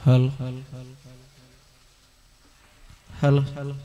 ഹൽ ഹൽ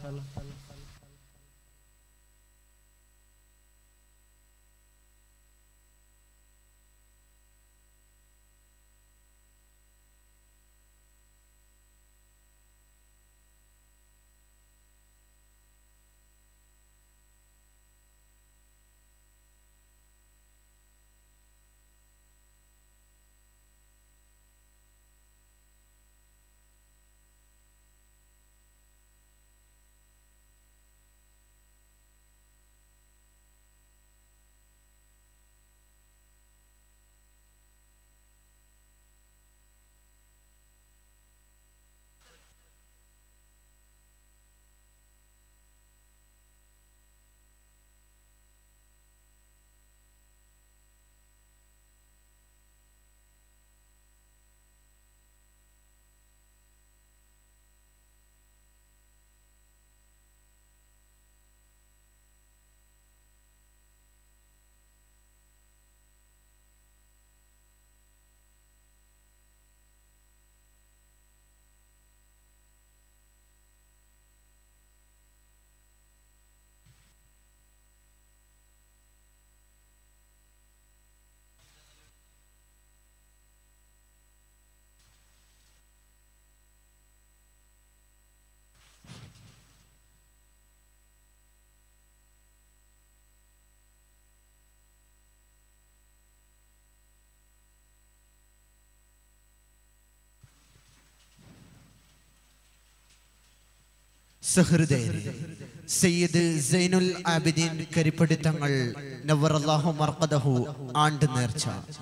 സഹൃദയരെ സയ്യിദ് സൈനുൽ ആബിദീൻ കരിപ്പടിത്തങ്ങൾ നവറല്ലാഹു മർക്കദഹു ആണ്ട് നേർച്ച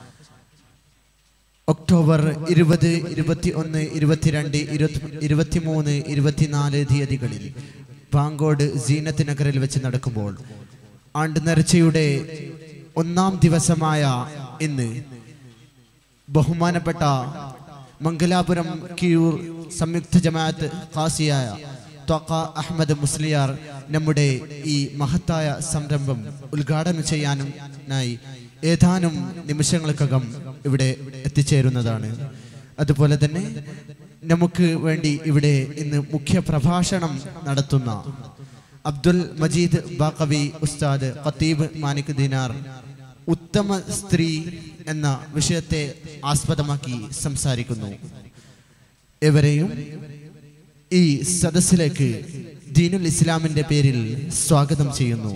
ഒക്ടോബർ ഇരുപത് ഇരുപത്തി ഒന്ന് ഇരുപത്തിരണ്ട് ഇരുപത്തി ഇരുപത്തിമൂന്ന് ഇരുപത്തിനാല് തീയതികളിൽ പാങ്കോട് സീനത്ത് നഗറിൽ വെച്ച് നടക്കുമ്പോൾ ആണ്ട് നേർച്ചയുടെ ഒന്നാം ദിവസമായ ഇന്ന് ബഹുമാനപ്പെട്ട മംഗലാപുരം കിയൂർ സംയുക്ത ജമാഅത്ത് ഖാസിയായ ത്വക്ക അഹമ്മദ് മുസ്ലിയാർ നമ്മുടെ ഈ മഹത്തായ സംരംഭം ഉദ്ഘാടനം ചെയ്യാനായി ഏതാനും നിമിഷങ്ങൾക്കകം ഇവിടെ എത്തിച്ചേരുന്നതാണ് അതുപോലെ തന്നെ നമുക്ക് വേണ്ടി ഇവിടെ ഇന്ന് മുഖ്യ പ്രഭാഷണം നടത്തുന്ന അബ്ദുൽ മജീദ് ബാക്കവി ഉസ്താദ് ഖത്തീബ് മാനിക് ദിനാർ ഉത്തമ സ്ത്രീ എന്ന വിഷയത്തെ ആസ്പദമാക്കി സംസാരിക്കുന്നു എവരെയും ഈ സദസ്സിലേക്ക് ദീനുൽ ഇസ്ലാമിന്റെ പേരിൽ സ്വാഗതം ചെയ്യുന്നു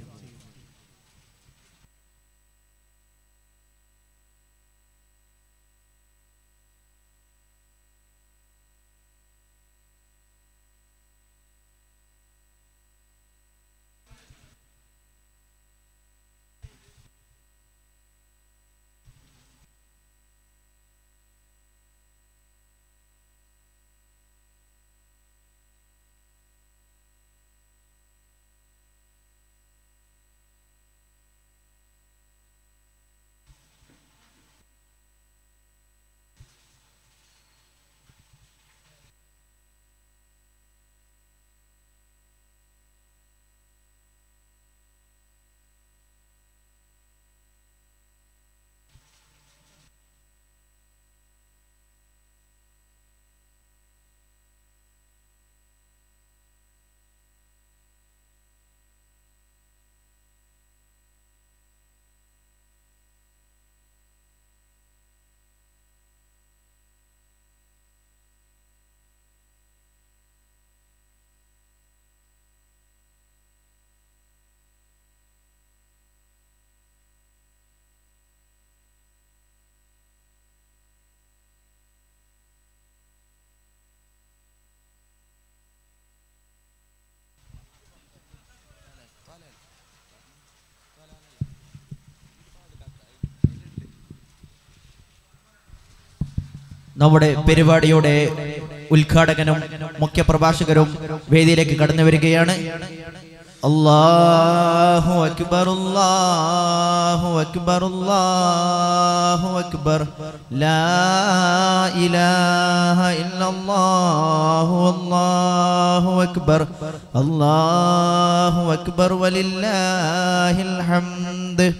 നമ്മുടെ പരിപാടിയുടെ ഉദ്ഘാടകനും മുഖ്യ പ്രഭാഷകരും വേദിയിലേക്ക് കടന്നു വരികയാണ് അല്ലാഹു അക്ബർ അല്ലാഹു അക്ബർ അല്ലാഹു അക്ബർ ലാ ഇലാഹ ഇല്ലല്ലാഹു അല്ലാഹു അക്ബർ അല്ലാഹു അക്ബർ വലില്ലാഹിൽ ഹംദ്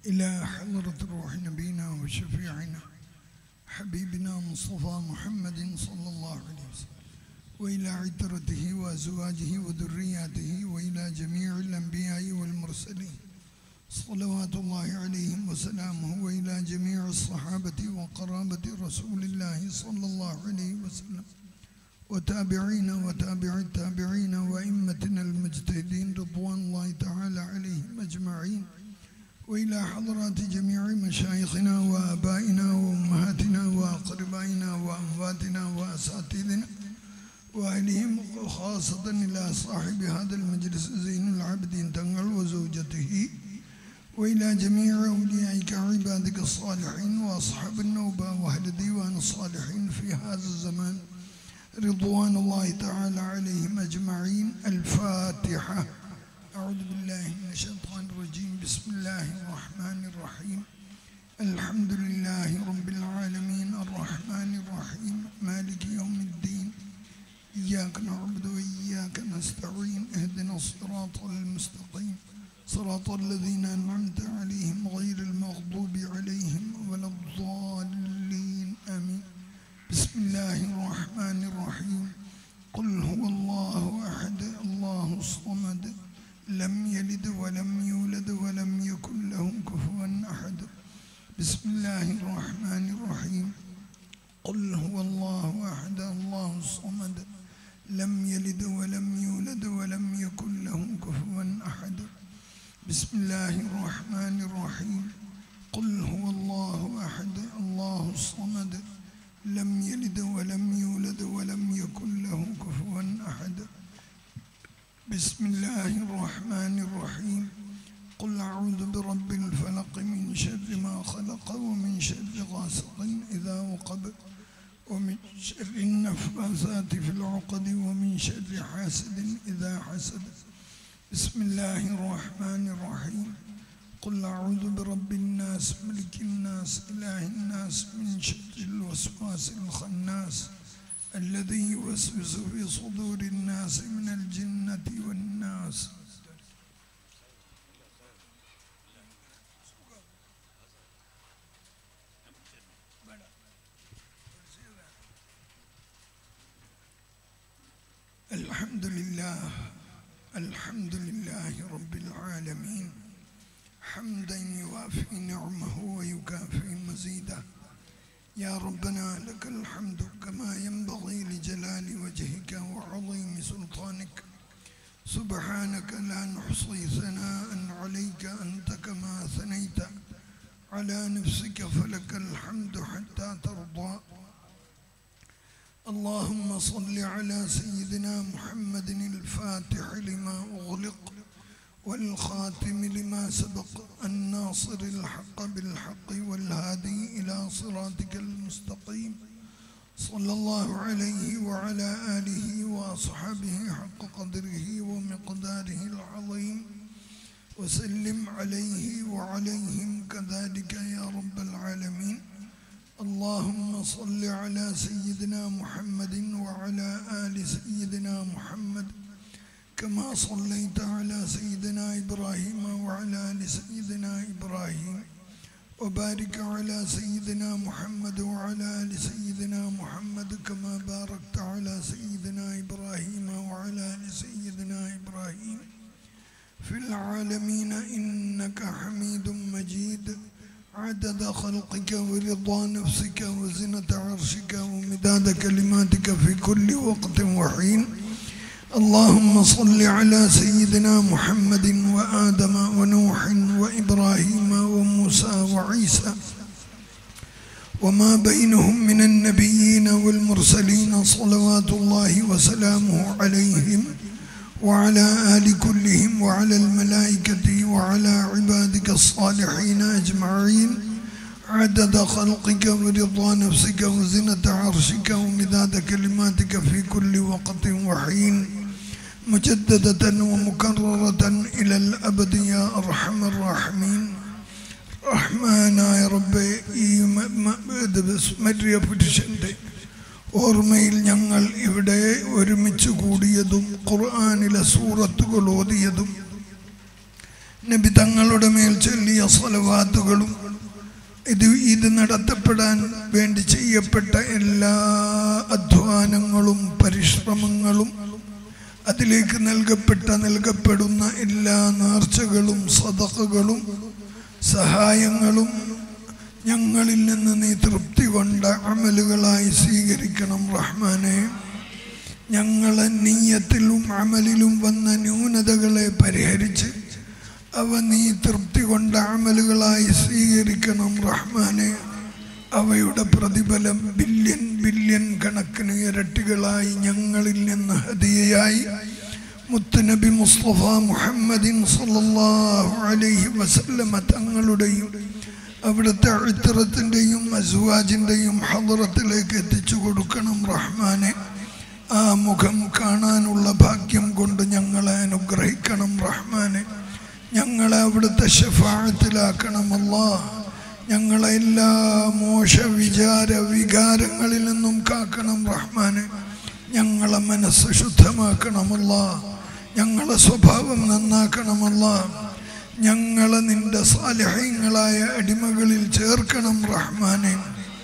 إلى حضرة روح نبينا وشفيعنا حبيبنا مصطفى محمد صلى الله عليه وسلم وإلى عترته وأزواجه وذرياته وإلى جميع الأنبياء والمرسلين صلوات الله عليهم وسلامه وإلى جميع الصحابة وقرابة رسول الله صلى الله عليه وسلم وتابعين وتابع التابعين وإمتنا المجتهدين رضوان الله تعالى عليهم أجمعين وإلى حضرات جميع مشايخنا وآبائنا وأمهاتنا وأقربائنا وأمواتنا وأساتذتنا وأهلهم خاصة إلى صاحب هذا المجلس زين العابدين تنقل وزوجته وإلى جميع أوليائك عبادك الصالحين وأصحاب النوبة وأهل ديوان الصالحين في هذا الزمان رضوان الله تعالى عليهم أجمعين الفاتحة أعوذ بالله من الشيطان الرجيم بسم الله الرحمن الرحيم الحمد لله رب العالمين الرحمن الرحيم مالك يوم الدين إياك نعبد وإياك نستعين اهدنا الصراط المستقيم صراط الذين أنعمت عليهم غير المغضوب عليهم ولا الضالين آمين بسم الله الرحمن الرحيم قل هو الله أحد الله الصمد لم يلد ولم يولد ولم يكن له كفوا أحد بسم الله الرحمن الرحيم قل هو الله أحد الله الصمد لم يلد ولم يولد ولم يكن له كفوا أحد بسم الله الرحمن الرحيم قل هو الله أحد الله الصمد لم يلد ولم يولد ولم يكن له كفوا أحد بسم الله الرحمن الرحيم قل أعوذ برب الفلق من شر ما خلق ومن شر غاسق إذا وقب ومن شر النفاثات في العقد ومن شر حاسد إذا حسد بسم الله الرحمن الرحيم قل أعوذ برب الناس ملك الناس إله الناس من شر الوسواس الخناس الذي يوسوس في صدور الناس من الجنة والناس الحمد لله الحمد لله رب العالمين حمدا يوافي نعمه ويكافئ مزيده يا ربنا لك الحمد كما ينبغي لجلال وجهك وعظيم سلطانك سبحانك لا نحصي ثناء عليك أنت كما ثنيت على نفسك فلك الحمد حتى ترضى اللهم صل على سيدنا محمد الفاتح لما أغلق والخاتم لما سبق الناصر الحق بالحق والهادي إلى صراطك المستقيم صلى الله عليه وعلى آله وأصحابه حق قدره ومقداره العظيم وسلم عليه وعليهم كذلك يا رب العالمين اللهم صل على سيدنا محمد وعلى آل سيدنا محمد كما صليت على سيدنا إبراهيم وعلى آل سيدنا إبراهيم وبارك على سيدنا محمد وعلى آل سيدنا محمد كما باركت على سيدنا إبراهيم وعلى آل سيدنا إبراهيم في العالمين إنك حميد مجيد عدد خلقك ورضا نفسك وزنة عرشك ومداد كلماتك في كل وقت وحين اللهم صل على سيدنا محمد وآدم ونوح وإبراهيم وموسى وعيسى وما بينهم من النبيين والمرسلين صلوات الله وسلامه عليهم وعلى آل كلهم وعلى الملائكة وعلى عبادك الصالحين أجمعين عدد خلقك ورضا نفسك وزنة عرشك ومداد كلماتك في كل وقت وحين مجددة ومكررة إلى الأبد يا أرحم الراحمين റഹ്മാനായ റബ്ബെ ഈ മ- മ- ഇത് സ്മര്യ പുരുഷൻ്റെ ഓർമ്മയിൽ ഞങ്ങൾ ഇവിടെ ഒരുമിച്ച് കൂടിയതും ഖുർആാനിലെ സൂറത്തുകൾ ഓതിയതും നബി തങ്ങളുടെ മേൽ ചൊല്ലിയ സ്വലവാത്തുകളും ഇത് ഇത് നടത്തപ്പെടാൻ വേണ്ടി ചെയ്യപ്പെട്ട എല്ലാ അധ്വാനങ്ങളും പരിശ്രമങ്ങളും അതിലേക്ക് നൽകപ്പെട്ട നൽകപ്പെടുന്ന എല്ലാ നേർച്ചകളും സദക്കകളും സഹായങ്ങളും ഞങ്ങളിൽ നിന്ന് നീ തൃപ്തി കൊണ്ട അമലുകളായി സ്വീകരിക്കണം റഹ്മാനെ ഞങ്ങളെ നീയത്തിലും അമലിലും വന്ന ന്യൂനതകളെ പരിഹരിച്ച് അവ നീ തൃപ്തി കൊണ്ട അമലുകളായി സ്വീകരിക്കണം റഹ്മാനെ അവയുടെ പ്രതിഫലം ബില്യൺ ബില്യൺ കണക്കിന് ഇരട്ടികളായി ഞങ്ങളിൽ നിന്ന് ഹദിയയായി മുത്തുനബി മുസ്തഫ മുഹമ്മദിൻ സല്ലല്ലാഹു അലൈഹി വസല്ലമ തങ്ങളുടെയും അവിടുത്തെ അഴുത്തറത്തിൻ്റെയും അസുവാജിൻ്റെയും ഹദറത്തിലേക്ക് എത്തിച്ചു കൊടുക്കണം റഹ്മാനെ ആ മുഖം കാണാനുള്ള ഭാഗ്യം കൊണ്ട് ഞങ്ങളെ അനുഗ്രഹിക്കണം റഹ്മാനെ ഞങ്ങളെ അവിടുത്തെ ഷഫാഴത്തിലാക്കണമല്ല ഞങ്ങളെ എല്ലാ മോശ വിചാര വികാരങ്ങളിൽ നിന്നും കാക്കണം റഹ്മാനെ ഞങ്ങളെ മനസ്സ് ശുദ്ധമാക്കണമല്ല ഞങ്ങളെ സ്വഭാവം നന്നാക്കണമല്ല ഞങ്ങളെ നിന്റെ സാലിഹ്യങ്ങളായ അടിമകളിൽ ചേർക്കണം റഹ്മാനെ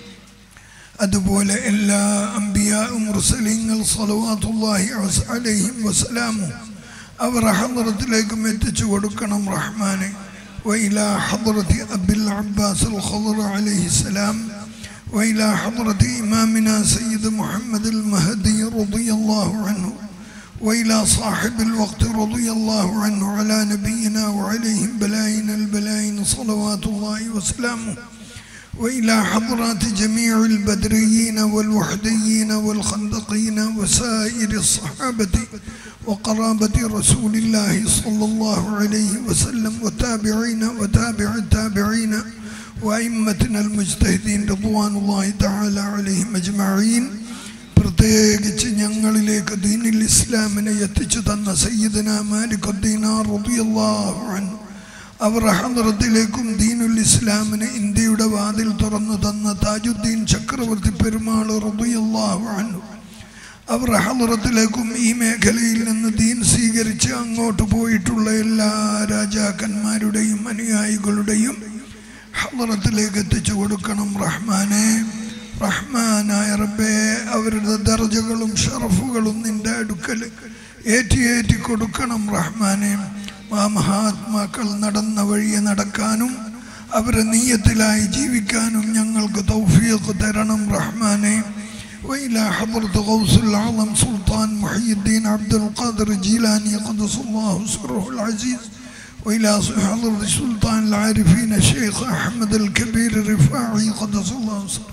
അതുപോലെ എല്ലാ അമ്പിയാവും മുർസലിങ്ങൾ സലവാത്തുല്ലാഹി അലൈഹിം വസലാമും അവർ ഹദ്റത്തിലേക്കും എത്തിച്ചു കൊടുക്കണം റഹ്മാനെ وإلى حضرة أبي العباس الخضر عليه السلام وإلى حضرة إمامنا سيد محمد المهدي رضي الله عنه وإلى صاحب الوقت رضي الله عنه على نبينا وعليهم بلاين البلاين صلوات الله وسلامه وإلى حضرات جميع البدريين والوحديين والخندقين وسائر الصحابة وقرابة رسول الله صلى الله عليه وسلم وتابعين وتابع التابعين وأئمتنا المجتهدين رضوان الله تعالى عليهم أجمعين പ്രത്യേകിച്ച് ഞങ്ങളിലേക്ക് ദീനിൽ ഇസ്ലാമിനെ എത്തിച്ചു തന്ന സയ്യിദന മാലിക്കുദ്ദീന റളിയല്ലാഹു അൻഹു അവർ ഹദ്റത്തിലേക്കും ദീനുൽ ഇസ്ലാമിന് ഇന്ത്യയുടെ വാതിൽ തുറന്നു തന്ന താജുദ്ദീൻ ചക്രവർത്തി പെരുമാൾ റളിയല്ലാഹു അൻഹു അവർ ഹദ്റത്തിലേക്കും ഈ മേഖലയിൽ നിന്ന് ദീൻ സ്വീകരിച്ച് അങ്ങോട്ട് പോയിട്ടുള്ള എല്ലാ രാജാക്കന്മാരുടെയും അനുയായികളുടെയും ഹദ്റത്തിലേക്ക് എത്തിച്ചു കൊടുക്കണം റഹ്മാനെ റഹ്മാനായ റബ്ബേ അവരുടെ ദർജകളും ഷറഫുകളും നിന്റെ അടുക്കൽ ഏറ്റി ഏറ്റി കൊടുക്കണം റഹ്മാനെ ആ മഹാത്മാക്കൾ നടന്ന വഴിയെ നടക്കാനും അവരെ നീയത്തിലായി ജീവിക്കാനും ഞങ്ങൾക്ക് തൗഫീഖ് തരണം റഹ്മാനെ وإلى حضرة غوث العظم سلطان محي الدين عبد القادر الجيلاني قدس الله سره العزيز وإلى حضرة سلطان العارفين الشيخ أحمد الكبير الرفاعي قدس الله سره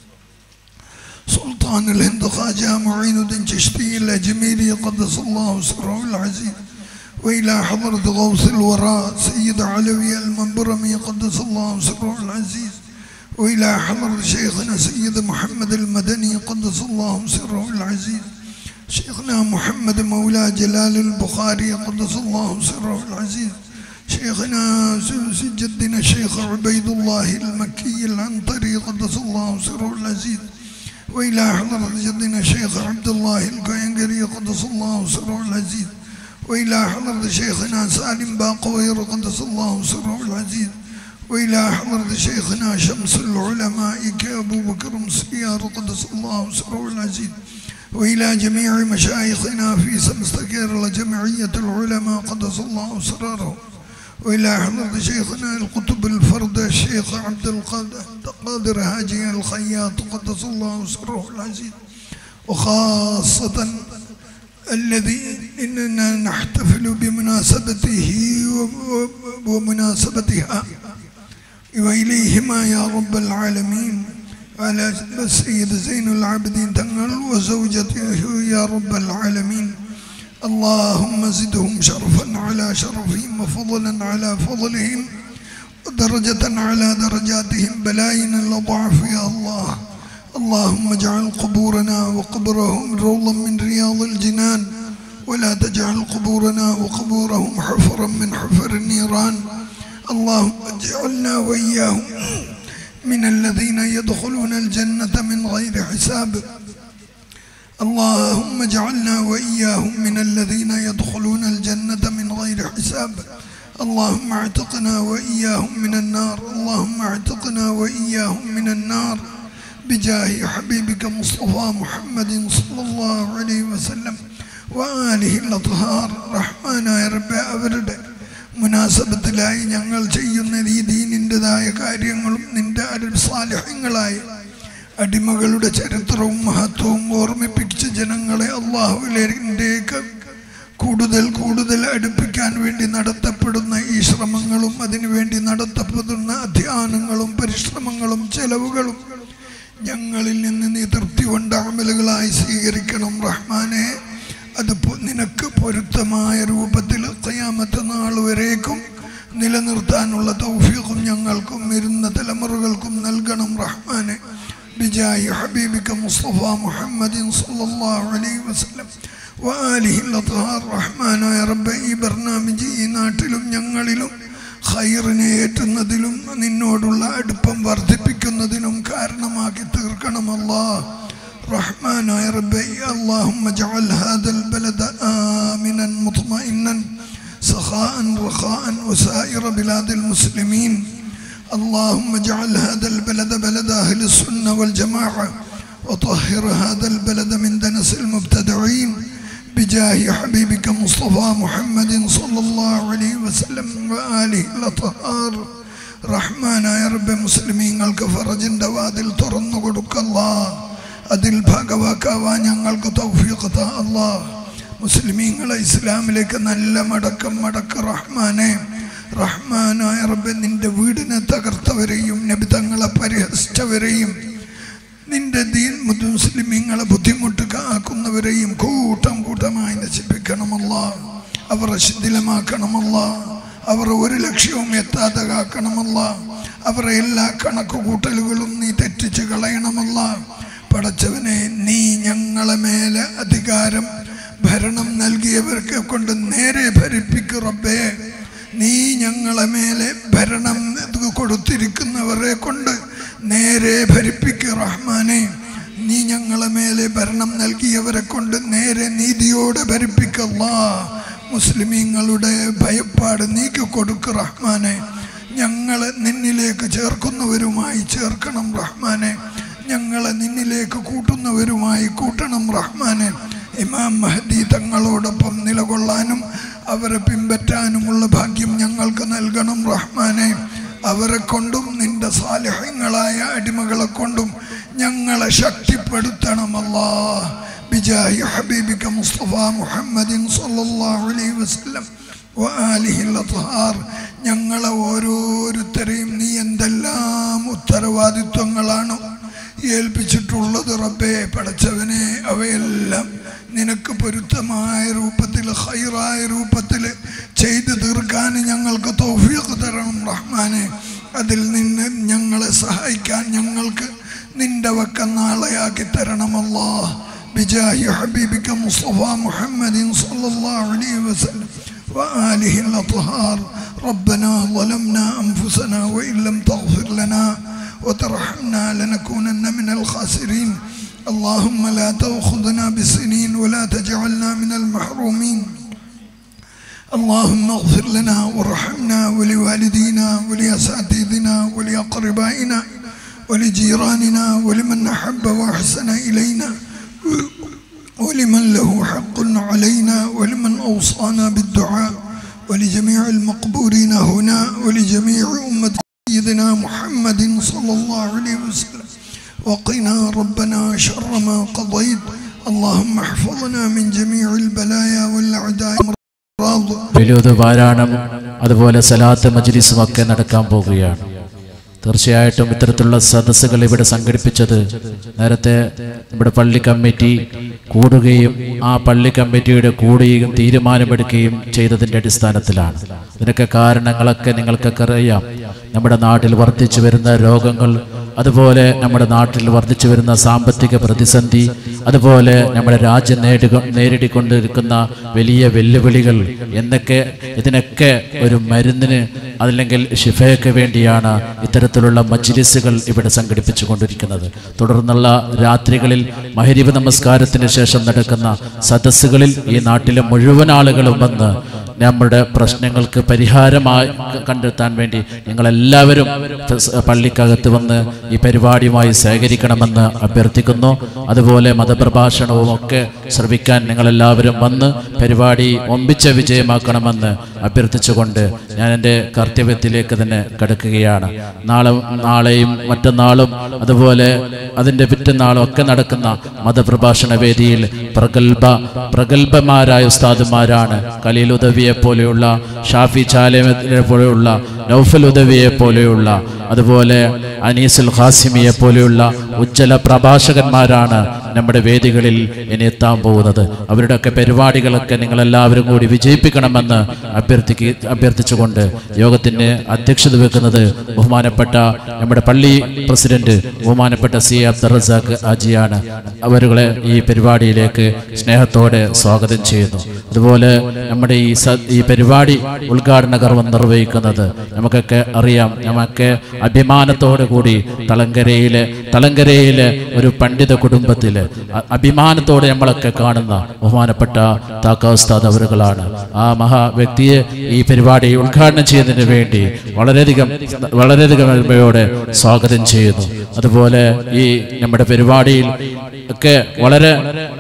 سلطان الهند خواجة معين الدين چشتي الأجميري قدس الله سره العزيز وإلى حضرة غوث الوراء سيد علوي المنبرمي قدس الله سره العزيز وإلى حضرة شيخنا سيد محمد المدني قدس الله سره العزيز شيخنا محمد مولى جلال البخاري قدس الله سره العزيز شيخنا جدنا الشيخ عبيد الله المكي العنطري قدس الله سره العزيز وإلى حضرة جدنا الشيخ عبد الله الكوينقري قدس الله سره العزيز وإلى حضرة شيخنا سالم باقوير قدس الله سره العزيز وإلى حضرة شيخنا شمس العلماء كأبو بكر مسيار قدس الله سره العزيز وإلى جميع مشايخنا في سمستكير جمعية العلماء قدس الله سراره وإلى حضرة شيخنا القطب الفرد الشيخ عبد القادر هاجي الخياط قدس الله سره العزيز وخاصة الذي إننا نحتفل بمناسبته ومناسبتها وإليهما يا رب العالمين على السيد زين العابدين تنقل وزوجته يا رب العالمين اللهم زدهم شرفا على شرفهم وفضلا على فضلهم ودرجة على درجاتهم بلاين الأضعف يا الله اللهم اجعل قبورنا وقبرهم روضا من رياض الجنان ولا تجعل قبورنا وقبورهم حفرا من حفر النيران اللهم اجعلنا وإياهم من الذين يدخلون الجنة من غير حساب اللهم اجعلنا وإياهم من الذين يدخلون الجنة من غير حساب اللهم اعتقنا وإياهم من النار اللهم اعتقنا وإياهم من النار بجاه حبيبك مصطفى محمد صلى الله عليه وسلم وآله الأطهار റഹ്മാനായ റബ്ബെ അവരുടെ മുനാസബത്തിലായി ഞങ്ങൾ ചെയ്യുന്ന ഈ ദീനിൻ്റെതായ കാര്യങ്ങളും നിന്റെ സാലിഹ്യങ്ങളായ അടിമകളുടെ ചരിത്രവും മഹത്വവും ഓർമ്മിപ്പിച്ച ജനങ്ങളെ അള്ളാഹുവിലേക്ക് കൂടുതൽ കൂടുതൽ അടുപ്പിക്കാൻ വേണ്ടി നടത്തപ്പെടുന്ന ഈ ശ്രമങ്ങളും അതിനുവേണ്ടി നടത്തപ്പെടുന്ന അധ്യാനങ്ങളും പരിശ്രമങ്ങളും ചെലവുകളും ഞങ്ങളിൽ നിന്ന് നീ തൃപ്തി കൊണ്ട് അമലുകളായി സ്വീകരിക്കണം റഹ്മാനെ അത് പൊ- നിനക്ക് പൊരുത്തമായ രൂപത്തിൽ കയ്യാമത്തെ നാൾ വരേക്കും നിലനിർത്താനുള്ള തൗഫീഖും ഞങ്ങൾക്കും വരുന്ന തലമുറകൾക്കും നൽകണം റഹ്മാനെ ബിജായി ഹബീബിക മുസ്തഫ മുഹമ്മദിൻ സല്ലല്ലാഹു അലൈഹി വസല്ലം വആലിഹി അത്ഹാർ റഹ്മാനായ റബ്ബെ ഈ ബർനാമിജ് ഈ നാട്ടിലും ഞങ്ങളിലും ഖൈറിനെ ഏറ്റുന്നതിലും നിന്നോടുള്ള അടുപ്പം വർദ്ധിപ്പിക്കുന്നതിനും കാരണമാക്കി തീർക്കണമല്ലാ റഹ്മാനായ റബ്ബെ اللهم اجعل هذا البلد آمنا مطمئنا سخاء رخاء وسائر بلاد المسلمين اللهم اجعل هذا البلد بلد أهل السنة والجماعة وطهر هذا البلد من دنس المبتدعين بجاه حبيبك مصطفى محمد صلى الله عليه وسلم وآله الأطهار റഹ്മാനായ റബ്ബെ മുസ്ലിമീങ്ങൾക്ക് ഫറജിന്റെ വാതിൽ തുറന്നു കൊടുക്കല്ലാ അതിൽ ഭാഗവാക്കാവാൻ ഞങ്ങൾക്ക് തൗഫീഖ് താ അല്ലാ മുസ്ലിമീങ്ങളെ ഇസ്ലാമിലേക്ക് നല്ല മടക്കം മടക്ക റഹ്മാനെ റഹ്മാനായ റബ്ബെ നിന്റെ വീടിനെ തകർത്തവരെയും നബി തങ്ങളെ പരിഹസിച്ചവരെയും നിന്റെ ദീൻ മുത് മുസ്ലിമീങ്ങളെ ബുദ്ധിമുട്ട് ആക്കുന്നവരെയും കൂട്ടം കൂട്ടമായി നശിപ്പിക്കണമല്ല അവരെ ശിഥിലമാക്കണമല്ല അവർ ഒരു ലക്ഷ്യവും എത്താതെ കാക്കണമല്ല അവരുടെ എല്ലാ കണക്ക് കൂട്ടലുകളും നീ തെറ്റിച്ച് കളയണമല്ല പടച്ചവനെ നീ ഞങ്ങളെ മേലെ അധികാരം ഭരണം നൽകിയവർക്ക് കൊണ്ട് നേരെ ഭരിപ്പിക്കു റബ്ബേ നീ ഞങ്ങളെ മേലെ ഭരണം കൊടുത്തിരിക്കുന്നവരെ കൊണ്ട് നേരെ ഭരിപ്പിക്കു റഹ്മാനെ നീ ഞങ്ങളെ മേലെ ഭരണം നൽകിയവരെ കൊണ്ട് നേരെ നീതിയോടെ ഭരിപ്പിക്കല്ല മുസ്ലിമീങ്ങളുടെ ഭയപ്പാട് നീക്കി കൊടുക്ക് റഹ്മാനെ ഞങ്ങളെ നിന്നിലേക്ക് ചേർക്കുന്നവരുമായി ചേർക്കണം റഹ്മാനെ ഞങ്ങളെ നിന്നിലേക്ക് കൂട്ടുന്നവരുമായി കൂട്ടണം റഹ്മാനെ ഇമാം മഹദി തങ്ങളോടൊപ്പം നിലകൊള്ളാനും അവരെ പിൻപറ്റാനുമുള്ള ഭാഗ്യം ഞങ്ങൾക്ക് നൽകണം റഹ്മാനെ അവരെ കൊണ്ടും നിന്റെ സാലിഹ്യങ്ങളായ അടിമകളെ കൊണ്ടും ഞങ്ങളെ ശക്തിപ്പെടുത്തണമല്ലാ ബിജാഹി ഹബീബിക മുസ്തഫ മുഹമ്മദിൻ സല്ലല്ലാഹു അലൈഹി വസല്ലം വആലിഹി അത്ഹാർ ഞങ്ങളെ ഓരോരുത്തരെയും നീ എന്തെല്ലാം ഉത്തരവാദിത്വങ്ങളാണ് ഏൽപ്പിച്ചിട്ടുള്ളത് റബ്ബേ പടച്ചവനെ അവയെല്ലാം നിനക്ക് പൊരുത്തമായ രൂപത്തിൽ ഹൈറായ രൂപത്തിൽ ചെയ്തു തീർക്കാൻ ഞങ്ങൾക്ക് തൗഫീഖ് തരണം റഹ്മാനെ അതിൽ നിന്ന് ഞങ്ങളെ സഹായിക്കാൻ ഞങ്ങൾക്ക് നിന്റെ വക്ക നാളെയാക്കി തരണമല്ലോ بجاه حبيبك مصطفى محمد صلى الله عليه وسلم وآله الأطهار ربنا ظلمنا أنفسنا وإن لم تغفر لنا وترحمنا لنكونن من الخاسرين اللهم لا تأخذنا بسنين ولا تجعلنا من المحرومين اللهم اغفر لنا وارحمنا ولوالدينا ولأساتذتنا ولأقربائنا ولجيراننا ولمن أحب وأحسن إلينا ولمن له حق علينا ولمن أوصانا بالدعاء ولجميع المقبورين هنا ولجميع أمة سيدنا محمد صلى الله عليه وسلم وقنا ربنا شر ما قضيت اللهم احفظنا من جميع البلايا والأعداء والأمراض വലിയത് പാരായണം അതുപോലെ സലാത്ത് മജ്ലിസും ഒക്കെ നടക്കാൻ പോവുകയാണ് തീർച്ചയായിട്ടും ഇത്തരത്തിലുള്ള സദസ്സുകൾ ഇവിടെ സംഘടിപ്പിച്ചത് നേരത്തെ നമ്മുടെ പള്ളി കമ്മിറ്റി കൂടുകയും ആ പള്ളി കമ്മിറ്റിയുടെ കൂടുകയും തീരുമാനമെടുക്കുകയും ചെയ്തതിൻ്റെ അടിസ്ഥാനത്തിലാണ് ഇതിനൊക്കെ കാരണങ്ങളൊക്കെ നിങ്ങൾക്കൊക്കെ അറിയാം നമ്മുടെ നാട്ടിൽ വർദ്ധിച്ചു വരുന്ന രോഗങ്ങൾ അതുപോലെ നമ്മുടെ നാട്ടിൽ വർദ്ധിച്ചു വരുന്ന സാമ്പത്തിക പ്രതിസന്ധി അതുപോലെ നമ്മുടെ രാജ്യം നേടുക നേരിടിക്കൊണ്ടിരിക്കുന്ന വലിയ വെല്ലുവിളികൾ എന്നൊക്കെ ഇതിനൊക്കെ ഒരു മരുന്നിന് അല്ലെങ്കിൽ ഷിഫയ്ക്ക് വേണ്ടിയാണ് ഇത്തരത്തിലുള്ള മജ്ലിസുകൾ ഇവിടെ സംഘടിപ്പിച്ചു കൊണ്ടിരിക്കുന്നത് തുടർന്നുള്ള രാത്രികളിൽ മഹരീബ് നമസ്കാരത്തിന് ശേഷം നടക്കുന്ന സദസ്സുകളിൽ ഈ നാട്ടിലെ മുഴുവൻ ആളുകളും വന്ന് നമ്മുടെ പ്രശ്നങ്ങൾക്ക് പരിഹാരമായി കണ്ടെത്താൻ വേണ്ടി നിങ്ങളെല്ലാവരും ത- പള്ളിക്കകത്ത് വന്ന് ഈ പരിപാടിയുമായി സഹകരിക്കണമെന്ന് അഭ്യർത്ഥിക്കുന്നു അതുപോലെ മതപ്രഭാഷണവും ഒക്കെ ശ്രവിക്കാൻ നിങ്ങളെല്ലാവരും വന്ന് പരിപാടി ഒമ്പിച്ച വിജയമാക്കണമെന്ന് അഭ്യർത്ഥിച്ചുകൊണ്ട് ഞാൻ എൻ്റെ കർത്തവ്യത്തിലേക്ക് തന്നെ കടക്കുകയാണ് നാളെ നാളെയും മറ്റന്നാളും അതുപോലെ അതിൻ്റെ പിറ്റന്നാളും ഒക്കെ നടക്കുന്ന മതപ്രഭാഷണ വേദിയിൽ പ്രഗത്ഭ പ്രഗത്ഭമാരായ ഉസ്താദുമാരാണ് കലീൽ ഉദവിയെ പോലെയുള്ള ഷാഫി ചാലമത്തിനെ പോലെയുള്ള നൗഫൽ ഉദവിയെ പോലെയുള്ള അതുപോലെ അനീസുൽ ഖാസിമിയെ പോലെയുള്ള ഉജ്ജ്വല പ്രഭാഷകന്മാരാണ് നമ്മുടെ വേദികളിൽ ഇനി എത്താൻ പോകുന്നത് അവരുടെയൊക്കെ പരിപാടികളൊക്കെ നിങ്ങളെല്ലാവരും കൂടി വിജയിപ്പിക്കണമെന്ന് അഭ്യർത്ഥിക്ക അഭ്യർത്ഥിച്ചുകൊണ്ട് യോഗത്തിന് അധ്യക്ഷത വെക്കുന്നത് ബഹുമാനപ്പെട്ട നമ്മുടെ പള്ളി പ്രസിഡന്റ് ബഹുമാനപ്പെട്ട സി അബ്ദുൾ റസാഖ് ആജിയാണ് അവരുകളെ ഈ പരിപാടിയിലേക്ക് സ്നേഹത്തോടെ സ്വാഗതം ചെയ്യുന്നു അതുപോലെ നമ്മുടെ ഈ സ ഈ പരിപാടി ഉദ്ഘാടന കർമ്മം നിർവഹിക്കുന്നത് നമുക്കൊക്കെ അറിയാം നമുക്ക് അഭിമാനത്തോടു കൂടി തളങ്കരയിലെ തളങ്കരയിലെ ഒരു പണ്ഡിത കുടുംബത്തില് അ- അഭിമാനത്തോടെ നമ്മളൊക്കെ കാണുന്ന ബഹുമാനപ്പെട്ട താക്ക ഉസ്താദ് അവരുകളാണ് ആ മഹാ വ്യക്തിയെ ഈ പരിപാടി ഉദ്ഘാടനം ചെയ്യുന്നതിന് വേണ്ടി വളരെയധികം വളരെയധികം എളിമയോടെ സ്വാഗതം ചെയ്യുന്നു അതുപോലെ ഈ നമ്മുടെ പരിപാടിയിൽ ഒക്കെ വളരെ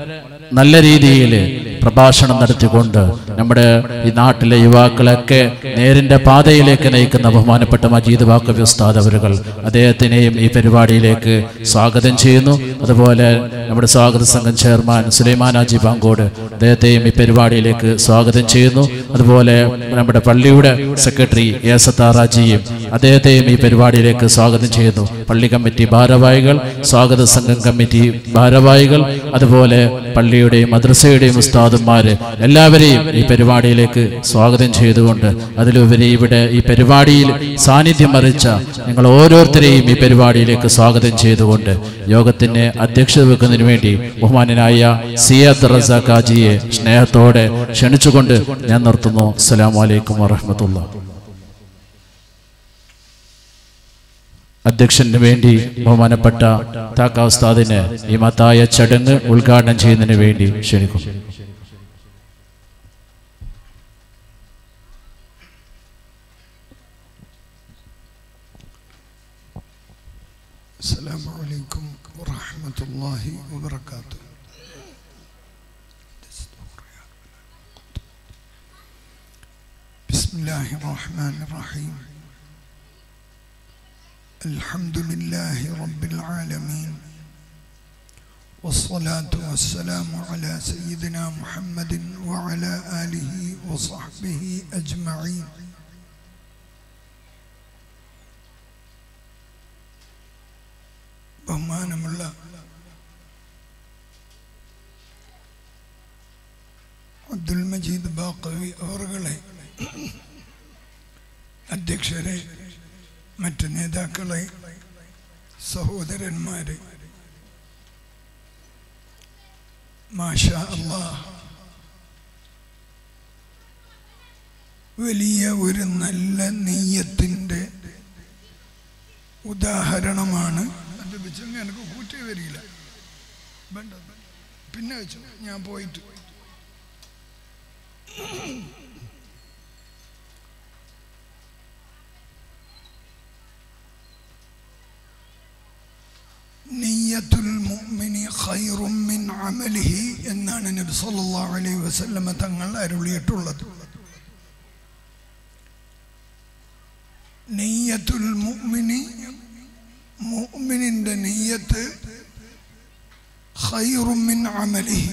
നല്ല രീതിയിൽ പ്രഭാഷണം നടത്തിക്കൊണ്ട് നമ്മുടെ ഈ നാട്ടിലെ യുവാക്കളൊക്കെ നേരിന്റെ പാതയിലേക്ക് നയിക്കുന്ന ബഹുമാനപ്പെട്ട മജീദ് വാക്കവി ഉസ്താദ് അവരുകൾ അദ്ദേഹത്തിനെയും ഈ പരിപാടിയിലേക്ക് സ്വാഗതം ചെയ്യുന്നു അതുപോലെ നമ്മുടെ സ്വാഗത സംഘം ചെയർമാൻ സുലൈമാൻ ആജി ബാങ്കോട് അദ്ദേഹത്തെയും ഈ പരിപാടിയിലേക്ക് സ്വാഗതം ചെയ്യുന്നു അതുപോലെ നമ്മുടെ പള്ളിയുടെ സെക്രട്ടറി ഏസത്താറാജിയും അദ്ദേഹത്തെയും ഈ പരിപാടിയിലേക്ക് സ്വാഗതം ചെയ്യുന്നു പള്ളി കമ്മിറ്റി ഭാരവാഹികൾ സ്വാഗത സംഘം കമ്മിറ്റി ഭാരവാഹികൾ അതുപോലെ പള്ളിയുടെയും മദ്രസയുടെയും ഉസ്താദന്മാര് എല്ലാവരെയും ഈ പരിപാടിയിലേക്ക് സ്വാഗതം ചെയ്തുകൊണ്ട് അതിലുപരി ഇവിടെ ഈ പരിപാടിയിൽ സാന്നിധ്യം അറിയിച്ച നിങ്ങൾ ഓരോരുത്തരെയും ഈ പരിപാടിയിലേക്ക് സ്വാഗതം ചെയ്തുകൊണ്ട് യോഗത്തിന് അധ്യക്ഷത വെക്കുന്നതിന് വേണ്ടി ബഹുമാനനായ സിയാദ് റസാഖാജിയെ സ്നേഹത്തോടെ ക്ഷണിച്ചുകൊണ്ട് ഞാൻ നിർത്തുന്നു അസ്സലാമു അലൈക്കും വറഹമത്തുള്ള അധ്യക്ഷന് വേണ്ടി ബഹുമാനപ്പെട്ട താക്ക ഉസ്താദിനെ ഈ മത്തായ ചടങ്ങ് ഉദ്ഘാടനം ചെയ്യുന്നതിന് വേണ്ടി ക്ഷണിക്കും السلام عليكم ورحمة الله وبركاته بسم الله الرحمن الرحيم الحمد لله رب العالمين والصلاة والسلام على سيدنا محمد وعلى آله وصحبه أجمعين ബഹുമാനമുള്ള അബ്ദുൽ മജീദ് ബാക്കവി അവറുകളെ അധ്യക്ഷരെ മറ്റ് നേതാക്കളെ സഹോദരന്മാരെ മാഷ അള്ളാഹ് വലിയ ഒരു നല്ല നെയ്യത്തിൻ്റെ ഉദാഹരണമാണ് അത് വെച്ചെങ്കിൽ എനിക്ക് കൂറ്റേ വരില്ല വേണ്ട പിന്നെ വെച്ചു ഞാൻ പോയിട്ട് നിയ്യത്തുൽ മുഅ്മിനി ഖൈറും മിൻ അമലിഹി എന്നാണ് നബി സല്ലല്ലാഹു അലൈഹി വസല്ലമ തങ്ങൾ അരുളിയിട്ടുള്ളത് നെയ്യത്തുൽ മുഅ്മിനി മുഅ്മിനിന്റെ നെയ്യത്ത് ഖൈറും മിൻ അമലിഹി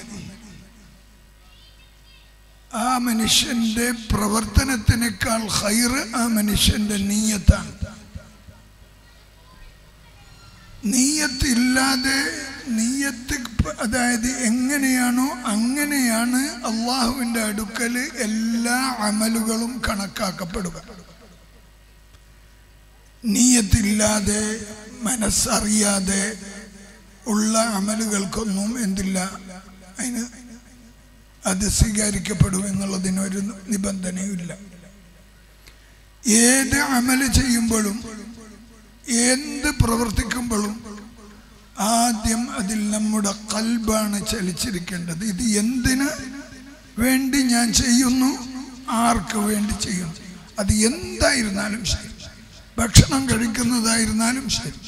ആ മനുഷ്യന്റെ പ്രവർത്തനത്തിനേക്കാൾ ഖൈറ് ആ മനുഷ്യന്റെ നീയത്താണ് നീയത്ത് ഇല്ലാതെ നീയത്ത് അതായത് എങ്ങനെയാണോ അങ്ങനെയാണ് അള്ളാഹുവിൻ്റെ അടുക്കൽ എല്ലാ അമലുകളും കണക്കാക്കപ്പെടുക നീയത്തില്ലാതെ മനസ്സറിയാതെ ഉള്ള അമലുകൾക്കൊന്നും എന്തില്ല അതിന് അത് സ്വീകരിക്കപ്പെടും എന്നുള്ളതിനൊരു നിബന്ധനയുമില്ല ഏത് അമല് ചെയ്യുമ്പോഴും എന്ത് പ്രവർത്തിക്കുമ്പോഴും ആദ്യം അതിൽ നമ്മുടെ കൽബാണ് ചലിച്ചിരിക്കേണ്ടത് ഇത് എന്തിന് വേണ്ടി ഞാൻ ചെയ്യുന്നു ആർക്ക് വേണ്ടി ചെയ്യുന്നു അത് എന്തായിരുന്നാലും ശരി ഭക്ഷണം കഴിക്കുന്നതായിരുന്നാലും ശരി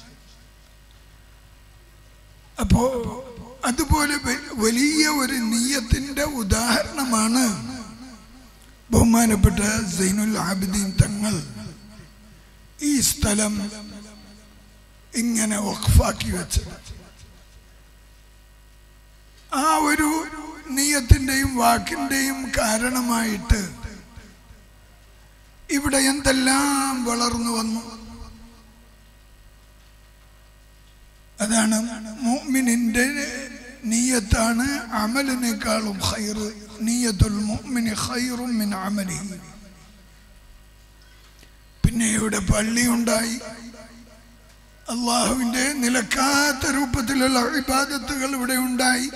അപ്പോ അതുപോലെ വ- വലിയ ഒരു നീയത്തിന്റെ ഉദാഹരണമാണ് ബഹുമാനപ്പെട്ട സൈനുൽ ആബിദീൻ തങ്ങൾ ഈ സ്ഥലം ഇങ്ങനെ വഖഫാക്കി വെച്ചത് ആ ഒരു നീയത്തിന്റെയും വാക്കിന്റെയും കാരണമായിട്ട് ഇവിടെ എന്തെല്ലാം വളർന്നു വന്നു അതാണ് മുഅ്മിനിന്റെ നീയത്താണ് അമലിനേക്കാളും ഖൈർ നീയത്തുൽ മുഅ്മിനി ഖൈറും മിൻ അമലിഹി പിന്നെ ഇവിടെ പള്ളി ഉണ്ടായി അള്ളാഹുവിന്റെ നിലക്കാത്ത രൂപത്തിലുള്ള ഇബാദത്തുകൾ ഇവിടെ ഉണ്ടായി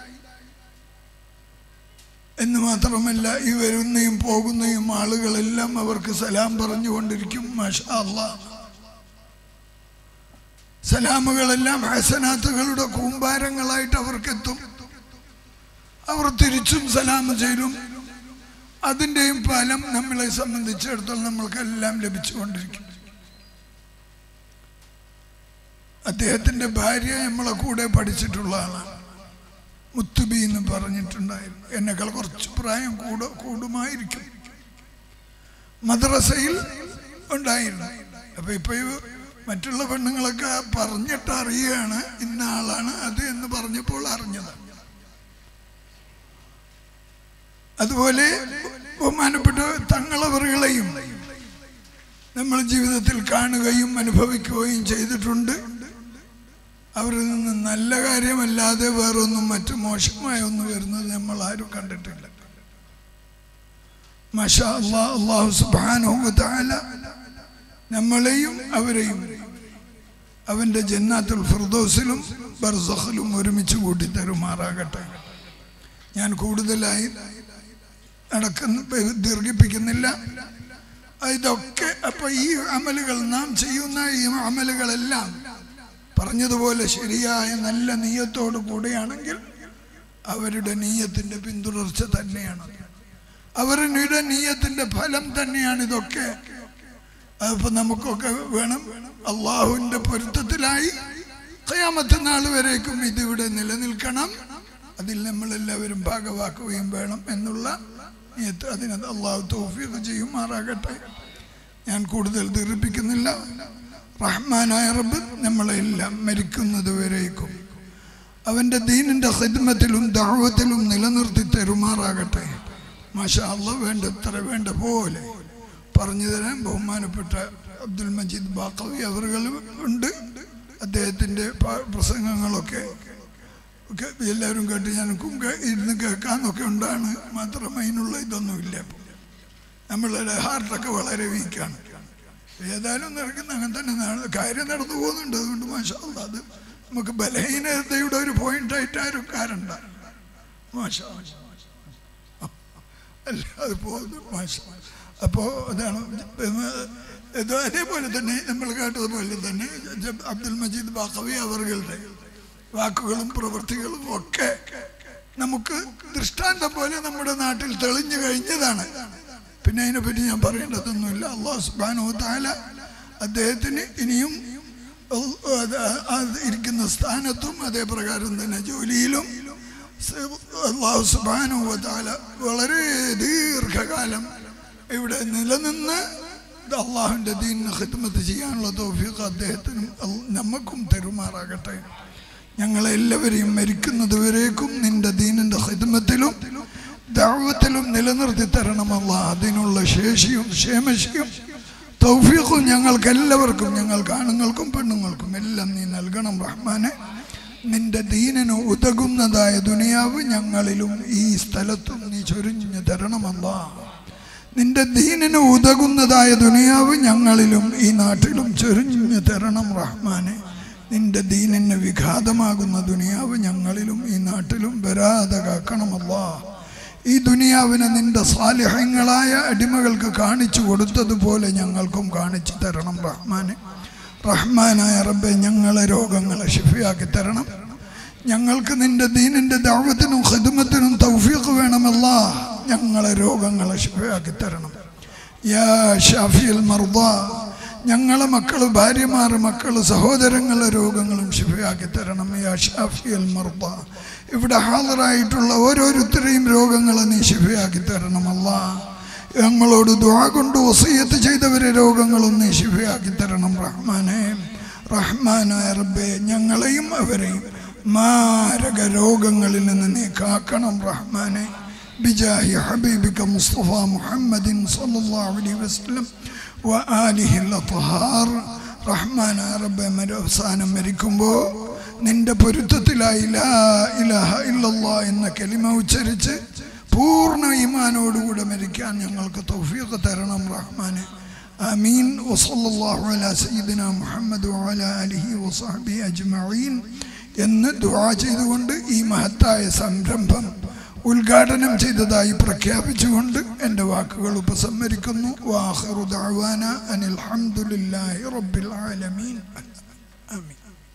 എന്ന് മാത്രമല്ല ഈ വരുന്നയും പോകുന്നയും ആളുകളെല്ലാം അവർക്ക് സലാം പറഞ്ഞുകൊണ്ടിരിക്കും മാഷാ അള്ളാഹ് സലാമുകളെല്ലാം ഹസനാത്തുകളുടെ കൂമ്പാരങ്ങളായിട്ട് അവർക്കെത്തും അവർ തിരിച്ചും സലാം ചെയ്യും അതിൻ്റെയും ഫലം നമ്മളെ സംബന്ധിച്ചിടത്തോളം നമ്മൾക്കെല്ലാം ലഭിച്ചുകൊണ്ടിരിക്കും അദ്ദേഹത്തിൻ്റെ ഭാര്യ നമ്മളെ കൂടെ പഠിച്ചിട്ടുള്ള ആളാണ് മുത്തുബി എന്ന് പറഞ്ഞിട്ടുണ്ടായിരുന്നു എന്നെക്കാൾ കുറച്ച് പ്രായം കൂട കൂടുമായിരിക്കും മദ്രസയിൽ ഉണ്ടായിരുന്നു അപ്പൊ ഇപ്പൊ ഈ മറ്റുള്ള പെണ്ണുങ്ങളൊക്കെ പറഞ്ഞിട്ട് അറിയുകയാണ് ഇന്ന ആളാണ് അത് എന്ന് പറഞ്ഞപ്പോൾ അറിഞ്ഞത് അതുപോലെ ബഹുമാനപ്പെട്ട തങ്ങളവറുകളെയും നമ്മൾ ജീവിതത്തിൽ കാണുകയും അനുഭവിക്കുകയും ചെയ്തിട്ടുണ്ട് അവരിൽ നിന്ന് നല്ല കാര്യമല്ലാതെ വേറൊന്നും മറ്റു മോശമായ ഒന്നും വരുന്നത് നമ്മൾ ആരും കണ്ടിട്ടില്ല മഷാ അല്ലാ അള്ളാഹു സുബ്ഹാനഹു തആല നമ്മളെയും അവരെയും അവന്റെ ജന്നാത്തുൽ ഫിർദൗസിലും ബർസഖിലും ഒരുമിച്ച് കൂട്ടി തരുമാറാകട്ടെ ഞാൻ കൂടുതലായി നടക്കുന്ന ദീർഘിപ്പിക്കുന്നില്ല ഇതൊക്കെ അപ്പൊ ഈ അമലുകൾ നാം ചെയ്യുന്ന ഈ അമലുകളെല്ലാം പറഞ്ഞതുപോലെ ശരിയായ നല്ല നീയത്തോടു കൂടെയാണെങ്കിൽ അവരുടെ നീയത്തിന്റെ പിന്തുടർച്ച തന്നെയാണ് അവരുടെ നീയത്തിന്റെ ഫലം തന്നെയാണ് ഇതൊക്കെ അതിപ്പോ നമുക്കൊക്കെ വേണം അള്ളാഹുവിന്റെ പൊരുത്തത്തിലായി കയാമത്തെ നാൾ വരേക്കും ഇതിവിടെ നിലനിൽക്കണം അതിൽ നമ്മളെല്ലാവരും ഭാഗവാക്കുകയും വേണം എന്നുള്ള നിയത്ത് അതിനത് അള്ളാഹു തോഫിയൊക്കെ ചെയ്യുമാറാകട്ടെ ഞാൻ കൂടുതൽ ദീർഘിപ്പിക്കുന്നില്ല റഹ്മാനായ റബ്ബ് നമ്മളെല്ലാം മരിക്കുന്നത് വരേക്കും അവൻ്റെ ദീനിൻ്റെ ഹിദ്മത്തിലും ദാവത്തിലും നിലനിർത്തി തരുമാറാകട്ടെ മാഷാ അല്ല വേണ്ടത്ര വേണ്ട പോലെ പറഞ്ഞു തരാൻ ബഹുമാനപ്പെട്ട അബ്ദുൽ മജീദ് ബാക്കവി അവറുകളും ഉണ്ട് അദ്ദേഹത്തിൻ്റെ പ- പ്രസംഗങ്ങളൊക്കെ ഒക്കെ എല്ലാവരും കേട്ട് ഞാനൊക്കും കേ- ഇരുന്ന് കേൾക്കാന്നൊക്കെ ഉണ്ടാണ് മാത്രം അതിനുള്ള ഇതൊന്നുമില്ല ഇപ്പം നമ്മളുടെ ഹാർട്ടൊക്കെ വളരെ വീക്കാണ് ഏതായാലും നടക്കുന്ന അങ്ങനെ തന്നെ നട- കാര്യം നടന്നു പോകുന്നുണ്ട് അതുകൊണ്ട് മാഷാ അല്ലാ, അത് നമുക്ക് ബലഹീനതയുടെ ഒരു പോയിന്റ് ആയിട്ട് ആരും കാരണ്ട മാഷാ അല്ല അത് പോകുന്നു മാഷാ അപ്പോൾ അതാണ് ഇത് അതേപോലെ തന്നെ നമ്മൾ കേട്ടതുപോലെ തന്നെ ജബ് അബ്ദുൽ മജീദ് ബാഖവി അവറുകളുടെ വാക്കുകളും പ്രവൃത്തികളും ഒക്കെ നമുക്ക് ദൃഷ്ടാന്തം പോലെ നമ്മുടെ നാട്ടിൽ തെളിഞ്ഞു കഴിഞ്ഞതാണ് പിന്നെ അതിനെപ്പറ്റി ഞാൻ പറയേണ്ടതൊന്നുമില്ല അള്ളാഹു സുബാനു താല അദ്ദേഹത്തിന് ഇനിയും ഉ- അത് അത് ഇരിക്കുന്ന സ്ഥാനത്തും അതേ പ്രകാരം തന്നെ ജോലിയിലും സ് അള്ളാഹു സുബാനു താല വളരെ ദീർഘകാലം ഇവിടെ നിലനിന്ന് ഇത് അള്ളാഹുവിൻ്റെ ദീനിന് ഖിദ്മത്ത് ചെയ്യാനുള്ള തോഫീഖ് അദ്ദേഹത്തിനും അൽ- നമുക്കും തരുമാറാകട്ടെ ഞങ്ങളെല്ലാവരെയും മരിക്കുന്നത് വരേക്കും നിന്റെ ദീനിന്റെ ഹിദ്മത്തിലും ദാവത്തിലും നിലനിർത്തി തരണമല്ല അതിനുള്ള ശേഷിയും ക്ഷേമശിയും തൗഫീഖും ഞങ്ങൾക്ക് എല്ലാവർക്കും ഞങ്ങൾക്ക് ആണുങ്ങൾക്കും പെണ്ണുങ്ങൾക്കും എല്ലാം നീ നൽകണം റഹ്മാനെ നിന്റെ ദീനിന് ഉതകുന്നതായ ദുനിയാവ് ഞങ്ങളിലും ഈ സ്ഥലത്തും നീ ചൊരിഞ്ഞു തരണമല്ല നിന്റെ ദീനിന് ഉതകുന്നതായ ദുനിയാവ് ഞങ്ങളിലും ഈ നാട്ടിലും ചൊരിഞ്ഞു തരണം റഹ്മാനെ നിന്റെ ദീനിന് വിഘാതമാകുന്ന ദുനിയാവ് ഞങ്ങളിലും ഈ നാട്ടിലും വരാതെ കാക്കണമല്ല ഈ ദുനിയാവിനെ നിന്റെ സാലിഹ്യങ്ങളായ അടിമകൾക്ക് കാണിച്ചു കൊടുത്തതുപോലെ ഞങ്ങൾക്കും കാണിച്ചു തരണം റഹ്മാനെ റഹ്മാനായ റബ്ബെ ഞങ്ങളെ രോഗങ്ങളെ ഷിഫിയാക്കി തരണം ഞങ്ങൾക്ക് നിന്റെ ദീനിന്റെ ദാവത്തിനും ഖിദ്മത്തിനും തൗഫീഖ് വേണമല്ല ഞങ്ങളെ രോഗങ്ങളെ ഷിഫിയാക്കി തരണം യാ ഷാഫിയൽ മർദ ഞങ്ങളെ മക്കൾ ഭാര്യമാർ മക്കൾ സഹോദരങ്ങളെ രോഗങ്ങളും ശിഫയാക്കി തരണം യാ ഷാഫിയൽ മർദ ഇവിടെ ഹാജരായിട്ടുള്ള ഓരോരുത്തരെയും രോഗങ്ങളെ നീ ശിഫയാക്കി തരണമല്ല ഞങ്ങളോട് ദ്വാ കൊണ്ട് വസീയത്ത് ചെയ്തവരെ രോഗങ്ങളും നീ ശിഫയാക്കി തരണം റഹ്മാനെ റഹ്മാനായ റബ്ബെ ഞങ്ങളെയും അവരെയും മാരക രോഗങ്ങളിൽ നിന്ന് നീ കാക്കണം റഹ്മാനെ بجاه حبيبك مصطفى محمد صلى الله عليه وسلم وآله الأطهار റഹ്മാന റബ്ബെ മര അവസാനം മരിക്കുമ്പോൾ നിന്റെ പൊരുത്തത്തിലായി ലാ ഇലാഹ ഇല്ലല്ലാ എന്ന കലിമ ഉച്ചരിച്ച് പൂർണ്ണ ഈമാനോടുകൂടെ മരിക്കാൻ ഞങ്ങൾക്ക് തൗഫീഖ് തരണം റഹ്മാനെ ആമീൻ വസല്ലല്ലാഹു അലാ സയ്യിദിന മുഹമ്മദ് വഅലാ ആലിഹി വസഹബിഹി അജ്മഈൻ എന്ന് ദുആ ചെയ്തുകൊണ്ട് ഈ മഹത്തായ സംരംഭം ഉദ്ഘാടനം ചെയ്തതായി പ്രഖ്യാപിച്ചുകൊണ്ട് എൻ്റെ വാക്കുകൾ ഉപസംഹരിക്കുന്നു വാഹിറു ദഅവാന അനിൽ ഹംദുലില്ലാഹി റബ്ബിൽ ആലമീൻ ആമീൻ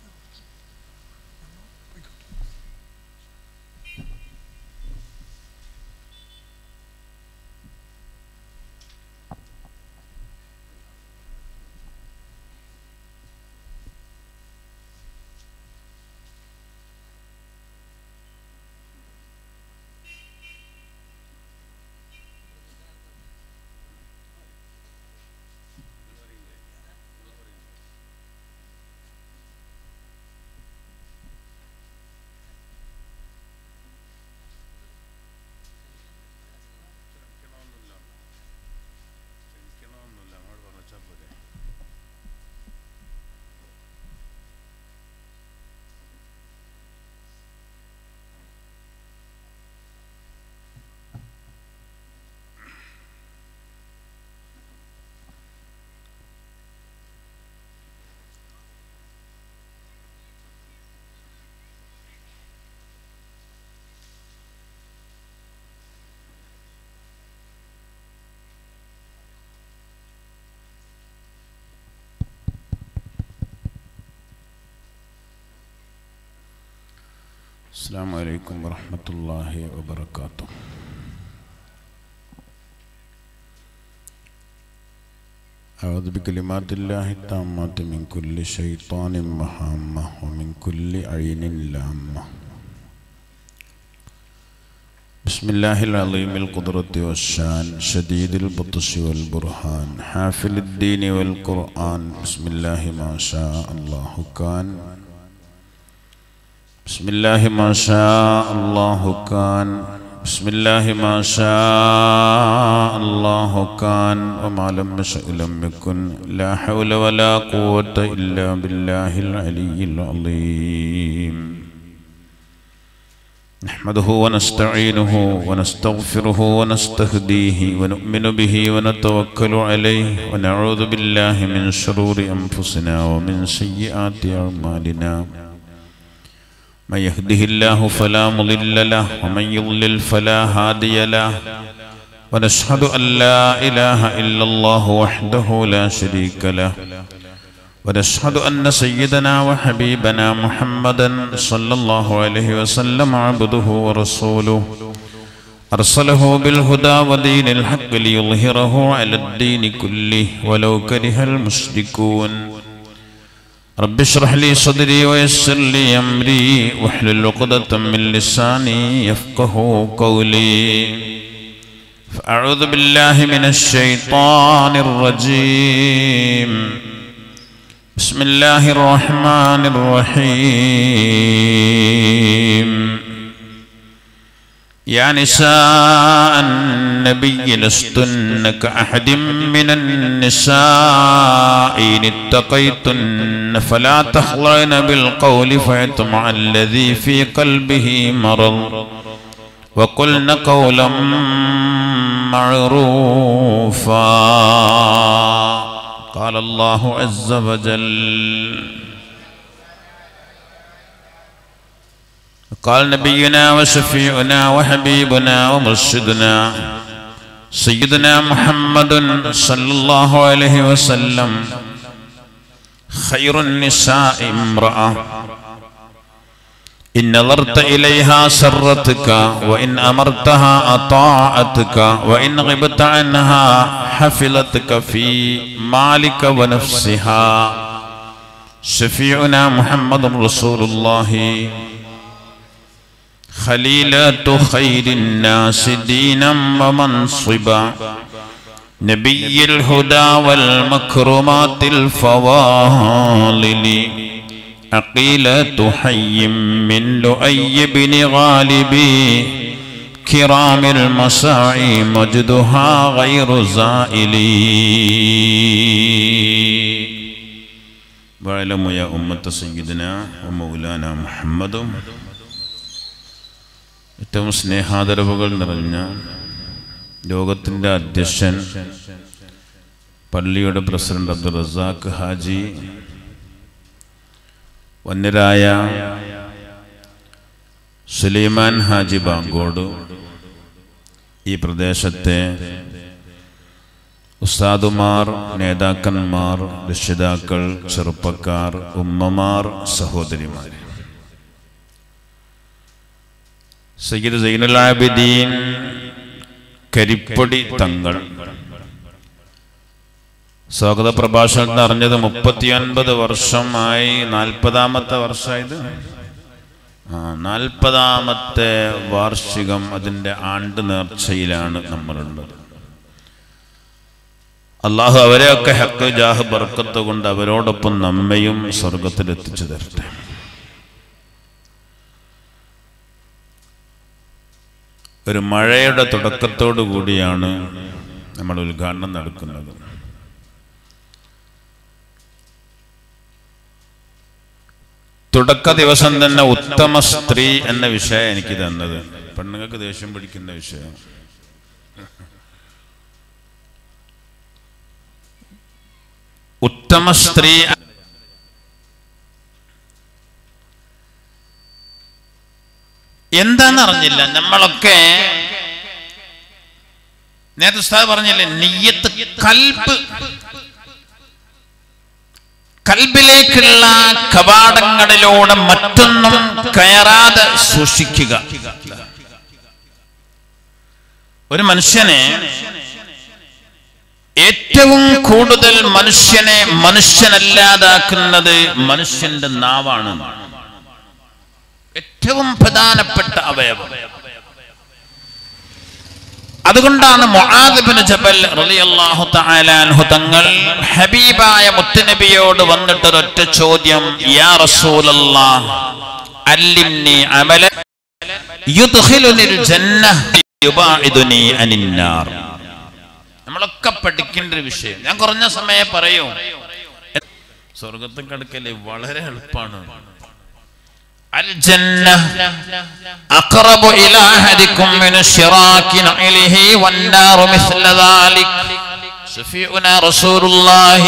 السلام عليكم ورحمة الله وبركاته أعوذ بكلمات الله التامات من كل شيطان وهامة ومن كل عين لامة بسم الله العظيم القدرة والشان شديد البطش والبرهان حافل الدين والقرآن بسم الله ما شاء الله كان بسم الله ما شاء الله كان بسم الله ما شاء الله كان وما لم يشأ لم يكن لا حول ولا قوة إلا بالله العلي العظيم نحمده ونستعينه ونستغفره ونستهديه ونؤمن به ونتوكل عليه ونعوذ بالله من شرور أنفسنا ومن سيئات أعمالنا من يهده الله فلا مضل له ومن يضلل فلا هادي له ونشهد أن لا إله إلا الله وحده لا شريك له ونشهد أن سيدنا وحبيبنا محمدا صلى الله عليه وسلم عبده ورسوله أرسله بالهدى ودين الحق ليظهره على الدين كله ولو كره المشركون رب اشرح لي صدري ويسر لي أمري واحلل عقدة من لساني يفقه قولي فأعوذ بالله من الشيطان الرجيم بسم الله الرحمن الرحيم يا نساء النبي لستن كأحد من النساء إن اتقيتن فلا تخضعن بالقول فيطمع الذي في قلبه مرض وقلن قولا معروفا قال الله عز وجل قال نبينا وشفيعنا وحبيبنا ومرشدنا سيدنا محمد صلى الله عليه وسلم خير النساء امرأة إن نظرت إليها سرتك وإن أمرتها أطاعتك وإن غبت عنها حفلتك في مالك ونفسها شفيعنا محمد رسول الله خليلة خير الناس دينا ومنصبا نبي الهدى والمكرمات الفواضل عقيلة حي من لؤي بن غالب كرام المساعي مجدها غير زائل واعلموا يا أمة سيدنا ومولانا محمد ഏറ്റവും സ്നേഹാദരവുകൾ നിറഞ്ഞ ലോകത്തിൻ്റെ അധ്യക്ഷൻ പള്ളിയുടെ പ്രസിഡന്റ് അബ്ദുൾ റസാഖ് ഹാജി വന്യരായ സുലൈമാൻ ഹാജി ബാങ്കോട് ഈ പ്രദേശത്തെ ഉസ്താദുമാർ നേതാക്കന്മാർ രക്ഷിതാക്കൾ ചെറുപ്പക്കാർ ഉമ്മമാർ സഹോദരിമാർ സയ്യിദ് സൈനുൽ ആബിദീൻ കരിപ്പടി തങ്ങൾ സ്വാഗത പ്രഭാഷണത്തിൽ അറിഞ്ഞത് മുപ്പത്തിയൊൻപത് വർഷമായി നാൽപ്പതാമത്തെ വർഷമായത് ആ നാൽപ്പതാമത്തെ വാർഷികം അതിൻ്റെ ആണ്ട് നേർച്ചയിലാണ് നമ്മളുള്ളത് അള്ളാഹു അവരെയൊക്കെ ഹക്ക് ജാഹ് ബർക്കത്ത് കൊണ്ട് അവരോടൊപ്പം നമ്മയും സ്വർഗത്തിൽ എത്തിച്ചു തരട്ടെ ഒരു മഴയുടെ തുടക്കത്തോടു കൂടിയാണ് നമ്മൾ ഉദ്ഘാടനം നടക്കുന്നത് തുടക്ക ദിവസം തന്നെ ഉത്തമ സ്ത്രീ എന്ന വിഷയം എനിക്ക് തന്നത് പെണ്ണുങ്ങൾക്ക് ദേഷ്യം പിടിക്കുന്ന വിഷയം ഉത്തമ സ്ത്രീ എന്താന്ന് അറിഞ്ഞില്ല നമ്മളൊക്കെ നേരത്തെ ഉസ്താദ് പറഞ്ഞില്ലേ നെയ്യത്ത് കൽബ് കൽബിലേക്കുള്ള കവാടങ്ങളിലൂടെ മറ്റൊന്നും കയറാതെ സൂക്ഷിക്കുക ഒരു മനുഷ്യനെ ഏറ്റവും കൂടുതൽ മനുഷ്യനെ മനുഷ്യനല്ലാതാക്കുന്നത് മനുഷ്യന്റെ നാവാണ് ഏറ്റവും പ്രധാനപ്പെട്ട അവയവം അതുകൊണ്ടാണ് മുആദിബിന് ജബൽ റളിയല്ലാഹു തആല അൻഹു തങ്ങൾ ഹബീബായ മുത്തുനബിയോട് വന്നിട്ട് ഒരൊറ്റ ചോദ്യം യാ റസൂലല്ലാഹ് അല്ലിംനി അമല യുദ്ഖിലുനിൽ ജന്ന യുബാഇദുനി അനിന്നാർ നമ്മളൊക്കെ പഠിക്കേണ്ട ഒരു വിഷയം ഞാൻ കുറഞ്ഞ സമയം പറയൂ സ്വർഗത്തിൽ കടക്കല്ലേ വളരെ എളുപ്പമാണ് الجنة أقرب إلى أحدكم من شراك نعله والنار مثل ذلك شفيعنا رسول الله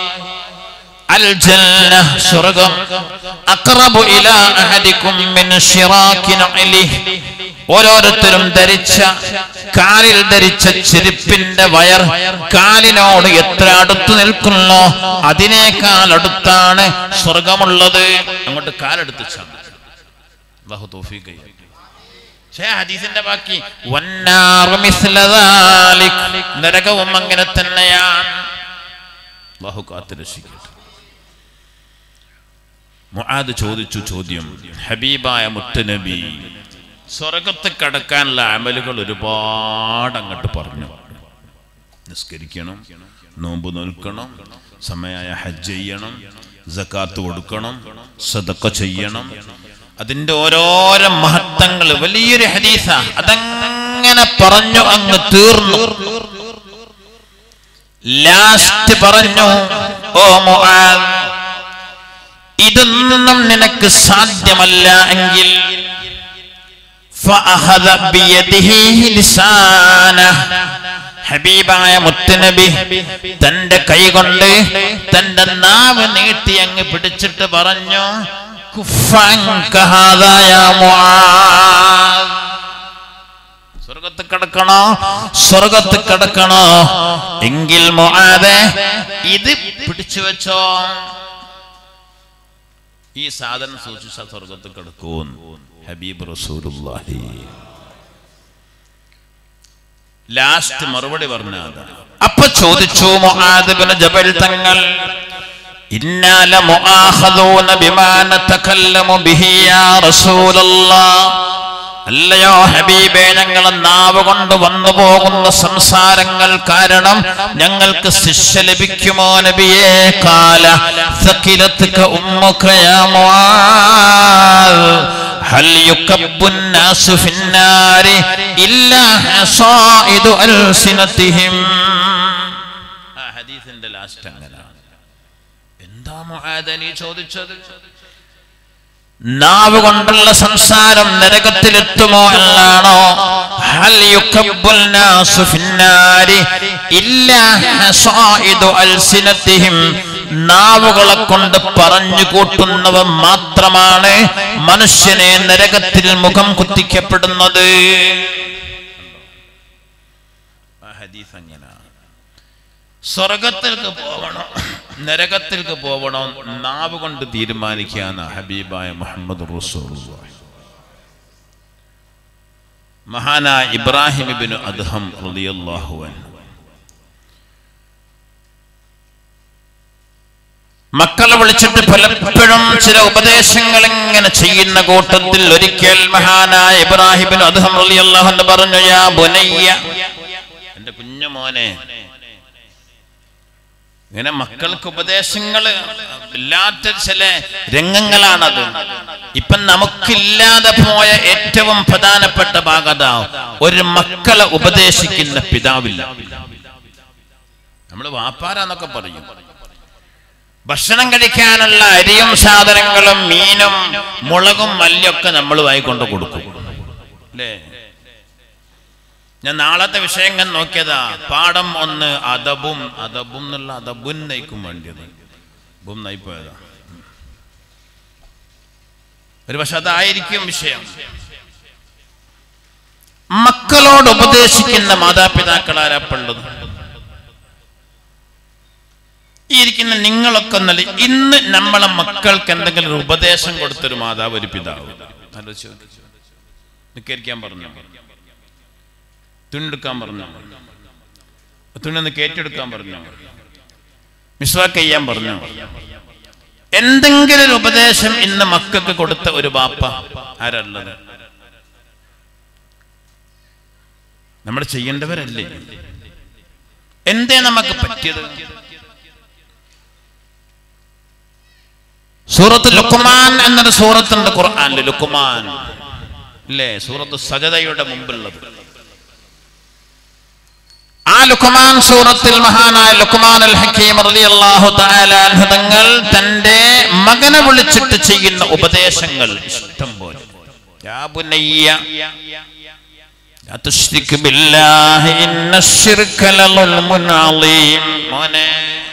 الجنة സ്വർഗം أقرب إلى أحدكم من شراك نعله ഓരോരുത്തരും ധരിച്ച കാലിൽ ധരിച്ച ചെരുപ്പിന്റെ വയർ കാലിനോട് എത്ര അടുത്ത് നിൽക്കുന്നോ അതിനേക്കാൾ അടുത്താണ് സ്വർഗമുള്ളത് അങ്ങോട്ട് കാലെടുത്ത് ചാടി അള്ളാഹു തൗഫീഖ് ചെയ്യട്ടെ. പക്ഷേ ഹദീസിന്റെ ബാക്കി വന്നാറു മിസ്ല ദാലിക്. നരകവും അങ്ങനെ തന്നെയാണ് അള്ളാഹു കാത്തു രക്ഷിക്കട്ടെ മുആദ് ചോദിച്ചു ചോദ്യം ഹബീബായ മുത്തുനബി സ്വർഗത്ത് കടക്കാനുള്ള അമലുകൾ ഒരുപാട് അങ്ങോട്ട് പറഞ്ഞു നിസ്കരിക്കണം നോമ്പ് നോൽക്കണം സമയായ ഹജ്ജ് ചെയ്യണം സക്കാത്ത് കൊടുക്കണം സദക്ക ചെയ്യണം അതിന്റെ ഓരോരോ മഹത്വങ്ങൾ വലിയൊരു ഹദീസ അതങ്ങനെ പറഞ്ഞു അങ്ങ് തീർന്നു ലാസ്റ്റ് പറഞ്ഞു ഓ മുആദ് ഇതൊന്നും നിനക്ക് സാധ്യമല്ല എങ്കിൽ فأخذ بيده لسانه ഹബീബായ മുത്തുനബി തന്റെ കൈ കൊണ്ട് തന്റെ നാവ് നീട്ടി അങ്ങ് പിടിച്ചിട്ട് പറഞ്ഞു കുഫ്ഫൻക ഹാദാ യാ മുആദ് സ്വർഗത്ത് കിടക്കണോ സ്വർഗത്ത് കിടക്കണോ എങ്കിൽ മുആദെ ഇത് പിടിച്ചു വെച്ചോ ഈ സാധനം സൂക്ഷിച്ച സ്വർഗത്ത് കിടക്കും ഹബീബ് റസൂലുള്ളാഹി ലാസ്റ്റ് മറുപടി പറഞ്ഞ അപ്പൊ ചോദിച്ചു മുആദ് ബിൻ ജബൽ തങ്ങൾ ഇന്നാല മുആഖദൂന ബിമാ നതകല്ലമു ബിഹി യാ റസൂലല്ലാഹ് അല്ലയോ ഹബീബേ ഞങ്ങൾ നാവ് കൊണ്ട് വന്നു പോകുന്ന സംസാരങ്ങൾ കാരണം ഞങ്ങൾക്ക് ശിക്ഷ ലഭിക്കുമോ നബിയേ കാല സകിലത്തുക ഉമ്മുക യാ മുആദ് هل يكب الناس في النار إلا حصائد ألسنتهم ആ ഹദീസിന്റെ ലാസ്റ്റ് അങ്ങനെയാണ് എന്താ മുആദ് നീ ചോദിച്ചത് നാവ് കൊണ്ടുള്ള സംസാരം നരകത്തിലെത്തുമോ എന്നാണോ ഹൽ യുക്കബ്ബുൽ നാസു ഫിന്നാരി ഇല്ലാ ഹസായിദു അൽസിനത്തിഹിം നാവുകളെ കൊണ്ട് പറഞ്ഞു കൂട്ടുന്നവ മാത്രമാണ് മനുഷ്യനെ നരകത്തിൽ മുഖം കുത്തിക്കപ്പെടുന്നത് ആ ഹദീസ് അങ്ങനെയാണ് സ്വർഗത്തിലേക്ക് പോവണം നരകത്തിലേക്ക് പോവണം നാവ് കൊണ്ട് തീരുമാനിക്കാന്ന ഹബീബായ മുഹമ്മദ് റസൂലുള്ളാഹി മഹാനായ ഇബ്രാഹിം ഇബ്നു അദ്ഹം റളിയല്ലാഹു അൻഹു മക്കളെ വിളിച്ചിട്ട് പലപ്പോഴും ചില ഉപദേശങ്ങൾ ഇങ്ങനെ ചെയ്യുന്ന കൂട്ടത്തിൽ ഒരിക്കൽ മഹാനായ ഇബ്രാഹിബിൻ അദ്ദേഹം റളിയല്ലാഹു പറഞ്ഞു യാ ബുനയ്യ എന്റെ കുഞ്ഞു മോനെ ഇങ്ങനെ മക്കൾക്ക് ഉപദേശങ്ങൾ ഇല്ലാത്ത ചില രംഗങ്ങളാണത് ഇപ്പൊ നമുക്കില്ലാതെ പോയ ഏറ്റവും പ്രധാനപ്പെട്ട ഭാഗത ഒരു മക്കളെ ഉപദേശിക്കുന്ന പിതാവില്ല നമ്മൾ വാപ്പാരാന്നൊക്കെ പറയും ഭക്ഷണം കഴിക്കാനുള്ള അരിയും സാധനങ്ങളും മീനും മുളകും മല്ലിയൊക്കെ നമ്മൾ വായിക്കൊണ്ട് കൊടുക്കും അല്ലേ ഞാൻ നാളത്തെ വിഷയം ഞാൻ നോക്കിയതാ പാഠം ഒന്ന് അതബും അതബും എന്നുള്ള അതബുൻ നയിക്കും വേണ്ടിയത് ബും നയിപ്പോയതാ ഒരു പക്ഷെ അതായിരിക്കും വിഷയം മക്കളോട് ഉപദേശിക്കുന്ന മാതാപിതാക്കൾ ആരാപ്പുള്ളത് ഈ ഇരിക്കുന്ന നിങ്ങളൊക്കെ നല്ല ഇന്ന് നമ്മളെ മക്കൾക്ക് എന്തെങ്കിലും ഒരു ഉപദേശം കൊടുത്തൊരു മാതാവ് ഒരു പിതാവ് ആലോചിച്ച് നോക്ക്. നിസ്കരിക്കാൻ പറഞ്ഞു തുണിയെടുക്കാൻ പറഞ്ഞു തുണി ഒന്ന് കയറ്റെടുക്കാൻ പറഞ്ഞു മിസ്വാക്ക് ചെയ്യാൻ പറഞ്ഞു എന്തെങ്കിലും ഒരു ഉപദേശം ഇന്ന് മക്കൾക്ക് കൊടുത്ത ഒരു ബാപ്പ ആരുള്ളത് നമ്മൾ ചെയ്യേണ്ടവരല്ലേ എന്തേ നമുക്ക് പറ്റിയത് സൂറത്ത് ലുക്കുമാൻ എന്നൊരു സൂറത്തുണ്ട് ഖുർആനിൽ ലുക്കുമാൻ അല്ലേ സൂറത്ത് സജതയുടെ മുമ്പുള്ളത് ആ ലുക്കുമാൻ സൂറത്തിൽ മഹാനായ ലുക്കുമാൻ അൽ ഹക്കീം റളിയല്ലാഹു തആല അൻഹു തങ്ങൾ തന്റെ മകനെ വിളിച്ചിട്ട് ചെയ്യുന്ന ഉപദേശങ്ങൾ ഇഷ്ടം പോലെ യാ ബുനയ്യ لا تشرك بالله إن الشرك لظلم عظيم മോനെ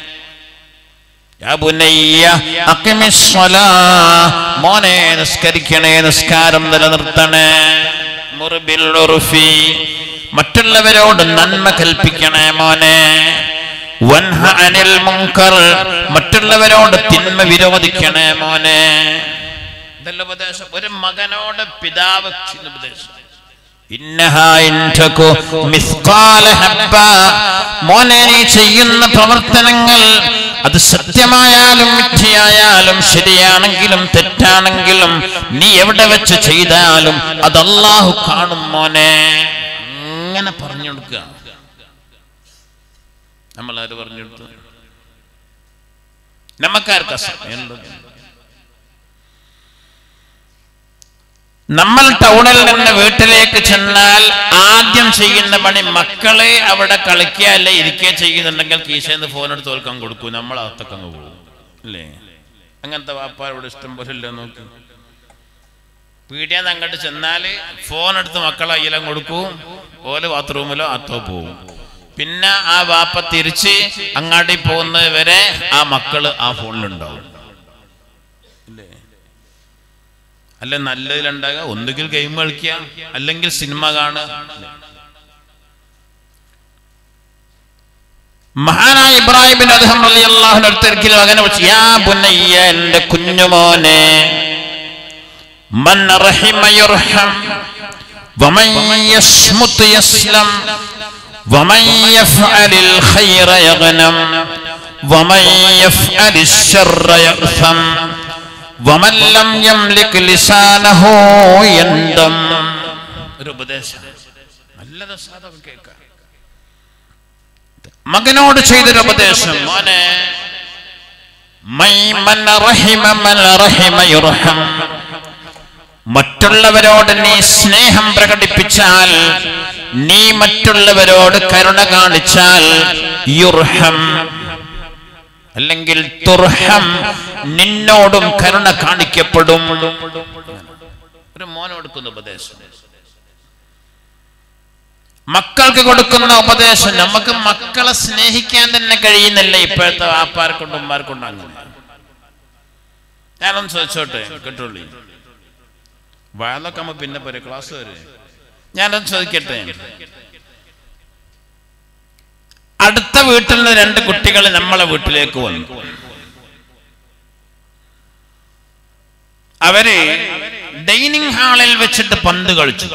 യാ ബുനയ്യ അഖിമിസ് സ്വലാ മോനെ നിസ്കരിക്കണേ നിസ്കാരം നിലനിർത്തണേ മുർബിൽ ഉർഫി മറ്റുള്ളവരോട് നന്മ കൽപ്പിക്കണേ മോനെ വൻഹ അനിൽ മുങ്കർ മറ്റുള്ളവരോട് തിന്മ വിരോധിക്കണേ മോനെ ഇതല്ല ഉപദേശം ഒരു മകനോട് പിതാവ് ചെയ്യുന്ന ഉപദേശം ഇന്നഹാ ഇൻതകു മിസ്കാല ഹബ്ബ. മോനെ നീ ചെയ്യുന്ന പ്രവർത്തനങ്ങൾ അത് സത്യമായാലും മിഥ്യയായാലും ശരിയാണെങ്കിലും തെറ്റാണെങ്കിലും നീ എവിടെ വെച്ച് ചെയ്താലും അത് അള്ളാഹു കാണും മോനെ അങ്ങനെ പറഞ്ഞു കൊടുക്കുക നമ്മൾ ആര് പറഞ്ഞു കൊടുത്തു നമുക്കാർക്കാ സമയമുള്ളത് നമ്മൾ ടൗണിൽ നിന്ന് വീട്ടിലേക്ക് ചെന്നാൽ ആദ്യം ചെയ്യുന്ന പണി മക്കളെ അവിടെ കളിക്കുക അല്ലെ ഇരിക്കുക ചെയ്യുന്നുണ്ടെങ്കിൽ കീശന്ന് ഫോൺ എടുത്ത് തോൽക്കാൻ കൊടുക്കൂ നമ്മൾ അകത്തൊക്കെ അങ്ങ് പോകും അല്ലേ അങ്ങനത്തെ വാപ്പ ഇവിടെ ഇഷ്ടം പോലെ ഇല്ല നോക്കി പീടിയാന്ന് അങ്ങോട്ട് ചെന്നാല് ഫോൺ എടുത്ത് മക്കളെ അയ്യലം കൊടുക്കൂ ഓല് ബാത്റൂമിലോ അത്തോ പോവും പിന്നെ ആ വാപ്പ തിരിച്ച് അങ്ങാടി പോകുന്നത് വരെ ആ മക്കള് ആ ഫോണിലുണ്ടാവും ഇല്ലേ അല്ല നല്ലതിലുണ്ടാകുക ഒന്നുകിൽ ഗെയിം കളിക്കുക അല്ലെങ്കിൽ സിനിമ കാണുക മഹാനായ ഇബ്രാഹിം ബിൻ അദ്ഹം റളിയല്ലാഹു അൻഹു ഒരിക്കലും അങ്ങനെ വിളിച്ചു യാ ബുനയ്യ എൻ്റെ കുഞ്ഞുമോനെ മൻ റഹിമ യുർഹം വമൻ യസ്മുത് യസ്ലം വമൻ യഫ്അലിൽ ഖൈറ യഗ്നം വമൻ യഫ്അലിൽ ശർറ യഅ്സം വമൻ ലം യംലിക് ലിസാനഹു യൻദം ഒരു ഉപദേശം നല്ല രസാതൊക്കെ കേൾക്കാം മകനോട് ചെയ്തൊരു ഉപദേശം മോനെ മൈ മൻ റഹിമ മൻ റഹിമ യുർഹം മറ്റുള്ളവരോട് നീ സ്നേഹം പ്രകടിപ്പിച്ചാൽ നീ മറ്റുള്ളവരോട് കരുണ കാണിച്ചാൽ യുർഹം അല്ലെങ്കിൽ തുർഹം നിന്നോടും കരുണ കാണിക്കപ്പെടും ഒരു മോന് കൊടുക്കുന്ന ഉപദേശം മക്കൾക്ക് കൊടുക്കുന്ന ഉപദേശം നമുക്ക് മക്കളെ സ്നേഹിക്കാൻ തന്നെ കഴിയുന്നില്ല ഇപ്പോഴത്തെ വാപ്പാർക്കൊണ്ടും ഉമ്മാർക്കൊണ്ടും അങ്ങനെ ഞാനൊന്ന് ചോദിച്ചോട്ടെ കേട്ടോളി വാഴൊക്കെ നമ്മ പിന്നെ പോരെ ക്ലാസ് വരെ ഞാനൊന്ന് ചോദിക്കട്ടെ അടുത്ത വീട്ടിൽ നിന്ന് രണ്ട് കുട്ടികൾ നമ്മളെ വീട്ടിലേക്ക് വന്നു അവര് ഡൈനിങ് ഹാളിൽ വെച്ചിട്ട് പന്ത് കളിച്ചു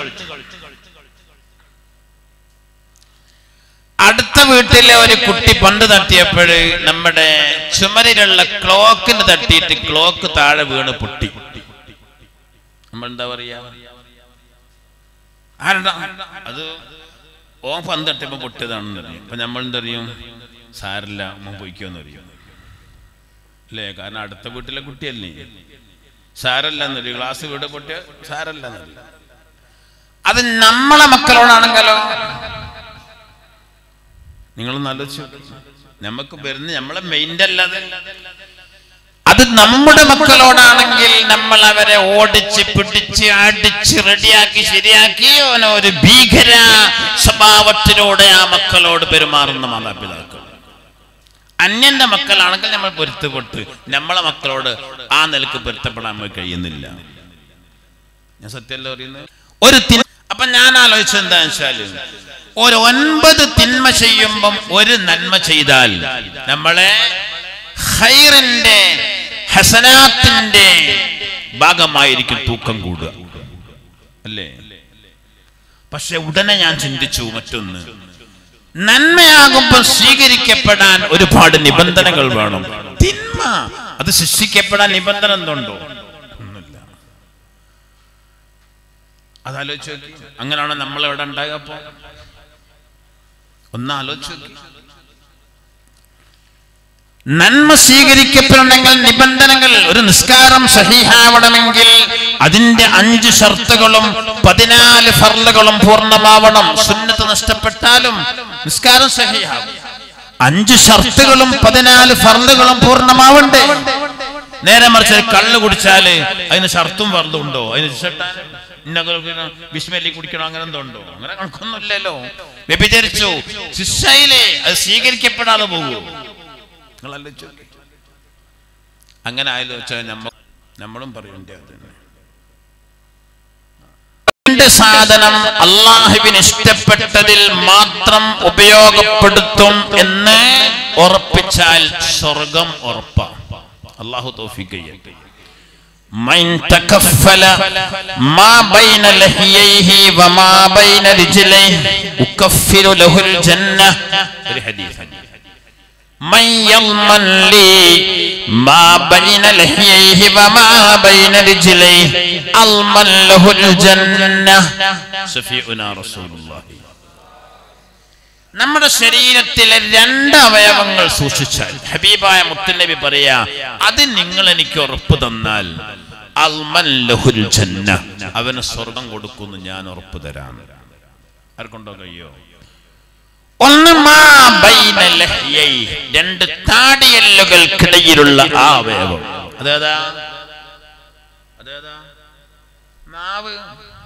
അടുത്ത വീട്ടിലെ ഒരു കുട്ടി പന്ത് തട്ടിയപ്പോൾ നമ്മുടെ ചുമരിലുള്ള ക്ലോക്കിന് തട്ടിയിട്ട് ക്ലോക്ക് താഴെ വീണ് പൊട്ടി നമ്മൾ എന്താ പറയാ ആരുടെ അത് ഓൻ പന്ത് തട്ടിയപ്പോ പൊട്ടിയതാണെന്ന് അറിയും അപ്പൊ നമ്മൾ എന്തറിയും സാരില്ല അമ്മ പൊയ്ക്കോന്ന് അറിയും അല്ലേ കാരണം അടുത്ത വീട്ടിലെ കുട്ടിയല്ലേ സാരല്ല എന്നറിയും ഗ്ലാസ് വീട് പൊട്ടിയ സാരല്ല എന്നറിയും അത് നമ്മളെ മക്കളോടാണെങ്കിലോ നിങ്ങളൊന്ന് ആലോചിച്ചു നമുക്ക് വരുന്ന നമ്മളെ മെയിൻ്റെ അല്ലാതെ അത് നമ്മുടെ മക്കളോടാണെങ്കിൽ നമ്മൾ അവരെ ഓടിച്ച് പിടിച്ച് അടിച്ച് റെഡിയാക്കി ശരിയാക്കി അവനെ ഒരു ഭീകര സ്വഭാവത്തിലൂടെ ആ മക്കളോട് പെരുമാറുന്ന മാതാപിതാക്കൾ അന്യന്റെ മക്കളാണെങ്കിൽ നമ്മൾ പൊരുത്തപ്പെട്ട് നമ്മളെ മക്കളോട് ആ നിലക്ക് പൊരുത്തപ്പെടാൻ നമുക്ക് കഴിയുന്നില്ല ഞാൻ സത്യമല്ല പറയുന്നത് ഒരു തിൻ അപ്പൊ ഞാൻ ആലോചിച്ചത് എന്താണെന്ന് വെച്ചാല് ഒരു ഒൻപത് തിന്മ ചെയ്യുമ്പം ഒരു നന്മ ചെയ്താൽ നമ്മളെ ഹൈറിന്റെ ഹസനാത്തിന്റെ ഭാഗമായിരിക്കും തൂക്കം കൂടുക അല്ലേ പക്ഷെ ഉടനെ ഞാൻ ചിന്തിച്ചു മറ്റൊന്ന് നന്മയാകുമ്പോൾ സ്വീകരിക്കപ്പെടാൻ ഒരുപാട് നിബന്ധനകൾ വേണം തിന്മ അത് ശിക്ഷിക്കപ്പെടാൻ നിബന്ധന എന്തുണ്ടോ ഒന്നുമില്ല അതാലോചിച്ച് നോക്കി അങ്ങനെയാണോ നമ്മൾ എവിടെ ഉണ്ടാകുക അപ്പോ ഒന്ന് ആലോചിച്ച് നോക്കി നന്മ സ്വീകരിക്കപ്പെടണമെങ്കിൽ നിബന്ധനകൾ ഒരു നിസ്കാരം സഹിഹാവണമെങ്കിൽ അതിന്റെ അഞ്ച് ഷർത്തുകളും പതിനാല് ഫർലുകളും പൂർണ്ണമാവണം സുന്നത്ത് നഷ്ടപ്പെട്ടാലും നിസ്കാരം സഹിഹാവും അഞ്ച് ഷർത്തുകളും പതിനാല് ഫർലുകളും പൂർണ്ണമാവണ്ടേ നേരെ മറിച്ച് ഒരു കള്ള് കുടിച്ചാല് അതിന് ഷർത്തും ഫർദും ഉണ്ടോ അതിന് ഷർട്ടാൻ ബിസ്മലി കുടിക്കണോ അങ്ങനെ എന്തോ ഉണ്ടോ അങ്ങനെ കണക്കൊന്നുമില്ലല്ലോ വ്യഭിചരിച്ചു ശിക്ഷയിലെ അത് സ്വീകരിക്കപ്പെടാതെ പോകുമോ നിങ്ങൾ ആലോചിച്ചു അങ്ങനെ ആലോചിച്ചാൽ നമ്മ നമ്മളും പറയണ്ടേ അത് തന്നെ രണ്ട് സാധനം അള്ളാഹുവിന് ഇഷ്ടപ്പെട്ടതിൽ മാത്രം ഉപയോഗപ്പെടുത്തും എന്ന് ഉറപ്പിച്ചാൽ സ്വർഗം ഉറപ്പാണ് അള്ളാഹു തോഫിക്ക് ചെയ്യട്ടെ من تكفل ما بين لحييه وما بين رجليه أكفر له الجنة الحديث من يضمن لي ما بين لحييه وما بين رجليه أضمن له الجنة شفيعنا رسول الله നമ്മുടെ ശരീരത്തിലെ രണ്ട് അവയവങ്ങൾ സൂക്ഷിച്ചാൽ ഹബീബായ മുത്തുനബി പറയാ അത് നിങ്ങൾ എനിക്ക് ഉറപ്പ് തന്നാൽ അൽമൻ ലഹുൽ ജന്ന അവന് സ്വർഗം കൊടുക്കുന്നു ഞാൻ ഉറപ്പ് തരാം ആർക്കുണ്ടോ കഴിയോ ഒന്ന് മാ ബൈന ലഹ്യൈ രണ്ട് താടിയല്ലുകൾക്കിടയിലുള്ള ആ അവയവം അതേതാ അതേതാ നാവ്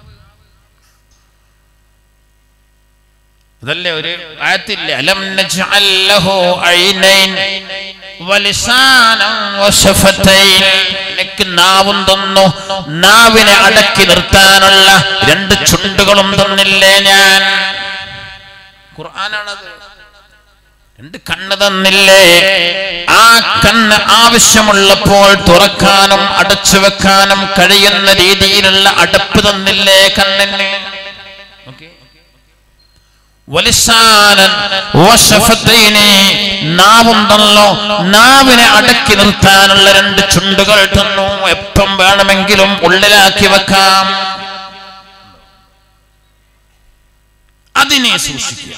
അതല്ലേ ഒരു ആയത്തില്ലേ അലം നജ്അൽ ലഹു ഐനൈൻ വലിസാനം വശഫതൈൻ എനിക്ക് നാവും തന്നു നാവിനെ അടക്കി നിർത്താനുള്ള രണ്ട് ചുണ്ടുകളും തന്നില്ലേ ഞാൻ ഖുർആനാണത് രണ്ട് കണ്ണ് തന്നില്ലേ ആ കണ്ണ് ആവശ്യമുള്ളപ്പോൾ തുറക്കാനും അടച്ചു വെക്കാനും കഴിയുന്ന രീതിയിലുള്ള അടപ്പ് തന്നില്ലേ കണ്ണിന് Okay. വലിസാനൻ വശഫത്തൈനി നാവും തന്നു നാവിനെ അടക്കി നിർത്താനുള്ള രണ്ട് ചുണ്ടുകൾ തന്നു എപ്പം വേണമെങ്കിലും ഉള്ളിലാക്കി വെക്കാം അതിനെ സൂക്ഷിക്കുക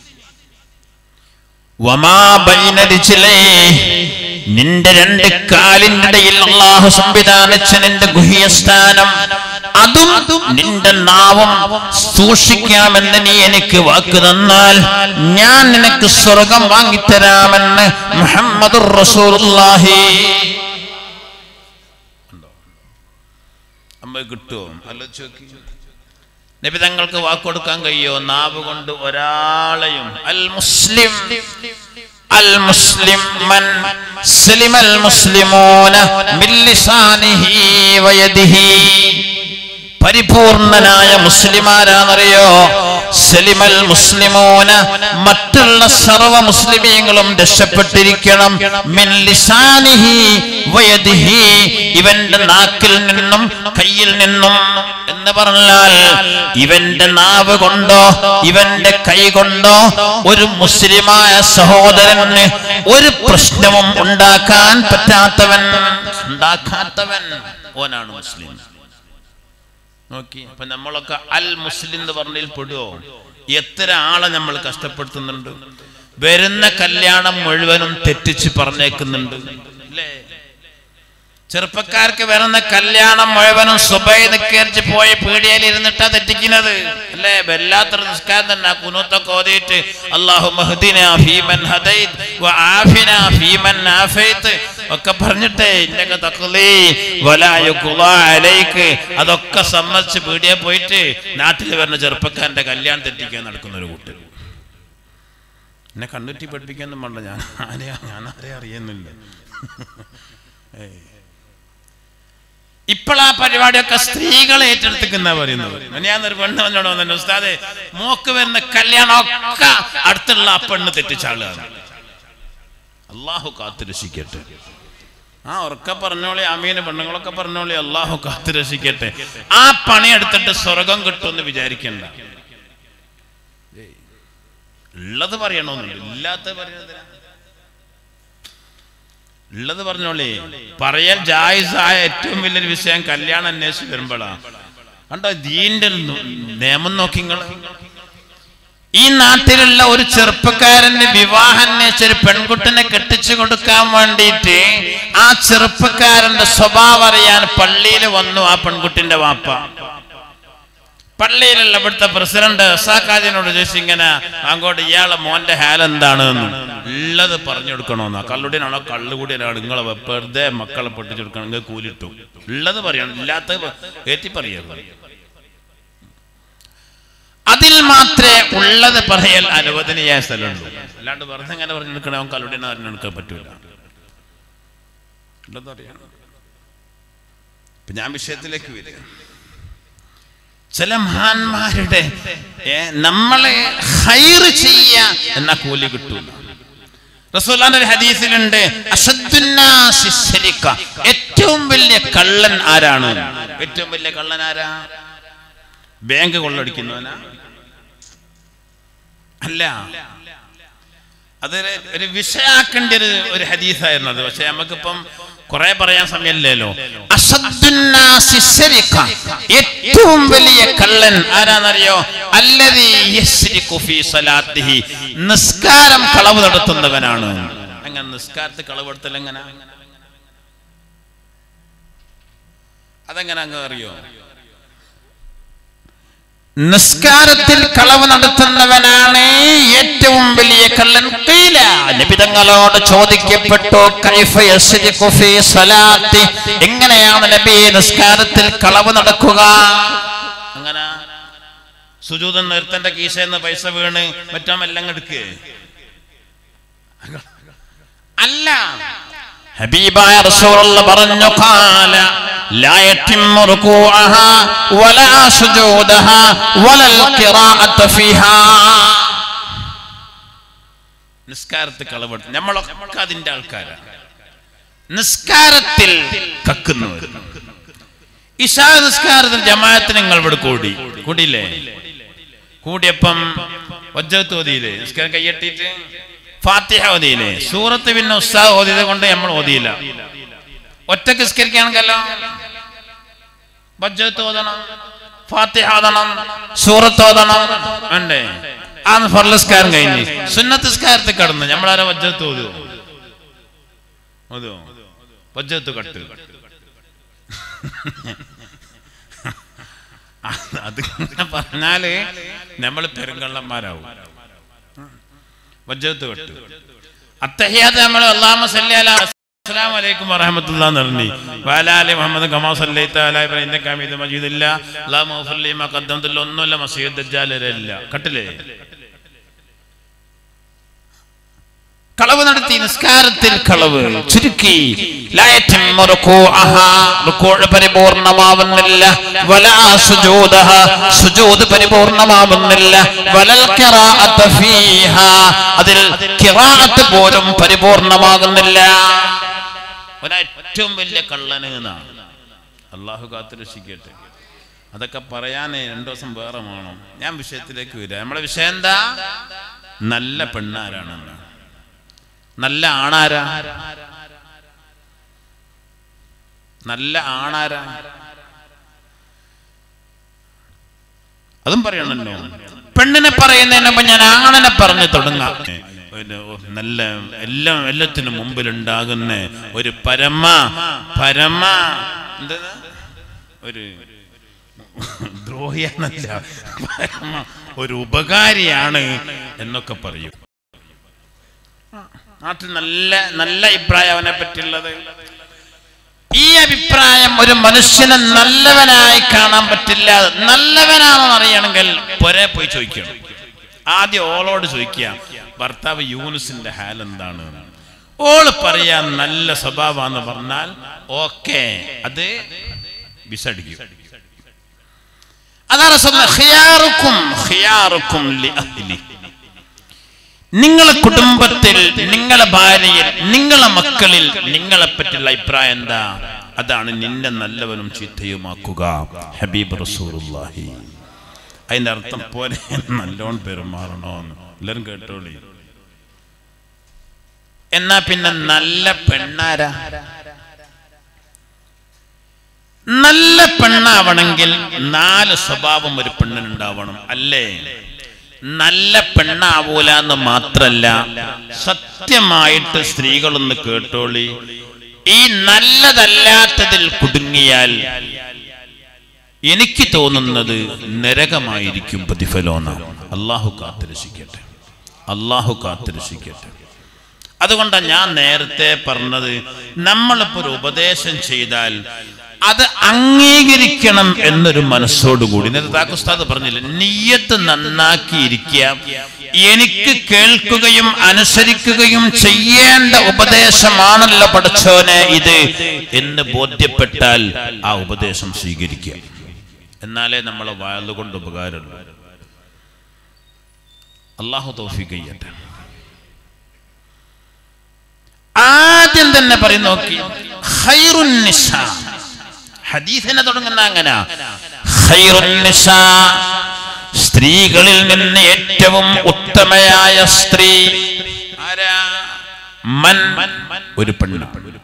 വമാ ബൈന രിജ്ലൈ. നിന്റെ രണ്ട് കാലിന്റെ ഇടയിൽ അള്ളാഹു സംവിധാനിച്ച നിന്റെ ഗുഹ്യസ്ഥാനം അതും നിന്റെ നാവും സൂക്ഷിക്കാമെന്ന് നീ എനിക്ക് വാക്ക് തന്നാൽ ഞാൻ നിനക്ക് സ്വർഗം വാങ്ങിത്തരാമെന്ന് മുഹമ്മദ് റസൂലുള്ളാഹി അമ്മ കിട്ടുമോ ആലോചിച്ച് നോക്കി നബി തങ്ങൾക്ക് വാക്കൊടുക്കാൻ കഴിയോ നാവ് കൊണ്ട് ഒരാളെയും അൽ മുസ്ലിം അൽ മുസ്ലിം മൻ സലിമൽ മുസ്ലിമൂന മിൻ ലിസാനിഹി വയദിഹി പരിപൂർണനായ മുസ്ലിമാരാന്നറിയോ സലിമൽ മുസ്ലിമോന മറ്റുള്ള സർവ മുസ്ലിമീങ്ങളും രക്ഷപ്പെട്ടിരിക്കണം മിൻ ലിസാനിഹി വയദിഹി ഇവന്റെ നാക്കിൽ നിന്നും കയ്യിൽ നിന്നും എന്ന് പറഞ്ഞാൽ ഇവന്റെ നാവ് കൊണ്ടോ ഇവന്റെ കൈ കൊണ്ടോ ഒരു മുസ്ലിമായ സഹോദരന് ഒരു പ്രശ്നവും ഉണ്ടാക്കാൻ പറ്റാത്തവൻ ഉണ്ടാക്കാത്തവൻ ഓനാണ് മുസ്ലിം നോക്കി അപ്പൊ നമ്മളൊക്കെ അൽ മുസ്ലിം എന്ന് പറഞ്ഞതിൽ പെടുവോ എത്ര ആളെ നമ്മൾ കഷ്ടപ്പെടുത്തുന്നുണ്ട് വരുന്ന കല്യാണം മുഴുവനും തെറ്റിച്ച് പറഞ്ഞേക്കുന്നുണ്ട് അല്ലേ ചെറുപ്പക്കാർക്ക് വരുന്ന കല്യാണം മുഴുവനും സുബൈ നിക്കരിച്ച് പോയി പീടിയയിൽ ഇരുന്നിട്ടാ തെറ്റിക്കുന്നത് അല്ലേ വല്ലാത്തൊരു നിസ്കാരം തന്നെ കുനൂത്തൊക്കെ ഓതിയിട്ട് അള്ളാഹു മഹദിന ഫീമൻ ഹദൈത് വ ആഫിന ഫീമൻ ആഫൈത്ത് ഒക്കെ പറഞ്ഞിട്ടേ ഇന്നൊക്കെ തക്കുലീ വലായു അലൈക്ക് അതൊക്കെ സമ്മതിച്ച് പീടിയെ പോയിട്ട് നാട്ടിൽ വരുന്ന ചെറുപ്പക്കാരന്റെ കല്യാണം തെറ്റിക്കാൻ നടക്കുന്ന ഒരു കൂട്ടർ എന്നെ കണ്ണുറ്റി പഠിപ്പിക്കാനും വേണ്ട ഞാൻ ആരെയാ ഞാൻ ആരെ അറിയുന്നില്ല ഏയ് ഇപ്പോൾ ആ പരിപാടിയൊക്കെ സ്ത്രീകൾ ഏറ്റെടുത്തിക്കുന്ന പറയുന്നത് ഞാൻ ഒരു പെണ്ണ് വന്നോട് വന്നു ഉസ്താദെ മോക്ക് വരുന്ന കല്യാണം ഒക്കെ അടുത്തുള്ള ആ പെണ്ണ് തെറ്റിച്ചാളുകയാണ് അള്ളാഹു കാത്തുരക്ഷിക്കട്ടെ ആ ഉറക്ക പറഞ്ഞോളി അമീന് പെണ്ണുങ്ങളൊക്കെ പറഞ്ഞോളി അള്ളാഹു കാത്തുരക്ഷിക്കട്ടെ ആ പണി എടുത്തിട്ട് സ്വർഗം കിട്ടുമെന്ന് വിചാരിക്കണ്ട ഏയ്. ഉള്ളത് പറയണമെന്നുണ്ട് ഇല്ലാത്ത പറയുന്നത് ഉള്ളത് പറഞ്ഞോളേ പറയാൻ ജായിസായ ഏറ്റവും വലിയൊരു വിഷയം കല്യാണം അന്വേഷിച്ച് വരുമ്പോഴാ കണ്ടോ ദീന്റെ ന- നിയമം നോക്കി നിങ്ങൾ ഈ നാട്ടിലുള്ള ഒരു ചെറുപ്പക്കാരന് വിവാഹം അന്വേഷിച്ച ഒരു പെൺകുട്ടിനെ കെട്ടിച്ചു കൊടുക്കാൻ വേണ്ടിയിട്ട് ആ ചെറുപ്പക്കാരന്റെ സ്വഭാവം അറിയാൻ പള്ളിയിൽ വന്നു ആ പെൺകുട്ടിന്റെ വാപ്പ പള്ളിയിലുള്ള ഇവിടുത്തെ പ്രസിഡന്റ് സാക്കാജിനോട് ചോദിച്ചു ഇങ്ങനെ അങ്ങോട്ട് ഇയാളെ മോന്റെ ഹാൽ എന്താണ് ഉള്ളത് പറഞ്ഞു കൊടുക്കണമെന്നാ കള്ളുടിനാണോ കള്ളുകൂടിയാണോ നിങ്ങളെ വെറുതെ മക്കളെ പൊട്ടിച്ചു കൊടുക്കണം നിങ്ങൾ കൂലിട്ടു ഉള്ളത് പറയണം ഇല്ലാത്ത ഏറ്റി പറയരുത് അതിൽ മാത്രമേ ഉള്ളത് പറയൽ അനുവദനീയ സ്ഥലമുള്ളൂ അല്ലാണ്ട് വെറുതെ ഇങ്ങനെ പറഞ്ഞു കൊടുക്കണേ അവൻ കള്ളുടിനെ പറഞ്ഞു കൊടുക്കാൻ പറ്റൂല ഉള്ളത് അറിയണം ഇപ്പൊ ഞാൻ വിഷയത്തിലേക്ക് വരിക ചില മഹാന്മാരുടെ ഏ, നമ്മളെ ഹൈറ് ചെയ്യ എന്ന കൂലി കിട്ടൂല റസൂലാന്റെ ഒരു ഹദീസിലുണ്ട് അസദ്ദുന്നാസി ശരിക്ക. ഏറ്റവും വലിയ കള്ളൻ ആരാണ് ഏറ്റവും വലിയ കള്ളൻ ആരാ ബാങ്ക് കൊള്ളടിക്കുന്നവനാ അല്ല അതൊരു ഒരു വിഷയാക്കേണ്ട ഒരു ഒരു ഹദീസായിരുന്നു അത് പക്ഷെ നമുക്കിപ്പം കുറെ പറയാൻ സമയമില്ലല്ലോ അസദ്ദുന്നാസി ശരിക്ക. ഏറ്റവും വലിയ കള്ളൻ ആരാന്നറിയോ അല്ലദീ യസ്രിഖു ഫീ സലാത്തിഹി നിസ്കാരം കളവ് നടത്തുന്നവനാണ് അങ്ങനെ നിസ്കാരത്തിൽ കളവെടുത്തൽ എങ്ങനെ അതെങ്ങനെ അങ്ങ് അറിയോ നിസ്കാരത്തിൽ കളവ് നടത്തുന്നവനാണ് ഏറ്റവും വലിയ കള്ളൻ കീല നബിതങ്ങളോട് ചോദിക്കപ്പെട്ടു കൈഫ യസ്രിഖു ഫീ സ്വലാത്തി എങ്ങനെയാണ് നബി നിസ്കാരത്തിൽ കളവ് നടക്കുക അങ്ങനെ സുജൂതൻ നിർത്തന്റെ കീശന്ന് പൈസ വീണ് മറ്റോ എല്ലാം എടുക്കേ അല്ല ഹബീബായ റസൂലുള്ള പറഞ്ഞു ഖാല لا يتم ركوعها ولا سجودها ولا القراءة فيها നിസ്കാരത്തിൽ കളവെടുത്ത് നമ്മളൊക്കെ അതിന്റെ ആൾക്കാരാണ് നിസ്കാരത്തിൽ കക്കുന്നവർ ഇഷാ നിസ്കാരത്തിൽ ജമാഅത്തിന് നിങ്ങൾ ഇവിടെ കൂടി കൂടിയില്ലേ കൂടിയപ്പം വജ്ജത്ത് ഓതിയില്ലേ നിസ്കാരം കയ്യെട്ടിയിട്ട് ഫാത്തിഹ ഓതിയില്ലേ സൂറത്ത് പിന്നെ ഉസ്താദ് ഓതിയത് കൊണ്ട് നമ്മൾ ഓതിയില്ല ഒറ്റക്ക് നിസ്കരിക്കുകയാണെങ്കിലോ വജ്ജത്ത് ഓതണം ഫാത്തിഹ ഓതണം സൂറത്ത് ഓതണം വേണ്ടേ ആ ഫർലസ്കാരം കഴിഞ്ഞ് സുന്നത്തിസ്കാരത്തിൽ കടന്നു നമ്മളാരെ വജ്ജത്ത് ഓതുവോ ഓതുവോ വജ്ജത്ത് കട്ട് അത് ഇങ്ങനെ പറഞ്ഞാല് നമ്മൾ പെരുങ്കള്ളന്മാരാവും വജ്ജത്ത് കട്ട് അത്തഹിയാത്ത് നമ്മൾ അള്ളാമ സല്ലി അസ്സലാമു അലൈക്കും വറഹ്മത്തുള്ളാഹി നർനി വലാലി മുഹമ്മദ് കമാ സല്ലൈത അലാ ഇബ്രാഹിം ഇന്നക ഹമീദു മജീദ് ഇല്ല അല്ലാഹു മഗ്ഫിർ ലി മാ ഖദ്ദംതു ഒന്നുമില്ല മസീദ് ദജ്ജാൽ ഇല്ല കട്ടില്ലേ കളവ് നടത്തി നിസ്കാരത്തിൽ കളവ് ചുരുക്കി ലാ യതമ്മു റുകൂഅഹാ, റുകൂഅ് പരിപൂർണമാവുന്നില്ല വലാ സുജൂദഹ, സുജൂദ് പരിപൂർണമാവുന്നില്ല വലൽ ഖിറാഅത്ത് ഫീഹാ, അതിൽ ഖിറാഅത്ത് പോലും പരിപൂർണമാകുന്നില്ല ഒരു ഏറ്റവും വലിയ കള്ളന് എന്നാണ് അള്ളാഹു കാത്തുരക്ഷിക്കട്ടെ അതൊക്കെ പറയാൻ രണ്ടു ദിവസം വേറെ വേണം ഞാൻ വിഷയത്തിലേക്ക് വരിക നമ്മളെ വിഷയം എന്താ നല്ല പെണ്ണാരാണെന്ന് നല്ല ആണാരാ നല്ല ആണാരാ അതും പറയണല്ലോ പെണ്ണിനെ പറയുന്നതിന് മുമ്പ് ഞാൻ ആണിനെ പറഞ്ഞു തുടങ്ങാം ഒരു നല്ല എല്ലാം എല്ലാത്തിനും മുമ്പിലുണ്ടാകുന്ന ഒരു പരമ പരമ എന്താ ഒരു ദ്രോഹിയാണല്ല പരമ ഒരു ഉപകാരിയാണ് എന്നൊക്കെ പറയും നാട്ടിൽ നല്ല നല്ല അഭിപ്രായം അവനെ പറ്റിയുള്ളത് ഈ അഭിപ്രായം ഒരു മനുഷ്യനെ നല്ലവനായി കാണാൻ പറ്റില്ല നല്ലവനാണെന്ന് അറിയണമെങ്കിൽ പൊരെ പോയി ചോദിക്കണം ആദ്യം ഓളോട് ചോദിക്കുക ഭർത്താവ് യൂനുസിന്റെ ഹാൽ എന്താണ് ഓള് പറയാ നല്ല സ്വഭാവമാന്ന് പറഞ്ഞാൽ ഓക്കെ അത് വിസടിക്കും അതാണ് സ്വന്തം ഖിയാറുക്കും ഖിയാറുക്കും ലി അഹ്ലി നിങ്ങളെ കുടുംബത്തിൽ നിങ്ങളെ ഭാര്യയിൽ നിങ്ങളെ മക്കളിൽ നിങ്ങളെ പറ്റിയുള്ള അഭിപ്രായം എന്താ അതാണ് നിന്നെ നല്ലവനും ചീത്തയുമാക്കുക ഹബീബ് റസൂറുല്ലാഹി അതിന്റെ അർത്ഥം പോലെ നല്ലോണം പെരുമാറണോന്ന് എല്ലാരും കേട്ടോളി എന്നാ പിന്നെ നല്ല പെണ്ണാരാ നല്ല പെണ്ണാവണമെങ്കിൽ നാല് സ്വഭാവം ഒരു പെണ്ണിനുണ്ടാവണം അല്ലേ നല്ല പെണ്ണാവൂല എന്ന് മാത്രല്ല സത്യമായിട്ട് സ്ത്രീകളൊന്ന് കേട്ടോളി ഈ നല്ലതല്ലാത്തതിൽ കുടുങ്ങിയാൽ എനിക്ക് തോന്നുന്നത് നരകമായിരിക്കും പ്രതിഫലോന്നാണ് അള്ളാഹു കാത്തുരക്ഷിക്കട്ടെ അള്ളാഹു കാത്തുരക്ഷിക്കട്ടെ അതുകൊണ്ടാണ് ഞാൻ നേരത്തെ പറഞ്ഞത് നമ്മളിപ്പോ ഒരു ഉപദേശം ചെയ്താൽ അത് അംഗീകരിക്കണം എന്നൊരു മനസ്സോടുകൂടി നേരത്തെ താക്കുസ്താദ് പറഞ്ഞില്ല നീയത്ത് നന്നാക്കിയിരിക്കുക എനിക്ക് കേൾക്കുകയും അനുസരിക്കുകയും ചെയ്യേണ്ട ഉപദേശമാണല്ലോ പഠിച്ചോനെ ഇത് എന്ന് ബോധ്യപ്പെട്ടാൽ ആ ഉപദേശം സ്വീകരിക്കുക എന്നാലേ നമ്മളെ വായതുകൊണ്ട് ഉപകാരമുള്ളൂ അള്ളാഹു തോഫിക്ക് ചെയ്യട്ടെ ആദ്യം തന്നെ പറയും നോക്കി ഖൈറുൻ നിസാ ഹദീസിനെ തുടങ്ങുന്ന അങ്ങനെ ഖൈറുൻ നിസാ സ്ത്രീകളിൽ നിന്ന് ഏറ്റവും ഉത്തമയായ സ്ത്രീ ആരാ മൻ ഒരു പെണ്ണ്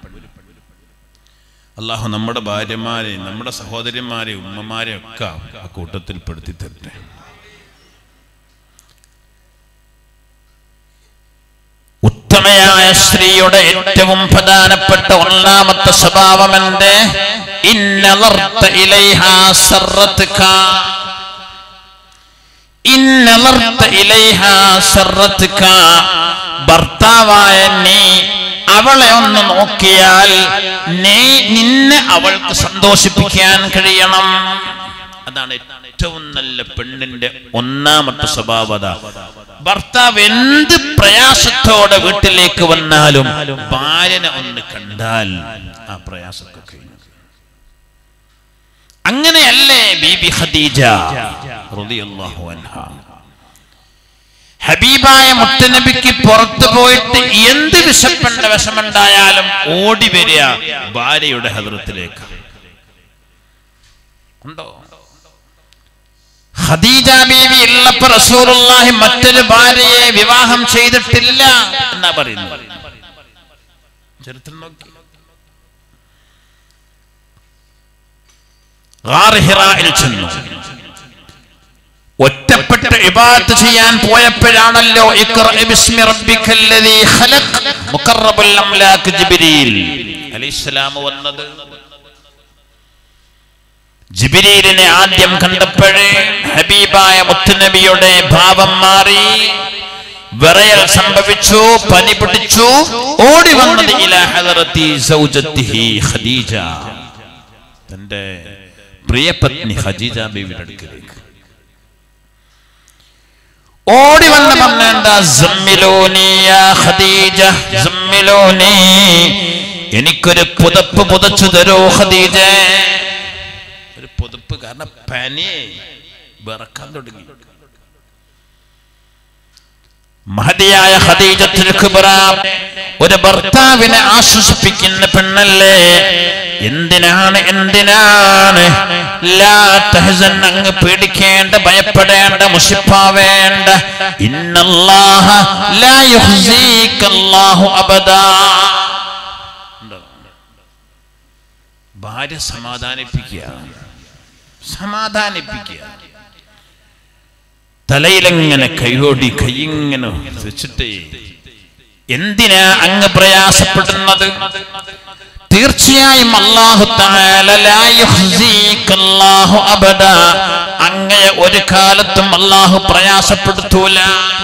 അള്ളാഹു നമ്മുടെ ഭാര്യമാരെ നമ്മുടെ സഹോദരിമാരെ ഉമ്മമാരെ ഒക്കെ ആ കൂട്ടത്തിൽ പെടുത്തി തരട്ടെ ഉത്തമയായ സ്ത്രീയുടെ ഏറ്റവും പ്രധാനപ്പെട്ട ഒന്നാമത്തെ സ്വഭാവം എന്ത് ഇന്നലർത്ത ഇലൈഹാ സർറത്തുക ഇന്നലർത്ത ഇലൈഹാ സർറത്തുക ഭർത്താവായ നീ അവളെ ഒന്ന് നോക്കിയാൽ നീ നിന്നെ അവൾക്ക് സന്തോഷിപ്പിക്കാൻ കഴിയണം അതാണ് ഏറ്റവും നല്ല പെണ്ണിന്റെ ഒന്നാമത്തെ സ്വഭാവത ഭർത്താവ് എന്ത് പ്രയാസത്തോടെ വീട്ടിലേക്ക് വന്നാലും ഭാര്യനെ ഒന്ന് കണ്ടാൽ ആ പ്രയാസമൊക്കെ കഴിഞ്ഞു അങ്ങനെയല്ലേ ബീബി ഖദീജ റളിയല്ലാഹു അൻഹ ഹബീബായ മുത്തനബിക്ക് പുറത്തു പോയിട്ട് എന്ത് വിശപ്പണ്ട വിഷമുണ്ടായാലും ഓടി വരിക ഭാര്യയുടെ ഹദ്രത്തിലേക്ക് ഉണ്ടോ ഖദീജ ബീവി ഉള്ളപ്പോ റസൂലുള്ളാഹി മറ്റൊരു ഭാര്യയെ വിവാഹം ചെയ്തിട്ടില്ല എന്നാ പറയുന്നത് ചരിത്രം നോക്കി ഗാർ ഹിറായിൽ ചെന്നു ഒറ്റപ്പെട്ട് ഇബാദത്ത് ചെയ്യാൻ പോയപ്പോഴാണല്ലോ ഇഖ്റ ബിസ്മി റബ്ബിക്കല്ലദീ ഖലഖ് മുഖറബുൽ അംലാക്ക് ജിബ്രീൽ അലൈഹിസ്സലാം വന്നത് ജിബ്രീലിനെ ആദ്യം കണ്ടപ്പോഴേ ഹബീബായ മുത്തുനബിയുടെ ഭാവം മാറി വിറയൽ സംഭവിച്ചു പനി പിടിച്ചു ഓടി വന്നത് ഇലാ ഹദറത്തി സൗജത്തിഹി ഖദീജ തന്റെ പ്രിയപത്നി ഖദീജ ബീവിയുടെ അടുക്കലേക്ക് ഓടി വന്ന് പറഞ്ഞേണ്ട സമ്മിലോനി യാ ഖദീജ സമ്മിലോനി എനിക്കൊരു പുതപ്പ് പുതച്ചു തരൂ ഖദീജ ഒരു പുതപ്പ് കാരണം പനി വിറക്കാൻ തുടങ്ങി മഹതിയായ ഖദീജത്തുൽ കുബ്ര ഒരു ഭർത്താവിനെ ആശ്വസിപ്പിക്കുന്ന പെണ്ണല്ലേ എന്തിനാണ് എന്തിനാണ് ലാ തഹ്സൻ അങ്ങ് പേടിക്കേണ്ട ഭയപ്പെടേണ്ട മുഷിപ്പാവേണ്ട ഇന്നല്ലാഹ ലാ യുഹ്സീകല്ലാഹു അബദാ ഉണ്ടോ? ഭാര്യ സമാധാനിപ്പിക്കുക സമാധാനിപ്പിക്കുക തലയിലെങ്ങനെ കൈയോടി കൈയിങ്ങനെ വെച്ചിട്ട് എന്തിനാ അങ്ങ് പ്രയാസപ്പെടുന്നത് തീർച്ചയായും അല്ലാഹു തആല ലാ യുഹ്സീകല്ലാഹു അബദ അങ്ങയെ ഒരു കാലത്തും അല്ലാഹു പ്രയാസപ്പെടുത്തൂല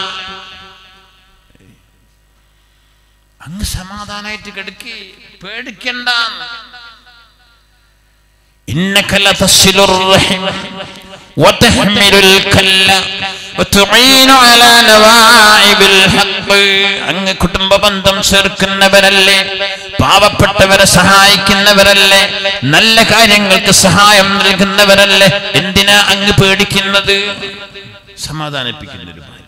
അങ്ങ് സമാധാനായിട്ട് കിടക്കി പേടിക്കണ്ട إنك لتصل الرحم وتحمل الكل وتعين على نواعب الحق അങ്ങ് കുടുംബ ബന്ധം ചേർക്കുന്നവരല്ലേ പാവപ്പെട്ടവരെ സഹായിക്കുന്നവരല്ലേ നല്ല കാര്യങ്ങൾക്ക് സഹായം നൽകുന്നവരല്ലേ എന്തിനാ അങ്ങ് പേടിക്കുന്നത് സമാധാനിപ്പിക്കുന്ന ഒരു ഭാര്യ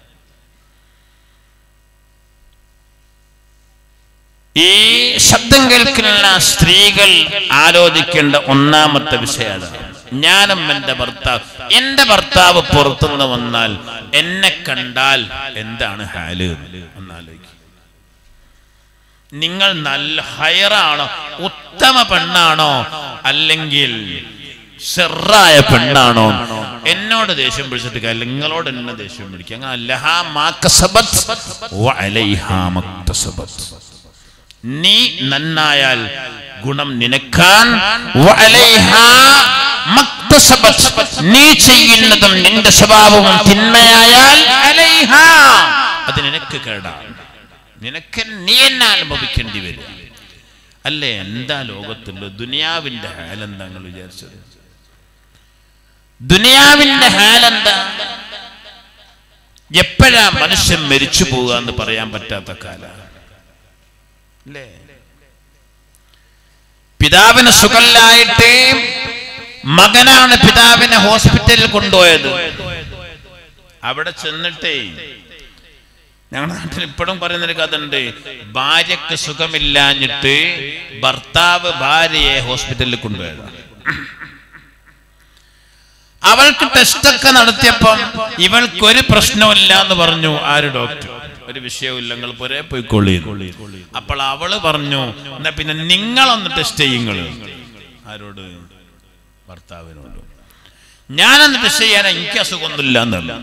ഈ ശബ്ദം കേൾക്കുന്ന സ്ത്രീകൾ ആലോചിക്കേണ്ട ഒന്നാമത്തെ വിഷയമാണ് ഞാനും എന്റെ ഭർത്താവ് എന്റെ ഭർത്താവ് പുറത്തുനിന്ന് വന്നാൽ എന്നെ കണ്ടാൽ എന്താണ് ഹാല് എന്നാലോചിക്കും നിങ്ങൾ നല്ല ഹയറാണോ ഉത്തമ പെണ്ണാണോ അല്ലെങ്കിൽ സെറായ പെണ്ണാണോ എന്നോട് ദേഷ്യം പിടിച്ചിട്ട് കാര്യമില്ല നിങ്ങളോട് എന്നെ ദേഷ്യം പിടിക്കുക അങ്ങനെ ലഹാ മാ കസബത് വ അലൈഹാ മക്തസബത് നീ നന്നായാൽ ഗുണം നിനക്കാൻ വഅലൈഹാ മക്തസബത്. നീ ചെയ്യുന്നതും നിന്റെ സ്വഭാവവും തിന്മയായാൽ അലൈഹാ അത് നിനക്ക് കേടാണ് നിനക്ക് നീ എന്നെ അനുഭവിക്കേണ്ടി വരും അല്ലേ എന്താ ലോകത്തുള്ള ദുനിയാവിന്റെ ഹാലെന്താ നിങ്ങൾ വിചാരിച്ചത് ദുനിയാവിന്റെ ഹാലെന്താ എപ്പോഴാ മനുഷ്യൻ മരിച്ചു പോകുക എന്ന് പറയാൻ പറ്റാത്ത കാലാണ് അല്ലേ പിതാവിന് സുഖല്ലായിട്ട് മകനാണ് പിതാവിനെ ഹോസ്പിറ്റലിൽ കൊണ്ടുപോയത് അവിടെ ചെന്നിട്ടേ ഞങ്ങളുടെ നാട്ടിൽ ഇപ്പോഴും പറയുന്നൊരു കഥ ഉണ്ട് ഭാര്യക്ക് സുഖമില്ലാഞ്ഞിട്ട് ഭർത്താവ് ഭാര്യയെ ഹോസ്പിറ്റലിൽ കൊണ്ടുപോയത് അവൾക്ക് ടെസ്റ്റൊക്കെ നടത്തിയപ്പം ഇവൾക്ക് ഒരു പ്രശ്നമില്ല എന്ന് പറഞ്ഞു ആര് ഡോക്ടർ ഒരു വിഷയവും നിങ്ങൾ പുരേ പോയിക്കൊള്ളി അപ്പോൾ അവള് പറഞ്ഞു എന്നാ പിന്നെ നിങ്ങളൊന്ന് ടെസ്റ്റ് ചെയ്യുങ്ങൾ ആരോട് ഭർത്താവിനോട് ഞാനൊന്ന് ടെസ്റ്റ് ചെയ്യാൻ എനിക്ക് അസുഖമൊന്നുമില്ല എന്നല്ല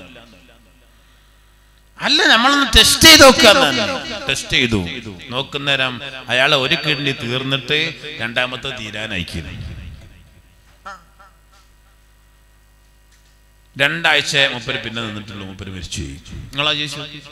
അല്ല നമ്മളൊന്ന് ടെസ്റ്റ് ചെയ്ത് നോക്കുക ടെസ്റ്റ് ചെയ്തു നോക്കുന്നേരം അയാളെ ഒരു കിഡ്നി തീർന്നിട്ട് രണ്ടാമത്തെ തീരാൻ അയക്കുന്നു രണ്ടാഴ്ച മുപ്പര് പിന്നെ നിന്നിട്ടുള്ളൂ മുപ്പര് മരിച്ചു നിങ്ങളാ ചോദിച്ചു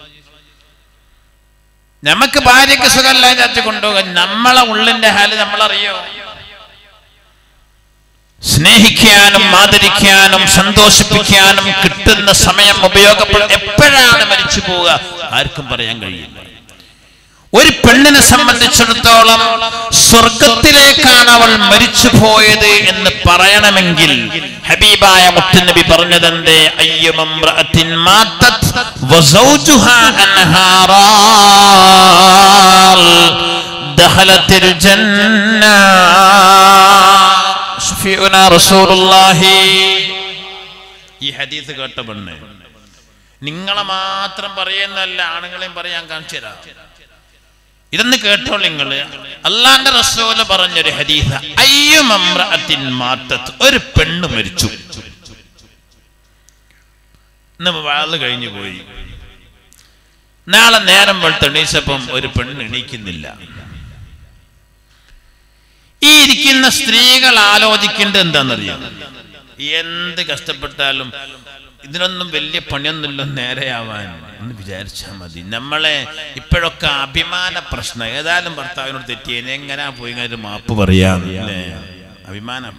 നമുക്ക് ഭാര്യക്ക് സുഖമല്ല ചാച്ച കൊണ്ടുപോകാൻ നമ്മളെ ഉള്ളിന്റെ ഹാല് നമ്മളറിയോ സ്നേഹിക്കാനും ആദരിക്കാനും സന്തോഷിപ്പിക്കാനും കിട്ടുന്ന സമയം ഉപയോഗപ്പെടും എപ്പോഴാണ് മരിച്ചു പോവുക ആർക്കും പറയാൻ കഴിയില്ല ഒരു പെണ്ണിനെ സംബന്ധിച്ചിടത്തോളം സ്വർഗത്തിലേക്കാണ് അവൾ മരിച്ചു പോയത് എന്ന് പറയണമെങ്കിൽ ഹബീബായ മുത്തുനബി പറഞ്ഞതെന്തേ അയ്യമമ്രഅത്തിൻ മാത്തത് വസൗജുഹാ അൻഹാറാൽ ദഖലത്തിൽ ജന്ന ഷഫീഉനാ റസൂലുള്ളാഹി ഈ ഹദീസ് കേട്ട പെണ്ണ് നിങ്ങളെ മാത്രം പറയുന്നല്ല ആണുങ്ങളെയും പറയാൻ കാണിച്ചു തരാം ഇതൊന്ന് കേട്ടോ നിങ്ങള് അള്ളാന്റെ റസൂല് പറഞ്ഞൊരു ഹദീസ അയ്യുമമ്രഅത്തിൻ മാത്തത്ത് ഒരു പെണ്ണ് മരിച്ചു ഇന്ന് വാള് കഴിഞ്ഞു പോയി നാളെ നേരം വെളുത്തെണീച്ചപ്പം ഒരു പെണ്ണ് എണീക്കുന്നില്ല ഈ ഇരിക്കുന്ന സ്ത്രീകൾ ആലോചിക്കേണ്ടത് എന്താണെന്നറിയാം എന്ത് കഷ്ടപ്പെട്ടാലും ഇതിനൊന്നും വലിയ പണിയൊന്നുമില്ല നേരെയാവാൻ എന്ന് വിചാരിച്ചാൽ മതി നമ്മളെ ഇപ്പോഴൊക്കെ അഭിമാന പ്രശ്നം ഏതായാലും ഭർത്താവിനോട് തെറ്റിയേനെ എങ്ങനാ പോയി ഒരു മാപ്പ് പറയാം അല്ലേ അഭിമാനം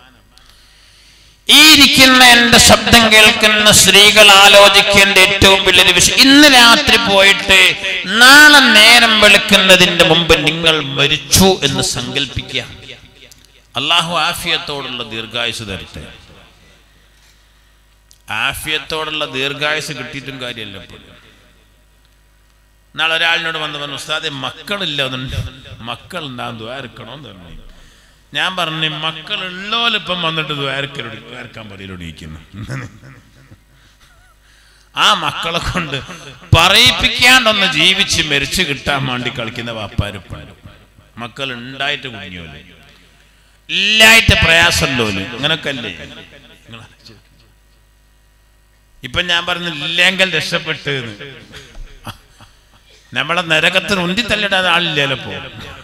ഈ ഇരിക്കുന്ന എന്റെ ശബ്ദം കേൾക്കുന്ന സ്ത്രീകൾ ആലോചിക്കേണ്ട ഏറ്റവും വലിയൊരു വിഷയം ഇന്ന് രാത്രി പോയിട്ട് നാളെ നേരം വെളുക്കുന്നതിന്റെ മുമ്പ് നിങ്ങൾ മരിച്ചു എന്ന് സങ്കല്പിക്കുക അള്ളാഹു ആഫിയത്തോടുള്ള ദീർഘായുസ് തരട്ടെ ആഫിയത്തോടുള്ള ദീർഘായുസ് കിട്ടിയിട്ടും കാര്യമല്ല ഇപ്പോൾ നാളെ ഒരാളിനോട് വന്ന് പറഞ്ഞു ഉസ്താദെ മക്കളില്ല അതുണ്ട് മക്കൾ ഉണ്ടാകും ദ്വാരക്കണമെന്ന് പറഞ്ഞു ഞാൻ പറഞ്ഞു മക്കൾ ഉള്ളോലിപ്പം വന്നിട്ട് ദ്വാരക്കലോട് ദ്വാരക്കാൻ പറയലോടിയിരിക്കുന്നു ആ മക്കളെ കൊണ്ട് പറയിപ്പിക്കാണ്ടൊന്ന് ജീവിച്ച് മരിച്ചു കിട്ടാൻ വേണ്ടി കളിക്കുന്ന വാപ്പാരുപ്പാരും മക്കൾ ഉണ്ടായിട്ട് കുഞ്ഞോല് ഇല്ലായിട്ട് പ്രയാസമുണ്ടോല് അങ്ങനൊക്കെ അല്ലേ നിങ്ങൾ ആലോചിച്ച് ഇപ്പൊ ഞാൻ പറഞ്ഞു ഇല്ലെങ്കിൽ രക്ഷപ്പെട്ട് എന്ന്. നമ്മളെ നരകത്തിന് ഉന്തി തള്ളിടാൻ ആളില്ലല്ലോ ഇപ്പോ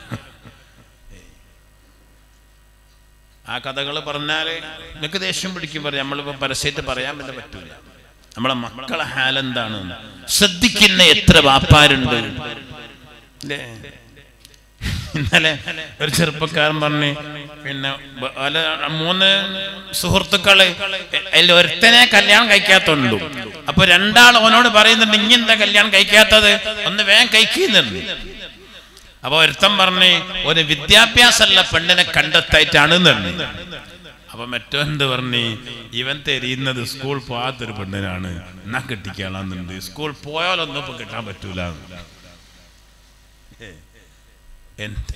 ആ കഥകൾ പറഞ്ഞാല് നിങ്ങൾക്ക് ദേഷ്യം പിടിക്കും പറയാം നമ്മളിപ്പോ പരസ്യമായിട്ട് പറയാൻ പറ്റാൻ പറ്റൂല നമ്മളെ മക്കളെ ഹാലെന്താണ് ശ്രദ്ധിക്കുന്ന എത്ര വാപ്പാരുണ്ട് അല്ലേ ഇന്നലെ ഒരു ചെറുപ്പക്കാരൻ പറഞ്ഞ് പിന്നെ ബ- അല്ല മൂന്ന് സുഹൃത്തുക്കള് അതിൽ ഒരുത്തനെ കല്യാണം കഴിക്കാത്തുള്ളൂ അപ്പൊ രണ്ടാൾ അവനോട് പറയുന്നുണ്ട് ഇങ്ങനെന്താ കല്യാണം കഴിക്കാത്തത് ഒന്ന് വേഗം കഴിക്കുന്നുണ്ട് അപ്പൊ ഒരുത്തൻ പറഞ്ഞ് ഒരു വിദ്യാഭ്യാസമല്ല പെണ്ണിനെ കണ്ടെത്തായിട്ടാണ് പറഞ്ഞു അപ്പൊ മറ്റോ എന്ത് പറഞ്ഞ് ഇവൻ തെരിയുന്നത് സ്കൂൾ പോകാത്തൊരു പെണ്ണിനാണ് എന്നാ കെട്ടിക്കാളാന്നുണ്ട് സ്കൂൾ പോയാലൊന്നും ഇപ്പൊ കിട്ടാൻ പറ്റൂല എന്ത്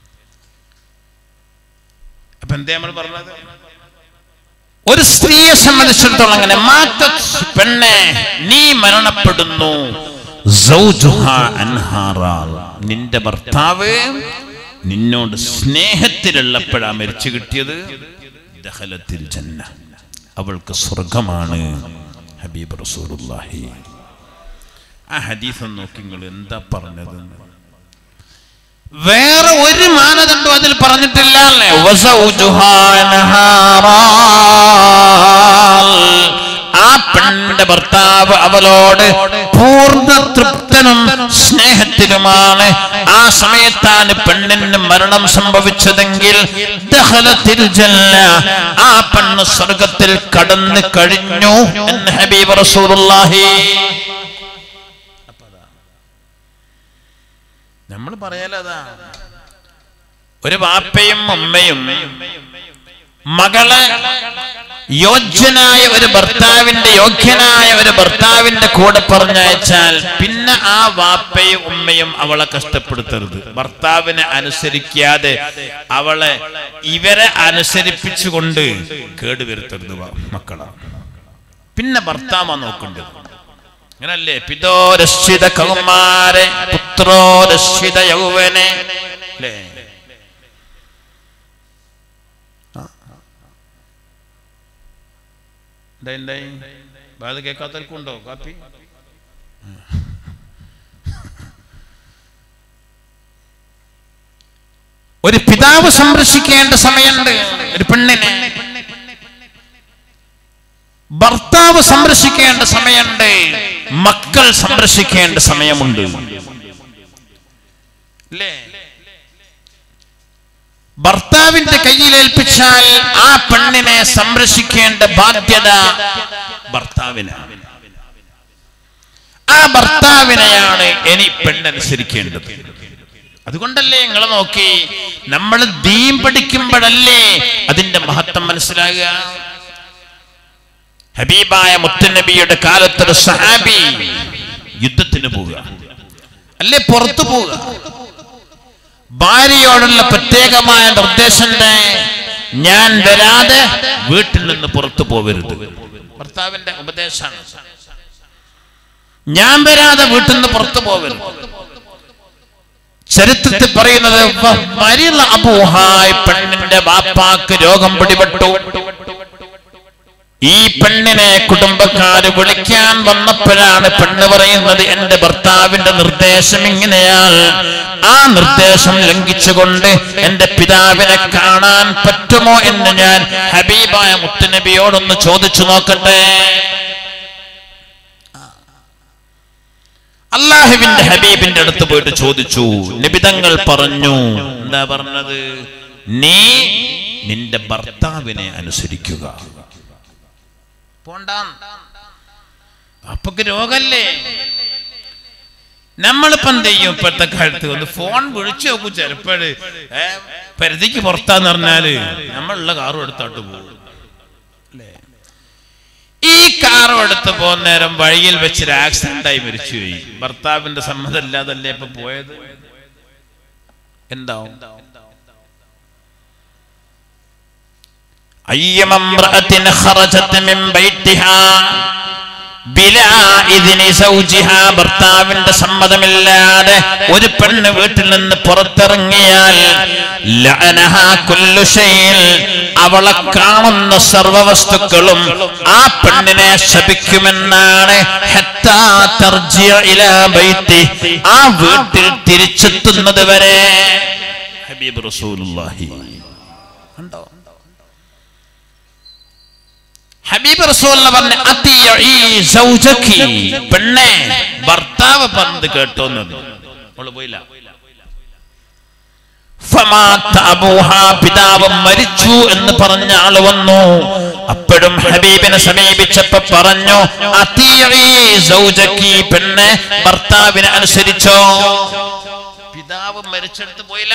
അപ്പൊ എന്തേ നമ്മൾ പറഞ്ഞത് ഒരു സ്ത്രീയെ സംബന്ധിച്ചിടത്തോളം അങ്ങനെ മാത്തത് പെണ്ണെ നീ മരണപ്പെടുന്നു സൗജുഹാ അൻഹാറാൽ. നിന്റെ ഭർത്താവ് നിന്നോട് സ്നേഹത്തിലുള്ളപ്പോഴാ മരിച്ചു കിട്ടിയത് ദഹലത്തിൽ ജന്ന അവൾക്ക് സ്വർഗമാണ് ഹബീബ് റസൂലുള്ളാഹി ആ ഹദീസ് നോക്കി നിങ്ങൾ എന്താ പറഞ്ഞത് വേറെ ഒരു മാനദണ്ഡവും അതിൽ പറഞ്ഞിട്ടില്ല അല്ലേ? വസൗജുഹാ നഹാറാൽ. ആ പെണ്ണിന്റെ ഭർത്താവ് അവളോട് പൂർണ്ണ തൃപ്തനും സ്നേഹത്തിലുമാണ് ആ സമയത്താണ് പെണ്ണിന് മരണം സംഭവിച്ചതെങ്കിൽ ദഖലത്തിൽ ജന്ന. ആ പെണ്ണ് സ്വർഗത്തിൽ കടന്നു കഴിഞ്ഞു എന്ന് ഹബീബ് റസൂലുള്ളാഹി നമ്മൾ പറയാലതാ ഒരു വാപ്പയും ഉമ്മയും മകളെ യോഗ്യനായ ഒരു ഭർത്താവിന്റെ യോഗ്യനായ ഒരു ഭർത്താവിന്റെ കൂടെ പറഞ്ഞയച്ചാൽ പിന്നെ ആ വാപ്പയും ഉമ്മയും അവളെ കഷ്ടപ്പെടുത്തരുത് ഭർത്താവിനെ അനുസരിക്കാതെ അവളെ ഇവരെ അനുസരിപ്പിച്ചുകൊണ്ട് കേടുവരുത്തരുത് വ- മക്കളെ പിന്നെ ഭർത്താവാ നോക്കേണ്ടത് അങ്ങനല്ലേ പിതോരശ്ചിത കൗമാരെ പുത്രോരശ്ചിത യൗവനെ അല്ലേ ആ. എന്താ എന്തായി ബാധ കേൾക്കാത്തവർക്കുണ്ടോ കാപ്പി ഒരു പിതാവ് സംരക്ഷിക്കേണ്ട സമയമുണ്ട് ഒരു പെണ്ണിനെ ഭർത്താവ് സംരക്ഷിക്കേണ്ട സമയമുണ്ട് മക്കൾ സംരക്ഷിക്കേണ്ട സമയമുണ്ട് അല്ലേ ഭർത്താവിന്റെ കയ്യിലേൽപ്പിച്ചാൽ ആ പെണ്ണിനെ സംരക്ഷിക്കേണ്ട ബാധ്യത ഭർത്താവിനാണ് ആ ഭർത്താവിനെയാണ് ഇനി പെണ്ണനുസരിക്കേണ്ടത് അതുകൊണ്ടല്ലേ നിങ്ങൾ നോക്കി നമ്മൾ ദീൻ പഠിക്കുമ്പോഴല്ലേ അതിന്റെ മഹത്വം മനസ്സിലാകുക ഹബീബായ മുത്തനബിയുടെ കാലത്തൊരു സഹാബി യുദ്ധത്തിന് പോവുക അല്ലേ പുറത്തു പോവുക ഭാര്യയോടുള്ള പ്രത്യേകമായ നിർദ്ദേശന്റെ ഞാൻ വരാതെ വീട്ടിൽ നിന്ന് പുറത്തു പോവരുത് ഭർത്താവിന്റെ ഉപദേശമാണ് ഞാൻ വരാതെ വീട്ടിൽ നിന്ന് പുറത്തു പോവരുത് ചരിത്രത്തിൽ പറയുന്നത് വ- മരിയുള്ള അബൂഹായ് പെണ്ണിന്റെ ബാപ്പാക്ക് രോഗം പിടിപെട്ടു ഈ പെണ്ണിനെ കുടുംബക്കാര് വിളിക്കാൻ വന്നപ്പോഴാണ് പെണ്ണ് പറയുന്നത് എന്റെ ഭർത്താവിന്റെ നിർദ്ദേശം ഇങ്ങനെയാണ് ആ നിർദ്ദേശം ലംഘിച്ചുകൊണ്ട് എന്റെ പിതാവിനെ കാണാൻ പറ്റുമോ എന്ന് ഞാൻ ഹബീബായ മുത്തുനബിയോടൊന്ന് ചോദിച്ചു നോക്കട്ടെ അള്ളാഹുവിന്റെ ഹബീബിന്റെ അടുത്ത് പോയിട്ട് ചോദിച്ചു നിബിതങ്ങൾ പറഞ്ഞു എന്താ പറഞ്ഞത് നീ നിന്റെ ഭർത്താവിനെ അനുസരിക്കുക പോണ്ട അപ്പൊക്ക് രോഗല്ലേ നമ്മളിപ്പോ എന്ത് ചെയ്യും ഇപ്പോഴത്തെ കാലത്ത് ഒന്ന് ഫോൺ വിളിച്ചു നോക്കും ചിലപ്പോഴ് പരിധിക്ക് പുറത്താന്ന് പറഞ്ഞാല് നമ്മളുള്ള കാറും എടുത്തോട്ട് പോകും അല്ലേ ഈ കാറും എടുത്ത് പോകുന്ന നേരം വഴിയിൽ വെച്ചൊരു ആക്സിഡന്റ് ആയി മരിച്ചുപോയി ഭർത്താവിന്റെ സമ്മതം ഇല്ലാതല്ലേ ഇപ്പൊ പോയത് എന്താവും أيما امرأة خرجت من بيتها بلا إذن زوجها ഭർത്താവിന്റെ സമ്മതമില്ലാതെ ഒരു പെണ്ണ് വീട്ടിൽ നിന്ന് പുറത്തിറങ്ങിയാൽ ലഅനഹാ കുല്ലു ഷൈഇൻ അവളെ കാണുന്ന സർവ്വ വസ്തുക്കളും ആ പെണ്ണിനെ ശപിക്കുമെന്നാണ് ഹത്താ തർജിഅ ഇലാ ബൈത്തി ആ വീട്ടിൽ തിരിച്ചെത്തുന്നത് വരെ ഹബീബ് റസൂലുള്ളാഹി കണ്ടോ ഹബീബ് റസൂൽ പറഞ്ഞ "അത്തിയഈ സൗജക്കി." പെണ്ണെ ഭർത്താവ് പറഞ്ഞത് കേട്ടോന്നത് അവള് പോയില്ല ഫമാത്ത അബൂഹാ പിതാവ് മരിച്ചു എന്ന് പറഞ്ഞ ആള് വന്നു അപ്പോഴും ഹബീബിനെ സമീപിച്ചപ്പോ പറഞ്ഞു "അത്തിയഈ സൗജക്കി." പെണ്ണെ ഭർത്താവിനെ അനുസരിച്ചോ പിതാവ് മരിച്ചെടുത്ത് പോയില്ല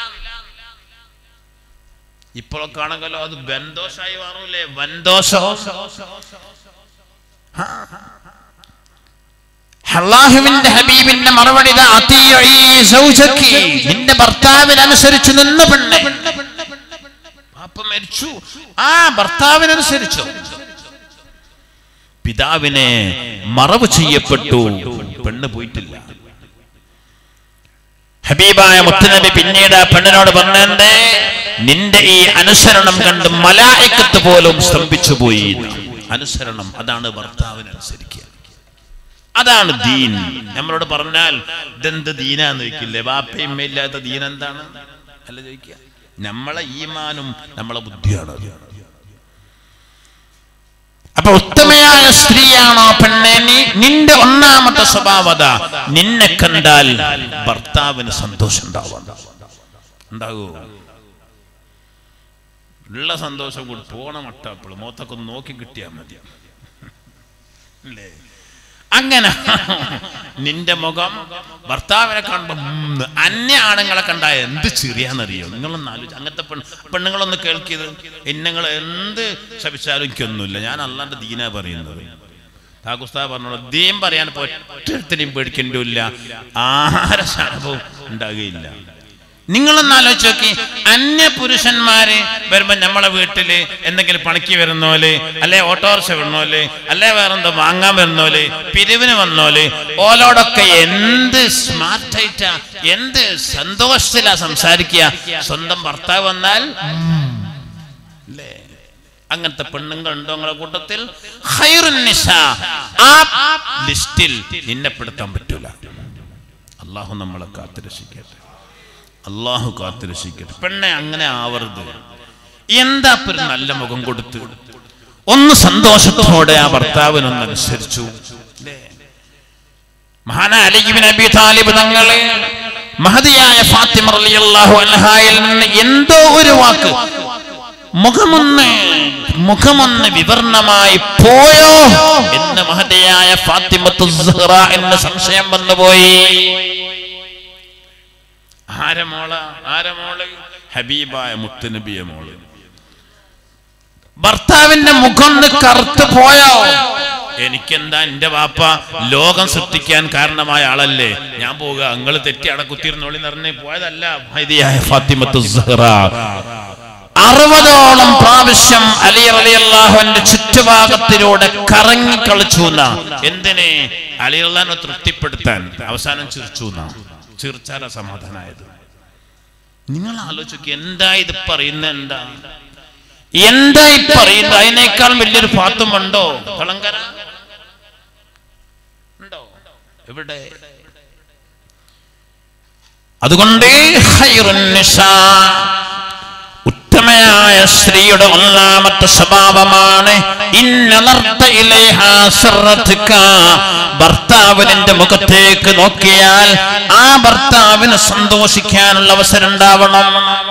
ഇപ്പോഴൊക്കെ ആണെങ്കിലോ അത് ബന്ധോഷായി മാറൂലേ വൻദോഷോ അള്ളാഹുവിന്റെ ഹബീബിന്റെ മറുപടി ഇതാ, "അത്തിയഈ സൗജക്കി." നിന്റെ ഭർത്താവിനനുസരിച്ച് നിന്ന് പെണ്ണെ പാപ്പ മരിച്ചു ആ ഭർത്താവിനനുസരിച്ചു പിതാവിനെ മറവ് ചെയ്യപ്പെട്ടു പെണ്ണ് പോയിട്ടില്ല ഹബീബായ മുത്തുനബി പിന്നീട് ആ പെണ്ണിനോട് പറഞ്ഞേ നിന്റെ ഈ അനുസരണം കണ്ട് മലായിക്കത്ത് പോലും സ്തംഭിച്ചു പോയി അനുസരണം അതാണ് ഭർത്താവിനനുസരിക്കുക അതാണ് ദീൻ നമ്മളോട് പറഞ്ഞാൽ ഇതെന്ത് ദീനാന്ന് ചോദിക്കില്ലേ ബാപ്പയും ഇല്ലാത്ത ദീൻ എന്താണ് അല്ല ചോദിക്കുക നമ്മളെ ഈമാനും നമ്മളെ ബുദ്ധിയാണ് അത്. അപ്പൊ ഉത്തമയായ സ്ത്രീയാണോ പെണ്ണെ നീ നിന്റെ ഒന്നാമത്തെ സ്വഭാവത നിന്നെ കണ്ടാൽ ഭർത്താവിന് സന്തോഷം ഉണ്ടാവാം ഉണ്ടാകൂ ഉള്ള സന്തോഷം കൂടി പോണ മട്ടപ്പോൾ മോത്തൊക്കെ ഒന്ന് നോക്കി കിട്ടിയാൽ മതി അല്ലേ അങ്ങനെ നിന്റെ മുഖം ഭർത്താവിനെ കാണുമ്പോ ഉം, അന്യ ആണുങ്ങളെ കണ്ടായ എന്ത് ചെറിയാന്നറിയോ നിങ്ങളൊന്ന് ആലോചിച്ച് അങ്ങനത്തെ പെണ്ണ് പെണ്ണുങ്ങളൊന്ന് കേൾക്കിയത് എന്നെങ്ങൾ എന്ത് ശപിച്ചാലും എനിക്കൊന്നുമില്ല ഞാൻ അല്ലാണ്ട് ദീന പറയുന്നത് താകുസ്താ പറഞ്ഞോളൂ ദീൻ പറയാൻ ഇപ്പൊ ഒറ്റത്തിനെയും പേടിക്കേണ്ടില്ല ആരെ ശാപവും ഉണ്ടാകുകയില്ല നിങ്ങളൊന്ന് ആലോചിച്ച് നോക്കി അന്യ പുരുഷന്മാര് വരുമ്പോ നമ്മളെ വീട്ടില് എന്തെങ്കിലും പണിക്ക് വരുന്നോല് അല്ലെ ഓട്ടോറിക്ഷ വരുന്നോല് അല്ലെ വേറെന്തോ വാങ്ങാൻ വരുന്നോല് പിരിവിന് വന്നോല് ഓലോടൊക്കെ എന്ത് സ്മാർട്ടായിട്ടാ എന്ത് സന്തോഷത്തിലാ സംസാരിക്കുക സ്വന്തം ഭർത്താവ് വന്നാൽ അല്ലേ അങ്ങനത്തെ പെണ്ണുങ്ങൾ ഉണ്ടോ നിങ്ങളെ കൂട്ടത്തിൽ ഖൈറുൻ നിസാ. ആ ലിസ്റ്റിൽ നിന്നെ പെടുത്താൻ പറ്റൂല അള്ളാഹു നമ്മളെ കാത്തുരക്ഷിക്കട്ടെ അള്ളാഹു കാത്തുരക്ഷിക്കട്ടെ പെണ്ണെ അങ്ങനെ ആവരുത് എന്താ ഇപ്പൊ ഒരു നല്ല മുഖം കൊടുത്ത് ഒന്ന് സന്തോഷത്തോടെ ആ ഭർത്താവിനൊന്ന് അനുസരിച്ചു മഹാന അലിബിൻ അബി താലിബ് തങ്ങളെ മഹതിയായ ഫാത്തിമ റളിയല്ലാഹു അൻഹായിൽ നിന്ന് എന്തോ ഒരു വാക്ക് മുഖമൊന്ന് മുഖമൊന്ന് വിവരണമായി പോയോ എന്ന് മഹതിയായ ഫാത്തിമത്തു സുഹ്റ എന്ന് സംശയം വന്നുപോയി ആരമോള ആരമോള് ഹബീബായ മുത്തുനബിയ മോള് ഭർത്താവിന്റെ മുഖം ഒന്ന് കറുത്ത് പോയോ എനിക്കെന്താ എന്റെ വാപ്പ ലോകം സൃഷ്ടിക്കാൻ കാരണമായ ആളല്ലേ ഞാൻ പോവുക അങ്ങള് തെറ്റി അട കുത്തിയിരുന്നോളി നിറഞ്ഞ് പോയതല്ല മഹദിയായ ഫാത്തിമത്തു സുഹ്റ അറുപതോളം പ്രാവശ്യം അലി അലി അള്ളാഹുവിന്റെ ചുറ്റുഭാഗത്തിലൂടെ കറങ്ങി കളിച്ചു എന്നാ എന്തിനെ അലി അള്ളഹാനെ തൃപ്തിപ്പെടുത്താൻ അവസാനം ചിരിച്ചു എന്നാ ചിരിച്ചാല സമാധാനായത് നിങ്ങൾ ആലോചിക്കുക എന്താ ഇത് പറയുന്നത് എന്താ എന്താ ഈ പറയുന്നത് അതിനേക്കാൾ വലിയൊരു ഫാത്തും ഉണ്ടോ കളങ്കര ഉണ്ടോ എവിടെ അതുകൊണ്ട് ഖൈറുൻ നിസാ ഉത്തമയായ സ്ത്രീയുടെ ഒന്നാമത്തെ സ്വഭാവമാണ് ഇന്നലർത്ത ഇലൈഹാ സിർറത്തുക. ഭർത്താവ് നിന്റെ മുഖത്തേക്ക് നോക്കിയാൽ ആ ഭർത്താവിന് സന്തോഷിക്കാനുള്ള അവസരം ഉണ്ടാവണം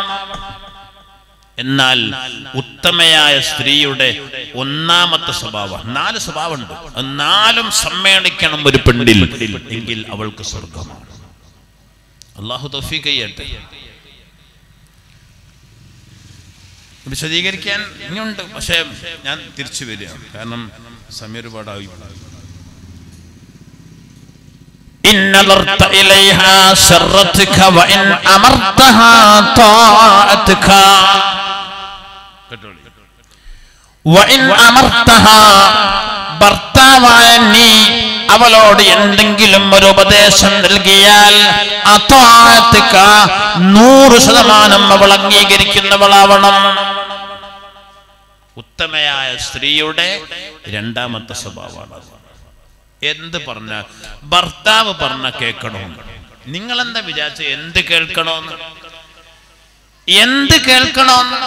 എന്നാൽ ഉത്തമയായ സ്ത്രീയുടെ ഒന്നാമത്തെ സ്വഭാവം നാല് സ്വഭാവമുണ്ട് അത് നാലും സമ്മേളിക്കണം ഒരു പെണ്ണിൽ എങ്കിൽ അവൾക്ക് സ്വർഗമാണ് അള്ളാഹു തൗഫീഖ് ചെയ്യട്ടെ വിശദീകരിക്കാൻ ഇനിയുണ്ട് പക്ഷേ ഞാൻ തിരിച്ചു വരിക കാരണം സമയം ഒരുപാടായി إن نظرت إليها سرتك وإن أمرتها طاعتك وإن أمرتها ഭർത്താവായ നീ അവളോട് എന്തെങ്കിലും ഒരു ഉപദേശം നൽകിയാൽ അത്വാഅത്ക നൂറ് ശതമാനം അവൾ അംഗീകരിക്കുന്നവളാവണം ഉത്തമയായ സ്ത്രീയുടെ രണ്ടാമത്തെ സ്വഭാവമാണ് എന്ത് പറഞ്ഞ ഭർത്താവ് പറഞ്ഞ കേൾക്കണോ നിങ്ങൾ എന്താ വിചാരിച്ച എന്ത് കേൾക്കണോന്ന് എന്ത് കേൾക്കണോന്ന്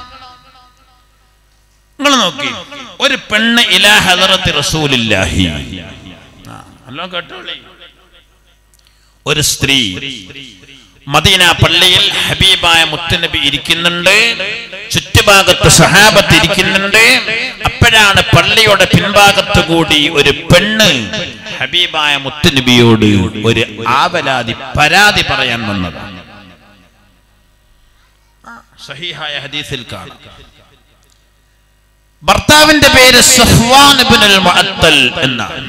നിങ്ങൾ നോക്കി ഒരു പെണ്ണ് ഇലാ ഹദറത്തി റസൂലില്ലാഹി ആ, നല്ലോ കേട്ടോളി ഒരു സ്ത്രീ മദീന പള്ളിയിൽ ഹബീബായ മുത്തുനബി ഇരിക്കുന്നുണ്ട് ചുറ്റുഭാഗത്ത് സഹാബത്ത് ഇരിക്കുന്നുണ്ട് അപ്പോഴാണ് പള്ളിയുടെ പിൻഭാഗത്ത് കൂടി ഒരു പെണ്ണ് ഹബീബായ മുത്തുനബിയോട് ഒരു ആവലാതി പരാതി പറയാൻ വന്നത് സഹീഹായ ഹദീസിൽ കാണാം ഭർത്താവിന്റെ പേര് സഫ്വാൻ ഇബ്നുൽ മുഅത്തൽ എന്നാണ്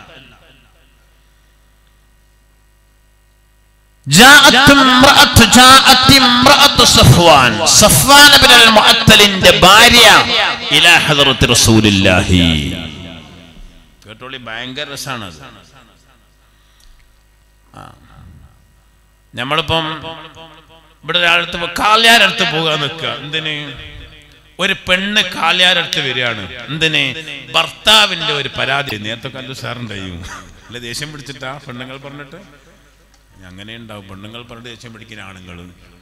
جاءت امرأة جاءت امرأة صفوان صفوان بن المعطل ഭാര്യ إلى حضرة رسول الله കേട്ടോളി ഭയങ്കര രസമാണ് അത് നമ്മളിപ്പം ഇവിടെ ഒരാളടുത്ത് കാല്യാരടുത്ത് പോകാൻ നിൽക്കുക എന്തിന് ഒരു പെണ്ണ് കാല്യാരടുത്ത് വരികയാണ് എന്തിന് ഭർത്താവിന്റെ ഒരു പരാതി നേരത്തെ കല്ലു സാറുണ്ടായും അല്ലെ ദേഷ്യം പിടിച്ചിട്ടാ പെണ്ണുങ്ങൾ പറഞ്ഞിട്ട് അങ്ങനെ ഉണ്ടാവും പെണ്ണുങ്ങൾ പറഞ്ഞിട്ട് ദേഷ്യം പിടിക്കുന്ന ആണുങ്ങൾ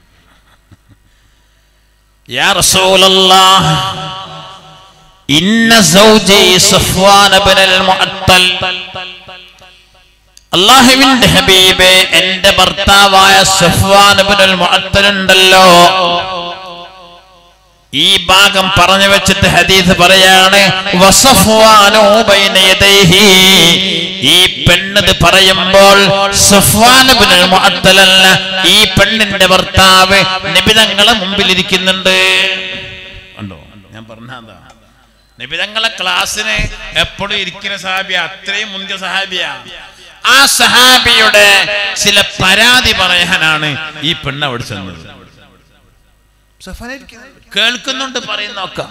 യാ റസൂലല്ലാഹ് ഇന്ന സൗജി സഫ്വാൻ ഇബ്നുൽ മുഅത്തൽ അള്ളാഹുവിന്റെ ഹബീബെ എന്റെ ഭർത്താവായ സഫ്വാൻ ഇബ്നുൽ മുഅത്തൽ ഉണ്ടല്ലോ ഈ ഭാഗം പറഞ്ഞു വെച്ചിട്ട് ഹദീസ് പറയാണ് വസഫ്വാനു ബൈന യദൈഹി ഈ പെണ്ണത് പറയുമ്പോൾ സഫ്വാൻ ഇബ്നുൽ മുഅത്തൽ അല്ല ഈ പെണ്ണിന്റെ ഭർത്താവ് നിബിതങ്ങളെ മുമ്പിൽ ഇരിക്കുന്നുണ്ട് ഉണ്ടോ ഞാൻ പറഞ്ഞതാ നിബിതങ്ങളെ ക്ലാസ്സിന് എപ്പോഴും ഇരിക്കുന്ന സഹാബിയ അത്രയും മുന്തിയ സഹാബിയ ആ സഹാബിയുടെ ചില പരാതി പറയാനാണ് ഈ പെണ്ണ് അവിടെ ചെന്നത് കേൾക്കുന്നുണ്ട് പറയുന്നൊക്കെ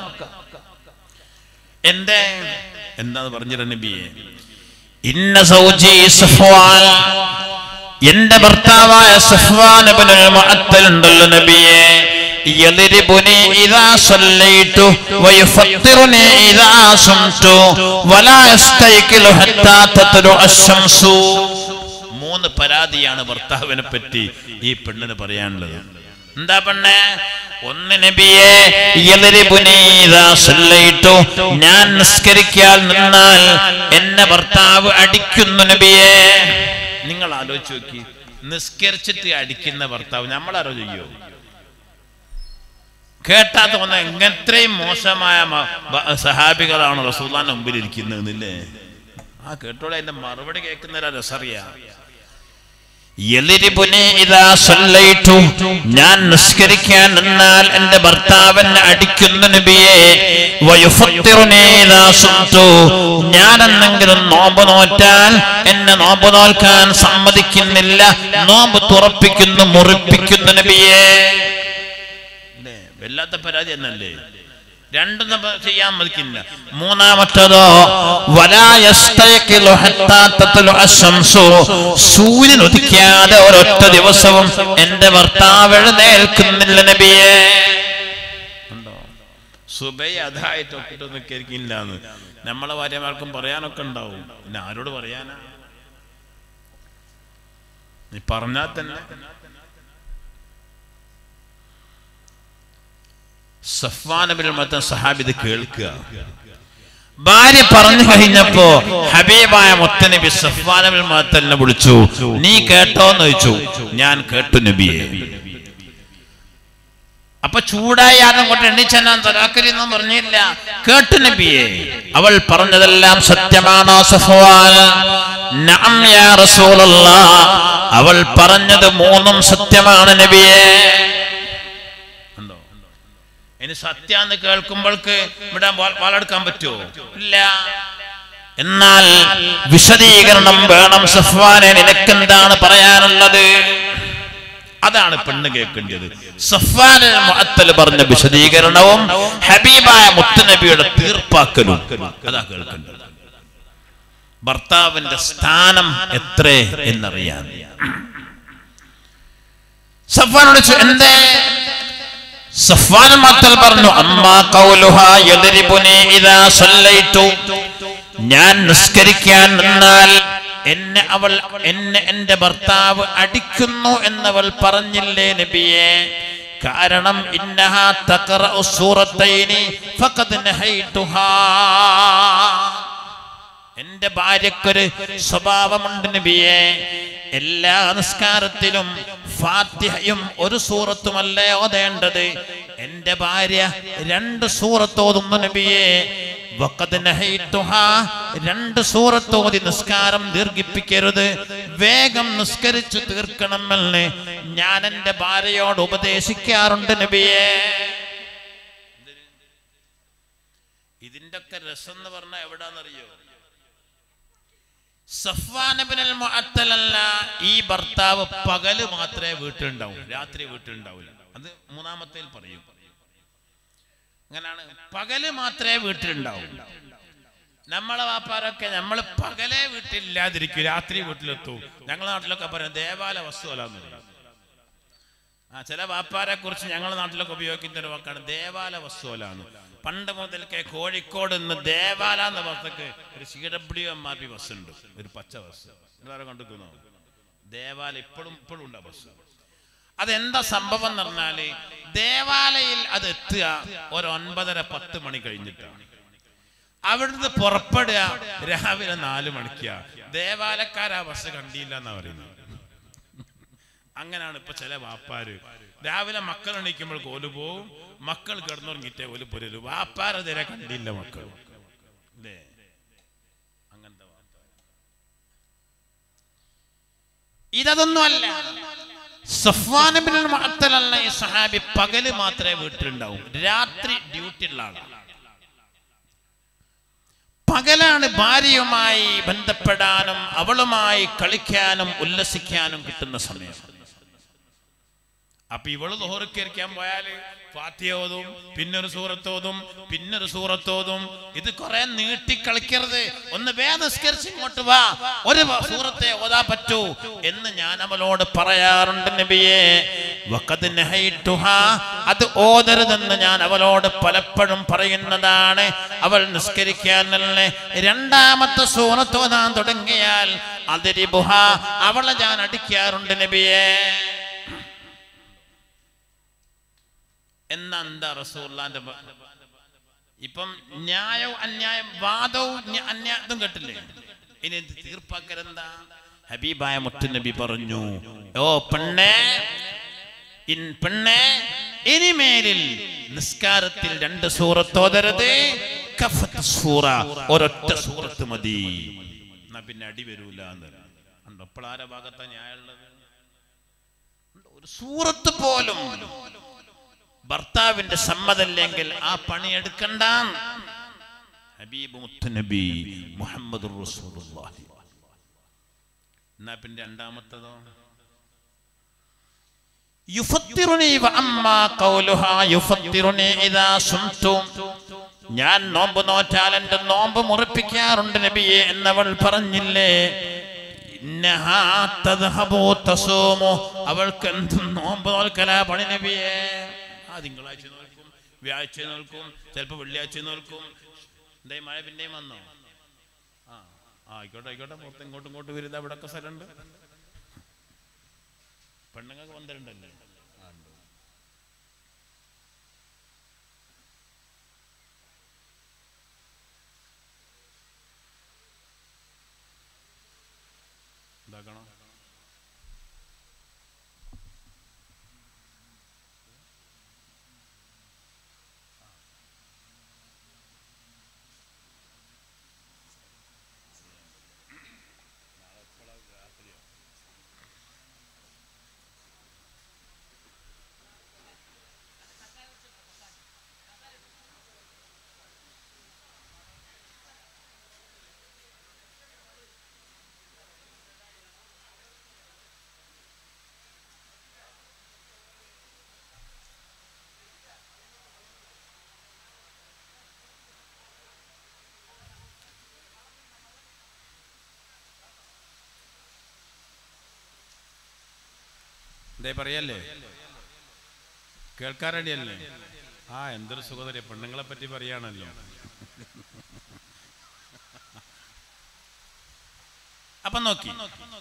എന്റെ എന്താന്ന് പറഞ്ഞിട്ട് നബിയെ ഇന്ന സൗജി സഫ്വാൻ എന്റെ ഭർത്താവായ സഫ്വാൻ ഇബ്നുൽ മുഅത്തൽ ഉണ്ടല്ലോ നബിയെ يضربني إذا صليت ويفطرني إذا صمت ولا يستيقظ حتى تطلع الشمس മൂന്ന് പരാതിയാണ് ഭർത്താവിനെ പറ്റി ഈ പെണ്ണിന് പറയാനുള്ളത് എന്താ പെണ്ണെ ഒന്ന് നബിയെ യദ്രിബുനി ഇദാ സല്ലൈതു ഞാൻ നിസ്കരിക്കാൻ നിന്നാൽ എന്നെ ഭർത്താവ് അടിക്കുന്നു നബിയെ നിങ്ങൾ ആലോചിച്ച് നോക്കി നിസ്കരിച്ചിട്ട് അടിക്കുന്ന ഭർത്താവ് നമ്മളാരോ ചെയ്യോ കേട്ടാ തോന്നുന്ന എങ്ങനത്രയും മോശമായ മ- ബ- സഹാബികളാണ് റസൂല്ലാന്റെ മുമ്പിൽ ഇരിക്കുന്നതെന്നില്ലേ ആ കേട്ടോടെ അതിന്റെ മറുപടി കേൾക്കുന്ന രസറിയാ യലിരിബുനി ഇദാ സല്ലൈതു. ഞാൻ നിസ്കരിക്കാൻ നിന്നാൽ എന്റെ ഭർത്താവിനെ അടിക്കുന്ന നബിയെ വയുഫത്തിറുനി ഇദാ സുംതു. ഞാൻ എന്തെങ്കിലും നോമ്പ് നോറ്റാൽ എന്നെ നോമ്പ് നോൽക്കാൻ സമ്മതിക്കുന്നില്ല നോമ്പ് തുറപ്പിക്കുന്നു മുറിപ്പിക്കുന്നു നബിയെ അല്ലേ? വല്ലാത്ത പരാതി എന്നല്ലേ രണ്ടും നമ്മ ചെയ്യാൻ മതിക്കില്ല മൂന്നാമത്തതോ വലായസ്തയക്കിലു ഹത്താ തത്ലു അശ്ശംസു. സൂര്യൻ ഉദിക്കാതെ ഒരൊറ്റ ദിവസവും എന്റെ ഭർത്താവ് എഴുന്നേൽക്കുന്നില്ല നബിയെ ഉണ്ടോ സുബൈ അതായിട്ടൊക്കെ നിൽക്കില്ല എന്ന് നമ്മളെ ഭാര്യമാർക്കും പറയാനൊക്കെ ഉണ്ടാവും പിന്നെ ആരോട് പറയാനാ നീ പറഞ്ഞാൽ തന്നെ സഫ്വാനബിൽ മൊത്തം സഹാബി ഇത് കേൾക്കുക ഭാര്യ പറഞ്ഞു കഴിഞ്ഞപ്പോ ഹബീബായ മുത്തനബി സഫ്വാനബിൽ മത്തലിനെ വിളിച്ചു നീ കേട്ടോന്ന് ചോദിച്ചു ഞാൻ കേട്ടു നബിയെ അപ്പൊ ചൂടായി ആരും കൊണ്ട് എണ്ണിച്ചെന്നാൻ തലാക്കരിന്നും പറഞ്ഞില്ല കേട്ടു നബിയെ അവൾ പറഞ്ഞതെല്ലാം സത്യമാണോ സഫ്വാൻ നഅം യാ റസൂലല്ലാഹ് അവൾ പറഞ്ഞത് മൂന്നും സത്യമാണ് നബിയെ ഉണ്ടോ ഇനി സത്യാന്ന് കേൾക്കുമ്പോൾക്ക് ഇവിടെ വാ- വാളെടുക്കാൻ പറ്റുമോ ഇല്ല എന്നാൽ വിശദീകരണം വേണം സഫ്വാനെ നിനക്കെന്താണ് പറയാനുള്ളത് അതാണ് പെണ്ണ് കേൾക്കേണ്ടത് സഫ്വാൻ മുഅത്തൽ പറഞ്ഞ വിശദീകരണവും ഹബീബായ മുത്തുനബിയുടെ തീർപ്പാക്കലും അതാ കേൾക്കേണ്ടത് ഭർത്താവിന്റെ സ്ഥാനം എത്ര എന്നറിയാൻ സഫ്വാനോട് ചോ- എന്തേ സഫ്വാൻ മത്തൽ പറഞ്ഞു അമ്മാ ഖൗലുഹാ യദ്രിബുനി ഇദാ സല്ലൈതു ഞാൻ നിസ്കരിക്കാൻ നിന്നാൽ എന്നെ അവൾ എന്നെ എന്റെ ഭർത്താവ് അടിക്കുന്നു എന്നവൾ പറഞ്ഞില്ലേ നബിയെ കാരണം ഇന്നഹാ തഖറഉ സൂറത്തൈനി ഫഖദ് നഹൈതുഹാ എന്റെ ഭാര്യക്കൊരു സ്വഭാവമുണ്ട് നബിയെ എല്ലാ നിസ്കാരത്തിലും ഫാത്തിഹയും ഒരു സൂറത്തുമല്ലേ ഓതേണ്ടത് എന്റെ ഭാര്യ രണ്ട് സൂറത്ത് ഓതുന്നു നബിയെ വഖദ് നഹൈതുഹാ രണ്ട് സൂറത്ത് ഓതി നിസ്കാരം ദീർഘിപ്പിക്കരുത് വേഗം നിസ്കരിച്ചു തീർക്കണമെന്ന് ഞാൻ എന്റെ ഭാര്യയോട് ഉപദേശിക്കാറുണ്ട് നബിയെ ഇതിന്റെ ഒക്കെ രസം എന്ന് പറഞ്ഞാൽ എവിടാന്നറിയോ സഫ്വാനബിനൽ മുഅത്തലല്ല ഈ ഭർത്താവ് പകല് മാത്രമേ വീട്ടിലുണ്ടാവും രാത്രി വീട്ടിലുണ്ടാവില്ല അത് മൂന്നാമത്തേൽ പറയും അങ്ങനാണ് പകല് മാത്രമേ വീട്ടിലുണ്ടാവും നമ്മളെ വാപ്പാരൊക്കെ നമ്മൾ പകലേ വീട്ടിലില്ലാതിരിക്കും രാത്രി വീട്ടിലെത്തും ഞങ്ങളുടെ നാട്ടിലൊക്കെ പറയും ദേവാല വസ്തുവലാന്ന് പറയും ആ ചില വാപ്പാരെ കുറിച്ച് ഞങ്ങളുടെ നാട്ടിലൊക്കെ ഉപയോഗിക്കുന്ന ഒരു വാക്കാണ് ദേവാല വസ്തുവലാന്ന് പണ്ട് മുതൽക്കേ കോഴിക്കോട് നിന്ന് ദേവാല എന്ന ബസ്സൊക്കെ ഒരു C W M R P bus ഉണ്ട് ഒരു പച്ച ബസ് നിങ്ങളാരെ കണ്ടിരിക്കുന്നോ ദേവാല ഇപ്പോഴും ഇപ്പോഴും ഉണ്ട് ആ ബസ് അതെന്താ സംഭവം എന്ന് പറഞ്ഞാല് ദേവാലയിൽ അത് എത്തുക ഒരു ഒൻപതര പത്ത് മണി കഴിഞ്ഞിട്ടാണ് അവിടുന്ന് പുറപ്പെടുക രാവിലെ നാല് മണിക്കാ ദേവാലക്കാർ ആ ബസ് കണ്ടില്ല എന്നാ പറയുന്നത് അങ്ങനെയാണ് ഇപ്പൊ ചില വാപ്പാര് രാവിലെ മക്കൾ എണീക്കുമ്പോൾ കോല് പോവും മക്കൾ കിടന്നുറങ്ങിയിട്ടേ ഓല് പൊരലു വാപ്പാരതിരെ കണ്ടില്ല മക്കൾ അല്ലേ അങ്ങനത്തെ വാപ്പാര്. ഇതൊന്നുമല്ല സഫ്വാനബിൻ മുഅത്തലല്ല ഈ സഹാബി പകല് മാത്രമേ വീട്ടിലുണ്ടാവും രാത്രി ഡ്യൂട്ടി ഉള്ള ആളാണ് പകലാണ് ഭാര്യയുമായി ബന്ധപ്പെടാനും അവളുമായി കളിക്കാനും ഉല്ലസിക്കാനും കിട്ടുന്ന സമയം അപ്പൊ ഇവള് ലോഹറിക്കരിക്കാൻ പോയാല് ഫാത്തിയോതും പിന്നൊരു സൂറത്തോതും പിന്നൊരു സൂറത്തോതും ഇത് കുറെ നീട്ടി കളിക്കരുത് ഒന്ന് വേദസ്കരിച്ച് ഇങ്ങോട്ട് വാ ഒരു വ- സൂറത്തെ ഓതാ പറ്റൂ എന്ന് ഞാൻ അവളോട് പറയാറുണ്ട് നബിയെ വഖദ് നഹൈതുഹാ. അത് ഓതരുതെന്ന് ഞാൻ അവളോട് പലപ്പോഴും പറയുന്നതാണ് അവൾ നിസ്കരിക്കാനല്ലേ രണ്ടാമത്തെ സൂറത്ത് ഓതാൻ തുടങ്ങിയാൽ അതിരിബുഹ അവളെ ഞാൻ അടിക്കാറുണ്ട് നബിയെ എന്നാ എന്താ റസൂർലാന്റെ ഇപ്പം ന്യായവും അന്യായം വാദവും ന്യ- അന്യായതും കേട്ടില്ലേ ഇനി ഇത് തീർപ്പാക്കലെന്താ ഹബീബായ മുത്തുനബി പറഞ്ഞു ഓ പെണ്ണേ ഇൻ പെണ്ണേ ഇനിമേലിൽ നിസ്കാരത്തിൽ രണ്ട് സൂറത്തോതരുത് കഫത്ത് സൂറ ഒരൊറ്റ സൂറത്ത് മതി എന്നാ പിന്നെ അടി വരൂല എന്ന് എപ്പോഴാര ഭാഗത്താ ന്യായമുള്ളത് ഒരു സൂറത്ത് പോലും ഭർത്താവിന്റെ സമ്മതല്ലെങ്കിൽ ആ പണി എടുക്കണ്ട ഹബീബ് മുത്തുനബി മുഹമ്മദ് റസൂലുള്ളാഹി എന്നാ പിന്നെ രണ്ടാമത്തതോ യുഫത്തിറുനി വഅമ്മാ ഖൗലുഹാ യുഫത്തിറുനി ഇദാ സുംതു ഞാൻ നോമ്പ് നോറ്റാൽ എന്റെ നോമ്പ് മുറിപ്പിക്കാറുണ്ട് നബിയെ എന്നവൾ പറഞ്ഞില്ലേ ഇന്നഹാ തദ്ഹബു തസൂമു അവൾക്ക് എന്ത് നോമ്പ് നോൽക്കലാ പണി നബിയെ ആ തിങ്കളാഴ്ച നോൽക്കും വ്യാഴ്ച നോൽക്കും ചിലപ്പോൾ വെള്ളിയാഴ്ച നോൽക്കും എന്തേ മഴ പിന്നെയും വന്നോ ആ ആ, ആയിക്കോട്ടെ ആയിക്കോട്ടെ പുറത്ത് ഇങ്ങോട്ടും ഇങ്ങോട്ടും വരുന്നത് അവിടെ ഒക്കെ സ്ഥലമുണ്ട് പെണ്ണുങ്ങൾക്ക് പന്ത്രണ്ടല്ലേ ആ, ഉണ്ട്. ഇതാക്കണോ എന്തേ പറയല്ലേ കേൾക്കാൻ റെഡിയല്ലേ ആ എന്തൊരു സുഖതരെ പെണ്ണുങ്ങളെ പറ്റി പറയാണല്ലോ അപ്പൊ നോക്കി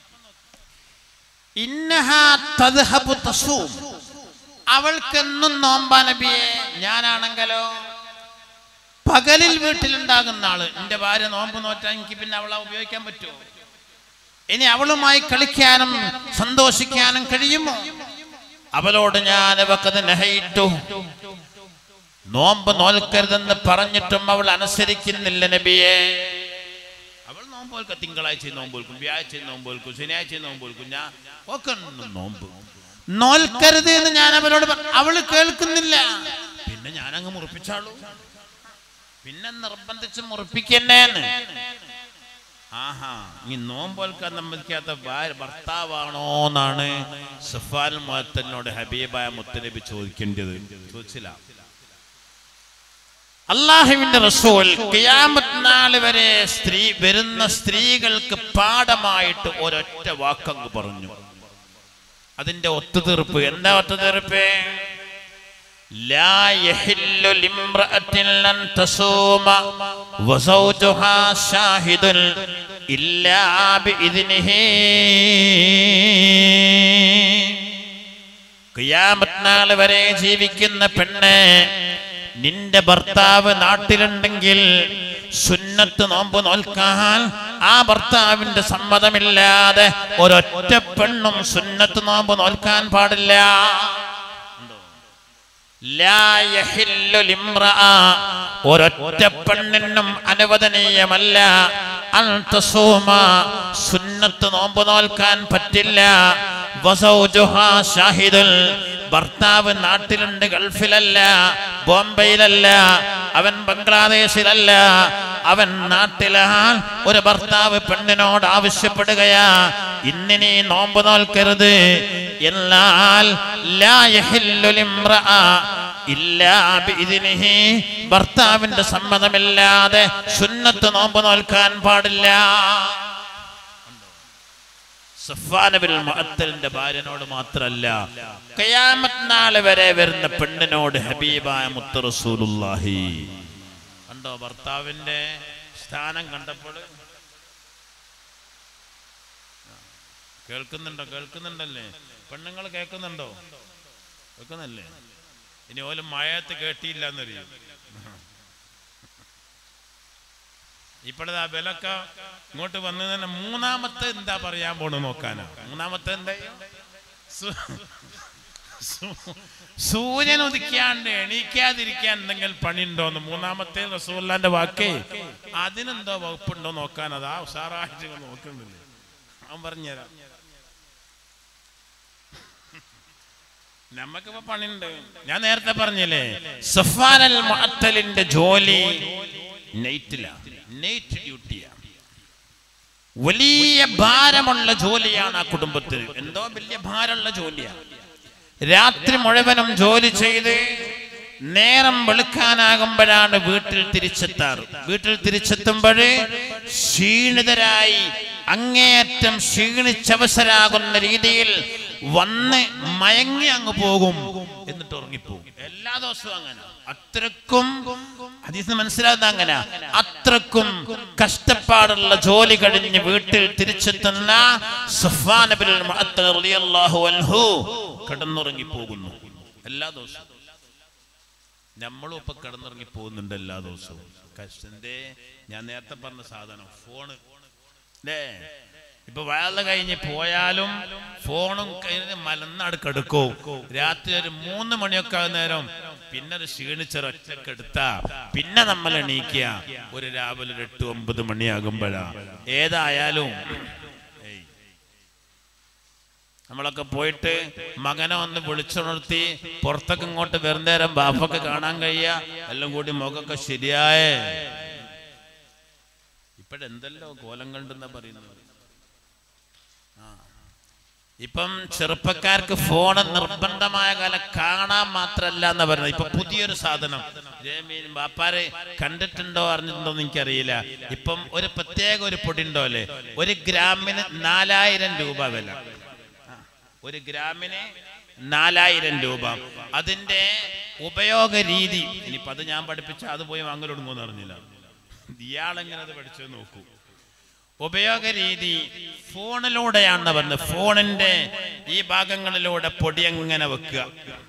ഇന്നഹാ തദ്ഹബു തസൂം. അവൾക്കെന്നും നോമ്പാ നബിയെ ഞാനാണെങ്കിലോ പകലിൽ വീട്ടിലുണ്ടാകുന്ന ആള് എന്റെ ഭാര്യ നോമ്പ് നോറ്റാൽ എനിക്ക് പിന്നെ അവളെ ഉപയോഗിക്കാൻ പറ്റുമോ ഇനി അവളുമായി കളിക്കാനും സന്തോഷിക്കാനും കഴിയുമോ അവളോട് ഞാൻ അവക്കത് നഹയിട്ടു നോമ്പ് നോൽക്കരുതെന്ന് പറഞ്ഞിട്ടും അവൾ അനുസരിക്കുന്നില്ല നബിയെ അവൾ നോമ്പ് നോൽക്ക തിങ്കളാഴ്ച നോമ്പ് നോൽക്കും വ്യാഴ്ച നോമ്പ് നോൽക്കും ശനിയാഴ്ച നോമ്പ് നോൽക്കും ഞാൻ ഒക്കെ നോമ്പ് നോൽക്കരുത് എന്ന് ഞാൻ അവളോട് പറ- അവള് കേൾക്കുന്നില്ല പിന്നെ ഞാൻ അങ്ങ് മുറിപ്പിച്ചാളൂ പിന്നെ നിർബന്ധിച്ച് മുറിപ്പിക്കന്നേന്ന് ആഹാ ഈ നോമ്പോൽക്കാൻ സമ്മതിക്കാത്ത ഭാര്യ ഭർത്താവാണോ എന്നാണ് സഫാൻ മുഹത്തലിനോട് ഹബീബായ മുത്തനബി ചോദിക്കേണ്ടത് ചോദിച്ചില്ല അള്ളാഹുവിന്റെ റസൂൽ ഖിയാമത്ത് നാൾ വരെ സ്ത്രീ വരുന്ന സ്ത്രീകൾക്ക് പാഠമായിട്ട് ഒരൊറ്റ വാക്കങ്ങ് പറഞ്ഞു അതിന്റെ ഒത്തുതീർപ്പ് എന്താ ഒത്തുതീർപ്പ് لا يحل لامرأة أن تصوم وزوجها شاهد إلا بإذنه ഖിയാമത്ത് നാൾ വരെ ജീവിക്കുന്ന പെണ്ണ് നിന്റെ ഭർത്താവ് നാട്ടിലുണ്ടെങ്കിൽ സുന്നത്ത് നോമ്പ് നോൽക്കാൻ ആ ഭർത്താവിന്റെ സമ്മതമില്ലാതെ ഒരൊറ്റ പെണ്ണും സുന്നത്ത് നോമ്പ് നോൽക്കാൻ പാടില്ല ലാ യഹില്ലു ലിംറഅ. ഒരൊറ്റ പെണ്ണിനും അനുവദനീയമല്ല അൻ തസൂമ. സുന്നത്ത് നോമ്പ് നോൽക്കാൻ പറ്റില്ല വസൗജുഹാ ഷാഹിദുൽ ഭർത്താവ് നാട്ടിലുണ്ട് ഗൾഫിലല്ല ബോംബെയിലല്ല അവൻ ബംഗ്ലാദേശിലല്ല അവൻ നാട്ടിലാൽ ഒരു ഭർത്താവ് പെണ്ണിനോട് ആവശ്യപ്പെടുകയാ ഇന്നിനി നോമ്പ് നോൽക്കരുത് എന്നാൽ ലാ യഹില്ലു ലിംറഅ ഇല്ലാ ബിഇദ്നിഹി. ഭർത്താവിന്റെ സമ്മതമില്ലാതെ സുന്നത്ത് നോമ്പ് നോൽക്കാൻ പാടില്ല സഫാനബിൽ മുഅത്തലിന്റെ ഭാര്യനോട് മാത്രല്ല ഖിയാമത്ത് നാൾ വരെ വരുന്ന പെണ്ണിനോട് ഹബീബായ മുത്ത് റസൂലുള്ളാഹി കണ്ടോ ഭർത്താവിന്റെ സ്ഥാനം കണ്ടപ്പോൾ കേൾക്കുന്നുണ്ടോ കേൾക്കുന്നുണ്ടല്ലേ പെണ്ണുങ്ങൾ കേൾക്കുന്നുണ്ടോ കേൾക്കുന്നല്ലേ ഇനി ഓലും മഴയത്ത് കേട്ടിയില്ല എന്നറിയും ഇപ്പോഴത്തെ ബലൊക്കെ ഇങ്ങോട്ട് വന്നു തന്നെ മൂന്നാമത്തെ എന്താ പറയാൻ പോണു നോക്കാനാ മൂന്നാമത്തെ എന്താ സു- സു- സൂര്യൻ ഉദിക്കാണ്ട് എണീക്കാതിരിക്കാൻ എന്തെങ്കിലും പണിയുണ്ടോന്ന് മൂന്നാമത്തെ റസൂല്ലാന്റെ വാക്കേ അതിനെന്തോ വകുപ്പുണ്ടോ നോക്കാൻ അതാ ഉഷാറായിട്ട് ഇങ്ങ് നോക്കുന്നില്ലേ അവൻ പറഞ്ഞുതരാം നമുക്കിപ്പോ പണിയുണ്ട് ഞാൻ നേരത്തെ പറഞ്ഞില്ലേ സഫാൻ അൽ മുഅത്തലിന്റെ ജോലി നൈറ്റിലാണ് നൈറ്റ് ഡ്യൂട്ടിയാണ് വലിയ ഭാരമുള്ള ജോലിയാണ് ആ കുടുംബത്തിന് എന്തോ വലിയ ഭാരമുള്ള ജോലിയാണ് രാത്രി മുഴുവനും ജോലി ചെയ്ത് നേരം വെളുക്കാനാകുമ്പോഴാണ് വീട്ടിൽ തിരിച്ചെത്താറ് വീട്ടിൽ തിരിച്ചെത്തുമ്പോഴേ ക്ഷീണിതരായി അങ്ങേയറ്റം ക്ഷീണിച്ചവസരാകുന്ന രീതിയിൽ വന്ന് മയങ്ങി അങ്ങ് പോകും എന്നിട്ട് ഉറങ്ങിപ്പോകും എല്ലാ ദിവസവും അങ്ങനെ അത്രക്കും ഹദീസ് മനസ്സിലാകുന്ന അങ്ങനെ അത്രക്കും കഷ്ടപ്പാടുള്ള ജോലി കഴിഞ്ഞ് വീട്ടിൽ തിരിച്ചെത്തുന്ന സുഫ്വാൻ നബിൽ മുഅത്തൽ റളിയല്ലാഹു അൻഹു കിടന്നുറങ്ങി പോകുന്നു എല്ലാ ദിവസവും നമ്മളും ഇപ്പൊ കിടന്നിറങ്ങി പോകുന്നുണ്ട് എല്ലാ ദിവസവും കഷ്ടന്റെ ഞാൻ നേരത്തെ പറഞ്ഞ സാധനം ഫോണ് അല്ലേ ഇപ്പൊ വയറ് കഴിഞ്ഞ് പോയാലും ഫോണും കഴിഞ്ഞ് മലന്നാട് കെടുക്കും രാത്രി ഒരു മൂന്ന് മണിയൊക്കെ ആകുന്ന നേരം പിന്നെ ഒരു ക്ഷീണിച്ചൊരൊറ്റക്ക് എടുത്താ പിന്നെ നമ്മൾ എണീക്കുക ഒരു രാവിലെ ഒരു എട്ട് ഒമ്പത് മണിയാകുമ്പോഴാ ഏതായാലും ഏയ് നമ്മളൊക്കെ പോയിട്ട് മകനെ ഒന്ന് വിളിച്ചുണർത്തി പുറത്തൊക്കെ ഇങ്ങോട്ട് വെറുന്നേരം ബാപ്പൊക്കെ കാണാൻ കഴിയ എല്ലാം കൂടി മുഖമൊക്കെ ശരിയായേ ഇപ്പോഴെന്തല്ലോ കോലം കണ്ടെന്നാ പറയുന്നത് ആ. ഇപ്പം ചെറുപ്പക്കാർക്ക് ഫോൺ നിർബന്ധമായ കാലം കാണാൻ മാത്രല്ല എന്ന് പറയുന്നത് ഇപ്പൊ പുതിയൊരു സാധനം ജയമീൻ ബാപ്പാരെ കണ്ടിട്ടുണ്ടോ അറിഞ്ഞിട്ടുണ്ടോ എന്ന് എനിക്കറിയില്ല ഇപ്പം ഒരു പ്രത്യേക ഒരു പൊടി ഉണ്ടോ അല്ലേ ഒരു ഗ്രാമിന് നാലായിരം രൂപ വില ഒരു ഗ്രാമിന് നാലായിരം രൂപ അതിന്റെ ഉപയോഗ രീതി ഇനിയിപ്പോ അത് ഞാൻ പഠിപ്പിച്ച അത് പോയി വാങ്ങലൊടുങ്ങുമെന്ന് അറിഞ്ഞില്ല ഇയാളെങ്ങനെ അത് പഠിച്ചത് നോക്കൂ ഉപയോഗ രീതി ഫോണിലൂടെയാണ് പറഞ്ഞത് ഫോണിന്റെ ഈ ഭാഗങ്ങളിലൂടെ പൊടി എങ്ങനെ വെക്കുക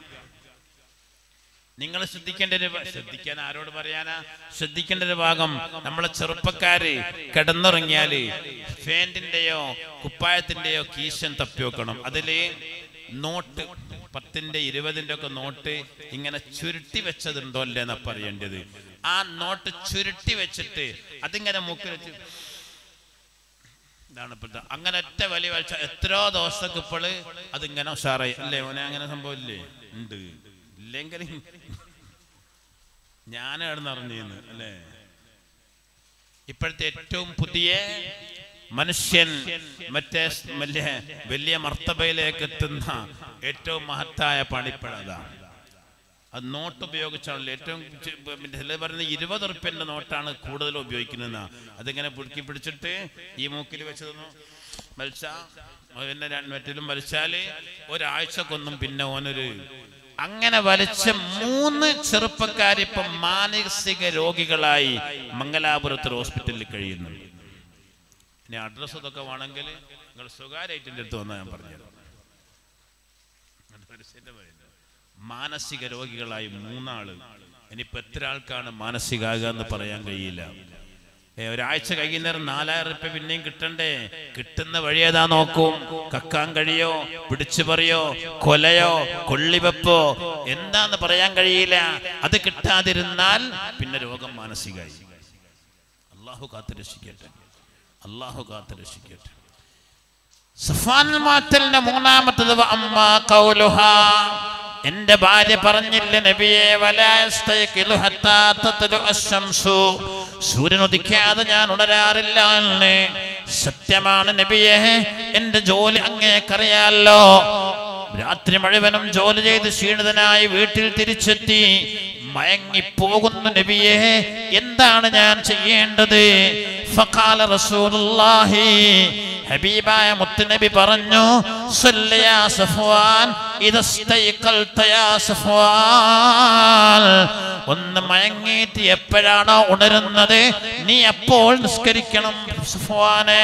നിങ്ങൾ ശ്രദ്ധിക്കേണ്ട ഒരു ഭ- ശ്രദ്ധിക്കാൻ ആരോട് പറയാനാ ശ്രദ്ധിക്കേണ്ട ഒരു ഭാഗം നമ്മളെ ചെറുപ്പക്കാര് കിടന്നുറങ്ങിയാല് ഫാൻറ്റിന്റെയോ കുപ്പായത്തിന്റെയോ കീശൻ തപ്പി വെക്കണം അതില് നോട്ട് പത്തിന്റെ ഇരുപതിന്റെ ഒക്കെ നോട്ട് ഇങ്ങനെ ചുരുട്ടി വെച്ചതുണ്ടോ അല്ലേ എന്നാ പറയേണ്ടത് ആ നോട്ട് ചുരുട്ടി വെച്ചിട്ട് അതിങ്ങനെ മൂക്കിൽ വെച്ച് ഇതാണ് ഇപ്പോഴത്തെ അങ്ങനെ ഒറ്റ വലിയ വലിച്ച എത്രയോ ദിവസത്തേക്ക് ഇപ്പോള് അതിങ്ങനെ ഉഷാറായി അല്ലേ മോനെ അങ്ങനെ സംഭവം ഇല്ലേ ഉണ്ട് ഇല്ലെങ്കിൽ ഞാൻ കിടന്നറിഞ്ഞിരുന്നു അല്ലേ ഇപ്പോഴത്തെ ഏറ്റവും പുതിയ മനുഷ്യൻ മറ്റേ സ് വലിയ വലിയ മർത്തബയിലേക്ക് എത്തുന്ന ഏറ്റവും മഹത്തായ പണിപ്പഴതാണ് അത് നോട്ട് ഉപയോഗിച്ചാണല്ലോ ഏറ്റവും ചെ- പിന്നെ ചിലർ പറയുന്നത് ഇരുപത് ഉറുപ്പ്യൻ്റെ നോട്ടാണ് കൂടുതൽ ഉപയോഗിക്കുന്നത് അതിങ്ങനെ പുടുക്കി പിടിച്ചിട്ട് ഈ മൂക്കിൽ വെച്ചതൊന്നു വലിച്ച പിന്നെ രണ്ട് മറ്റിലും വലിച്ചാല് ഒരാഴ്ചക്കൊന്നും പിന്നെ ഓനൊരു അങ്ങനെ വലിച്ച മൂന്ന് ചെറുപ്പക്കാരിപ്പം മാനസിക രോഗികളായി മംഗലാപുരത്ത് ഹോസ്പിറ്റലിൽ കഴിയുന്നുണ്ട് ഇനി അഡ്രസ് ഇതൊക്കെ വേണമെങ്കിൽ നിങ്ങൾ സ്വകാര്യമായിട്ട് എൻ്റെ അടുത്ത് വന്നാൽ ഞാൻ പറഞ്ഞുതരാം അത് പരസ്യത്തെ പറയുന്നത്. മാനസിക രോഗികളായി മൂന്നാള് ഇനിയിപ്പോ എത്ര ആൾക്കാണ് മാനസികാകുക എന്ന് പറയാൻ കഴിയില്ല ഏ, ഒരാഴ്ച കഴിയുന്നേരം നാലായിരം റുപ്യ പിന്നെയും കിട്ടണ്ടേ കിട്ടുന്ന വഴി ഏതാ നോക്കും കക്കാൻ കഴിയോ പിടിച്ചു പറയോ കൊലയോ കൊള്ളിവെപ്പോ എന്താന്ന് പറയാൻ കഴിയില്ല അത് കിട്ടാതിരുന്നാൽ പിന്നെ രോഗം മാനസികമായി അള്ളാഹു കാത്തു രക്ഷിക്കട്ടെ അള്ളാഹു കാത്തു രക്ഷിക്കട്ടെ സഫാൻ മാറ്റലിന്റെ മൂന്നാമത്തത് വ അമ്മാ ഖൗലുഹാ. എന്റെ ഭാര്യ പറഞ്ഞില്ല നബിയെ വലായസ്തയ്ഖിലു ഹത്താ തത്ലു അശ്ശംസു. സൂര്യൻ ഉദിക്കാതെ ഞാൻ ഉണരാറില്ല എന്ന് സത്യമാണ് നബിയെ എന്റെ ജോലി അങ്ങേക്കറിയാലോ രാത്രി മുഴുവനും ജോലി ചെയ്ത് ക്ഷീണിതനായി വീട്ടിൽ തിരിച്ചെത്തി മയങ്ങിപ്പോകുന്നു നബിയെ എന്താണ് ഞാൻ ചെയ്യേണ്ടത് ഫഖാല റസൂലുള്ളാഹി ഹബീബായ മുത്തുനബി പറഞ്ഞു "സല്ലി യാ സഫ്വാൻ ഇദസ്തൈഖൽത യാ സഫ്വാൻ ഒന്ന് മയങ്ങിയിട്ട് എപ്പോഴാണോ ഉണരുന്നത് നീ അപ്പോൾ നിസ്കരിക്കണം സഫ്വാനെ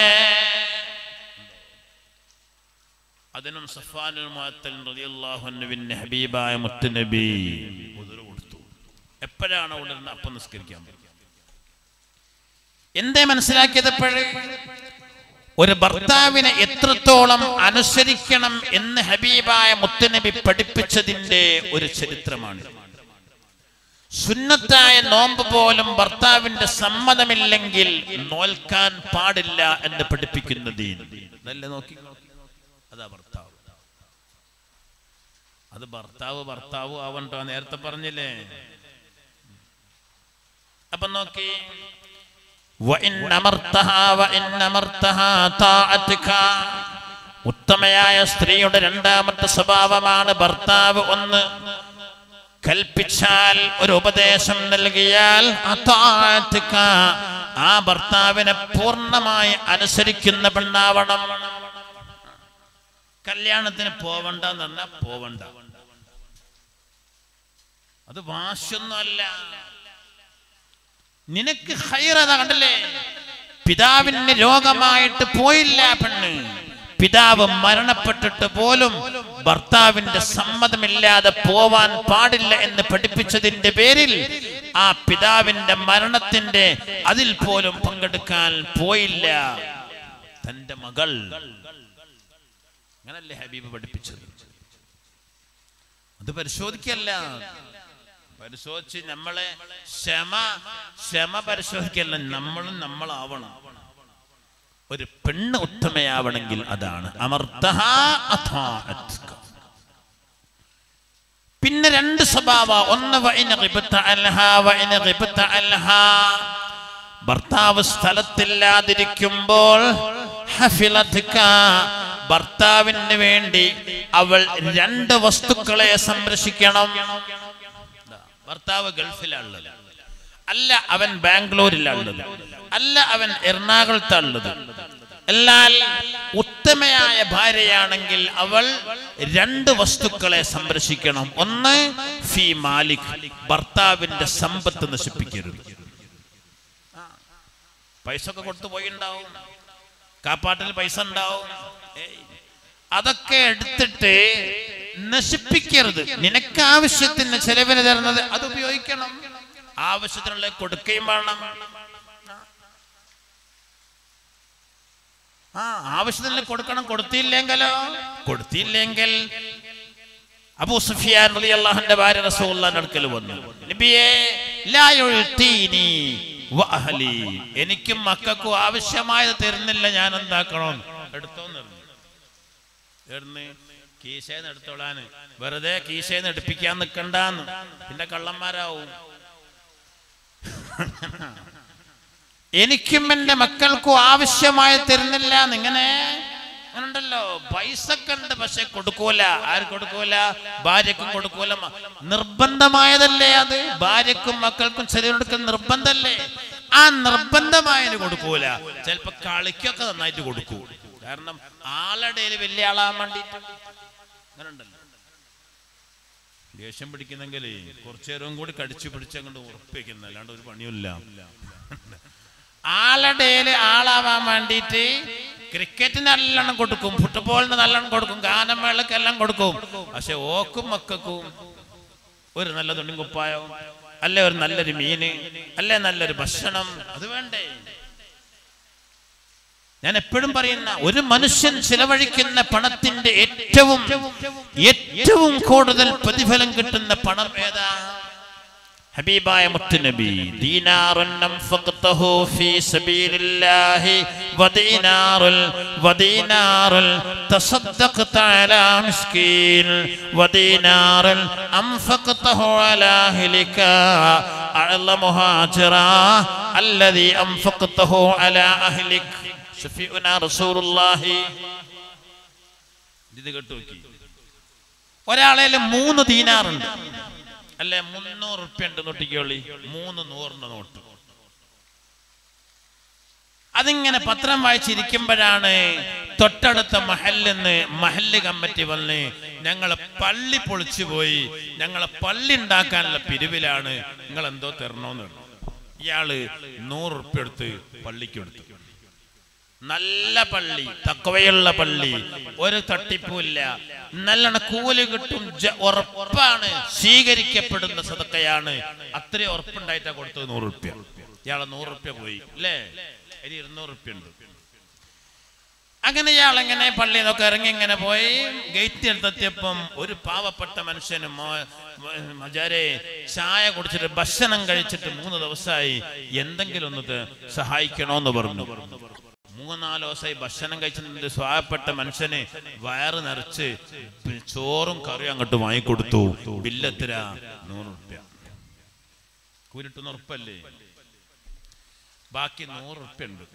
അതിനും സഫാനുൽ മുഅത്തൽ റളിയല്ലാഹു അൻഹുവിന്റെ ഹബീബായ മുത്തുനബി ഉദറ് കൊടുത്തു എപ്പോഴാണ് ഉണർന്ന് അപ്പം നിസ്കരിക്കാൻ പറ്റും എന്തേ മനസ്സിലാക്കിയത് ഇപ്പോഴേ ഒരു ഭർത്താവിനെ എത്രത്തോളം അനുസരിക്കണം എന്ന് ഹബീബായ മുത്തുനബി പഠിപ്പിച്ചതിന്റെ ഒരു ചരിത്രമാണ് സുന്നത്തായ നോമ്പ് പോലും ഭർത്താവിന്റെ സമ്മതമില്ലെങ്കിൽ നോൽക്കാൻ പാടില്ല എന്ന് പഠിപ്പിക്കുന്ന ദീൻ നല്ല നോക്കി അതാ ഭർത്താവ് അത് ഭർത്താവ് ഭർത്താവ് ആവണ്ടോ നേരത്തെ പറഞ്ഞില്ലേ അപ്പൊ നോക്കി وإن أمرتها وإن أمرتها طاعتك ഉത്തമയായ സ്ത്രീയുടെ രണ്ടാമത്തെ സ്വഭാവമാണ് ഭർത്താവ് ഒന്ന് കൽപ്പിച്ചാൽ ഒരു ഉപദേശം നൽകിയാൽ അതാഅത്തുക. ആ ഭർത്താവിനെ പൂർണ്ണമായി അനുസരിക്കുന്ന പെണ്ണാവണം കല്യാണത്തിന് പോവണ്ട എന്ന് പറഞ്ഞാൽ പോവണ്ട അത് വാശൊന്നുമല്ല നിനക്ക് ഹൈറത കണ്ടല്ലേ പിതാവിന് രോഗമായിട്ട് പോയില്ല പെണ്ണ് പിതാവ് മരണപ്പെട്ടിട്ട് പോലും ഭർത്താവിന്റെ സമ്മതമില്ലാതെ പോവാൻ പാടില്ല എന്ന് പഠിപ്പിച്ചതിന്റെ പേരിൽ ആ പിതാവിന്റെ മരണത്തിന്റെ അതിൽ പോലും പങ്കെടുക്കാൻ പോയില്ല തന്റെ മകൾ അങ്ങനല്ലേ ഹബീബ് പഠിപ്പിച്ചത് അത് പരിശോധിക്കല്ല പരിശോധിച്ച് നമ്മളെ ക്ഷമ ക്ഷമ പരിശോധിക്കല്ല നമ്മളും നമ്മളാവണം ഒരു പെണ്ണ് ഉത്തമയാവണമെങ്കിൽ അതാണ് അമർത്തഹ അഥാഅത്ക. പിന്നെ രണ്ട് സ്വഭാവ ഒന്ന് വഇന ഗിബ്ത അൻഹ വഇന ഗിബ്ത അൻഹ. ഭർത്താവ് സ്ഥലത്തില്ലാതിരിക്കുമ്പോൾ ഹഫിലത്ക. ഭർത്താവിന് വേണ്ടി അവൾ രണ്ട് വസ്തുക്കളെ സംരക്ഷിക്കണം ഭർത്താവ് ഗൾഫിലാണുള്ളത് അല്ല അവൻ ബാംഗ്ലൂരിലാണുള്ളത് അല്ല അവൻ എറണാകുളത്താണുള്ളത് എന്നാൽ ഉത്തമയായ ഭാര്യയാണെങ്കിൽ അവൾ രണ്ട് വസ്തുക്കളെ സംരക്ഷിക്കണം ഒന്ന് ഫി മാലിക് ഭർത്താവിന്റെ സമ്പത്ത് നശിപ്പിക്കരുത് പൈസ ഒക്കെ കൊടുത്തു പോയിണ്ടാവും കാപ്പാട്ടിൽ പൈസ ഉണ്ടാവും ഏയ്. അതൊക്കെ എടുത്തിട്ട് നശിപ്പിക്കരുത് നിനക്ക് ആവശ്യത്തിന് ചെലവിന് തരുന്നത് അത് ഉപയോഗിക്കണം ആവശ്യത്തിനുള്ള കൊടുക്കുകയും വേണം ആ ആവശ്യത്തിന് കൊടുക്കണം കൊടുത്തില്ലെങ്കിലോ കൊടുത്തില്ലെങ്കിൽ അബൂ സുഫിയാൻ റളിയല്ലാഹുവിന്റെ ഭാര്യ റസൂലുള്ളാഹിന്റെ അടുക്കൽ വന്നു നബിയേ ലാ യുൽതീനി വഅഹ്ലി എനിക്കും മക്കൾക്കും ആവശ്യമായത് തരുന്നില്ല ഞാൻ എന്താക്കണം എടുത്തോന്ന് പറഞ്ഞു എവിടുന്ന് കീശേന്ന് എടുത്തോളാന് വെറുതെ കീശേന്ന് എടുപ്പിക്കാൻ നിക്കണ്ടാന്ന് പിന്നെ കള്ളന്മാരാവും എനിക്കും എന്റെ മക്കൾക്കും ആവശ്യമായി തരുന്നില്ല എന്നിങ്ങനെ ഉണ്ടല്ലോ പൈസക്ക് ഉണ്ട് പക്ഷെ കൊടുക്കൂല ആര് കൊടുക്കൂല ഭാര്യക്കും കൊടുക്കൂല മ- നിർബന്ധമായതല്ലേ അത് ഭാര്യക്കും മക്കൾക്കും ചെറിയ നിർബന്ധമല്ലേ ആ നിർബന്ധമായതിന് കൊടുക്കൂല ചിലപ്പോ കളിക്കൊക്കെ നന്നായിട്ട് കൊടുക്കൂ കാരണം ആളുടെ വലിയ ആളാൻ വേണ്ടിട്ട് അങ്ങനെ ഉണ്ടല്ലോ ദേഷ്യം പിടിക്കുന്നെങ്കിൽ കുറച്ചു നേരവും കൂടി കടിച്ചു പിടിച്ച് അങ്ങോട്ട് ഉറപ്പിക്കുന്ന അല്ലാണ്ട് ഒരു പണിയില്ല ആളുടെ ആളാവാൻ വേണ്ടിയിട്ട് ക്രിക്കറ്റിന് നല്ലോണം കൊടുക്കും ഫുട്ബോളിന് നല്ലോണം കൊടുക്കും ഗാനമേളക്ക് എല്ലാം കൊടുക്കും പക്ഷെ ഓക്കും മക്കൾക്കും ഒരു നല്ല തുണിയും കുപ്പായവും അല്ലെ ഒരു നല്ലൊരു മീന് അല്ലെ നല്ലൊരു ഭക്ഷണം അത് വേണ്ടേ ഞാൻ എപ്പോഴും പറയുന്ന ഒരു മനുഷ്യൻ ചിലവഴിക്കുന്ന പണത്തിന്റെ ഏറ്റവും ഏറ്റവും കൂടുതൽ പ്രതിഫലം കിട്ടുന്ന പണം ഏതാ ഹബീബായ മുത്തുനബി ദീനാറുൻ അൻഫഖ്തഹു ഫീ സബീലില്ലാഹി വദീനാറുൽ വദീനാറുൽ തസദ്ദഖ്ത അലാ മിസ്കീൻ വദീനാറുൽ അൻഫഖ്തഹു അലാ അഹ്ലിക അഅ്ലമുഹാ അജ്റാ അല്ലദീ അൻഫഖ്തഹു അലാ അഹ്ലിക ഷഫീഉനാ റസൂലുള്ളാഹി ഇത് കേട്ടു നോക്കി ഒരാളെ മൂന്ന് ദീനാറുണ്ട് അല്ലെ മുന്നൂറ് ഉറുപ്പ്യ ഉണ്ട് നോട്ടിക്കോളി മൂന്ന് നൂറിന്റെ നോട്ട് അതിങ്ങനെ പത്രം വായിച്ചിരിക്കുമ്പോഴാണ് തൊട്ടടുത്ത മഹലിന്ന് മഹല്ല് കമ്മിറ്റി വന്ന് ഞങ്ങളെ പള്ളി പൊളിച്ചു പോയി ഞങ്ങളെ പള്ളി ഉണ്ടാക്കാനുള്ള പിരിവിലാണ് നിങ്ങൾ എന്തോ തരണോന്ന് പറഞ്ഞു ഇയാള് നൂറ് ഉറുപ്പ്യ എടുത്ത് പള്ളിക്ക് എടുത്തു നല്ല പള്ളി തക്കവയുള്ള പള്ളി ഒരു തട്ടിപ്പുമില്ല നല്ലോണം കൂലി കിട്ടും ജ- ഉറപ്പാണ് സ്വീകരിക്കപ്പെടുന്ന സതക്കയാണ് അത്രയും ഉറപ്പുണ്ടായിട്ടാ കൊടുത്തത് നൂറ് റുപ്യ ഇയാളെ നൂറ് റുപ്യ പോയി അല്ലേ ഇനി ഇരുന്നൂറ് റുപ്യ ഉണ്ട് അങ്ങനെ ഇയാൾ എങ്ങനെ പള്ളിയിൽ നിന്നൊക്കെ ഇറങ്ങി ഇങ്ങനെ പോയി ഗേറ്റ് എടുത്തെത്തിയപ്പം ഒരു പാവപ്പെട്ട മനുഷ്യന് മജാരെ ചായ കുടിച്ചിട്ട് ഭക്ഷണം കഴിച്ചിട്ട് മൂന്ന് ദിവസമായി എന്തെങ്കിലും ഒന്ന് ത- സഹായിക്കണോന്ന് പറഞ്ഞു മൂന്നാല് ദിവസമായി ഭക്ഷണം കഴിച്ചിട്ട് സ്വായപ്പെട്ട മനുഷ്യന് വയറ് നിറച്ച് പി- ചോറും കറിയും അങ്ങോട്ട് വാങ്ങിക്കൊടുത്തു ബില്ലെത്തിര നൂറ് റുപ്യ കൂലിട്ട് ഉറപ്പല്ലേ ബാക്കി നൂറ് റുപ്യ ഉണ്ട്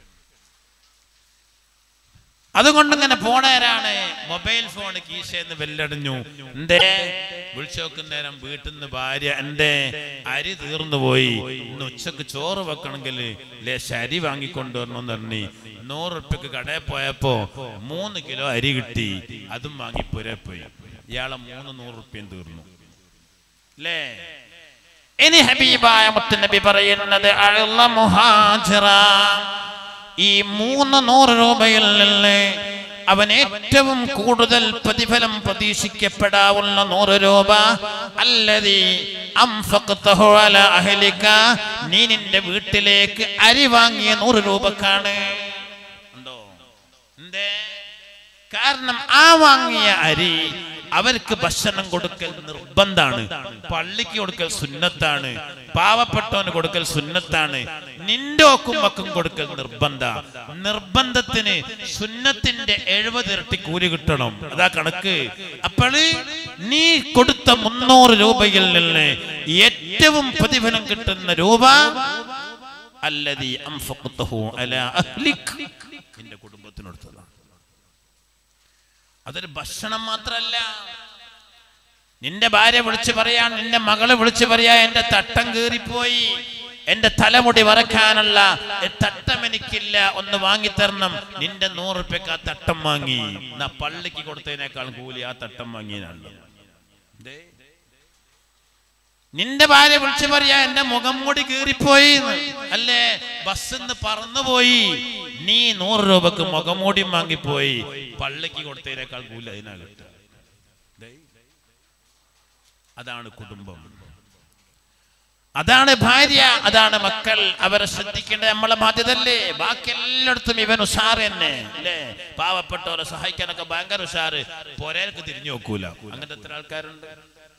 അതുകൊണ്ട് ഇങ്ങനെ പോണേരാണ് മൊബൈൽ ഫോൺ കീശയെന്ന് വെല്ലടിഞ്ഞു എന്തേ വിളിച്ചു നോക്കുന്നേരം വീട്ടിൽ നിന്ന് ഭാര്യ എന്റെ അരി തീർന്നു പോയി ഇന്ന് ഉച്ചക്ക് ചോറ് വെക്കണമെങ്കിൽ ലേശ അരി വാങ്ങിക്കൊണ്ടുവരണമെന്ന് പറഞ്ഞു നൂറ് ഉറുപ്പ്യക്ക് കടയിൽ പോയപ്പോ മൂന്ന് കിലോ അരി കിട്ടി അതും വാങ്ങി പുര പോയി ഇയാളെ മൂന്ന് നൂറ് ഉറുപ്പ്യം തീർന്നു അല്ലേ ഇനി ഹബീബായ മുത്തുനബി പറയുന്നത് അഴുള്ള മുഹാജിറ ഈ മൂന്ന് നൂറ് രൂപയിൽ നിന്ന് അവൻ ഏറ്റവും കൂടുതൽ പ്രതിഫലം പ്രതീക്ഷിക്കപ്പെടാവുന്ന നൂറ് രൂപ അല്ലതി അംഫഖ്തഹു അലാ അഹ്ലിക നീ നിന്റെ വീട്ടിലേക്ക് അരി വാങ്ങിയ നൂറ് രൂപക്കാണ് ഉണ്ടോ എന്തേ കാരണം ആ വാങ്ങിയ അരി അവർക്ക് ഭക്ഷണം കൊടുക്കൽ നിർബന്ധാണ് പള്ളിക്ക് കൊടുക്കൽ സുന്നത്താണ് പാവപ്പെട്ടവന് കൊടുക്കൽ സുന്നത്താണ് നിന്റെ ഒക്കുമ്പക്കും കൊടുക്കൽ നിർബന്ധ നിർബന്ധത്തിന് സുന്നത്തിന്റെ എഴുപത് ഇരട്ടി കൂലി കിട്ടണം അതാ കണക്ക് അപ്പോൾ നീ കൊടുത്ത മുന്നൂറ് രൂപയിൽ നിന്ന് ഏറ്റവും പ്രതിഫലം കിട്ടുന്ന രൂപ അല്ലതി അംഫഖ്തഹു അലാ അഹ്ലിക് നിന്റെ കുടുംബത്തിനടുത്തതാണ് അതൊരു ഭക്ഷണം മാത്രല്ല നിന്റെ ഭാര്യ വിളിച്ചു പറയാൻ നിന്റെ മകള് വിളിച്ചു പറയാ എന്റെ തട്ടം കീറിപ്പോയി എന്റെ തലമുടി വറക്കാനുള്ള എ തട്ടം എനിക്കില്ല ഒന്ന് വാങ്ങിത്തരണം നിന്റെ നൂറ് റുപ്യക്ക് ആ തട്ടം വാങ്ങി എന്നാ പള്ളിക്ക് കൊടുത്തതിനേക്കാൾ കൂലി ആ തട്ടം വാങ്ങിയതാണ് ദേ. നിന്റെ ഭാര്യ വിളിച്ചു പറയാ എന്റെ മുഖം മൂടി കീറിപ്പോയി എന്ന്. അല്ലേ ബസ്സിന്ന് പറന്നുപോയി നീ നൂറ് രൂപക്ക് മുഖംമൂടി വാങ്ങിപ്പോയി പള്ളിക്ക് കൊടുത്തതിനേക്കാൾ കൂലി അതിനാ കിട്ടുക ദേ. അതാണ് കുടുംബം അതാണ് ഭാര്യ അതാണ് മക്കൾ അവരെ ശ്രദ്ധിക്കേണ്ടത് നമ്മളെ ബാധ്യതല്ലേ ബാക്കി എല്ലായിടത്തും ഇവൻ ഉഷാർ തന്നെ അല്ലേ പാവപ്പെട്ടവരെ സഹായിക്കാനൊക്കെ ഭയങ്കര ഉഷാറ് പൊരേക്ക് തിരിഞ്ഞു നോക്കൂല അങ്ങനത്തെ എത്ര ആൾക്കാരുണ്ട്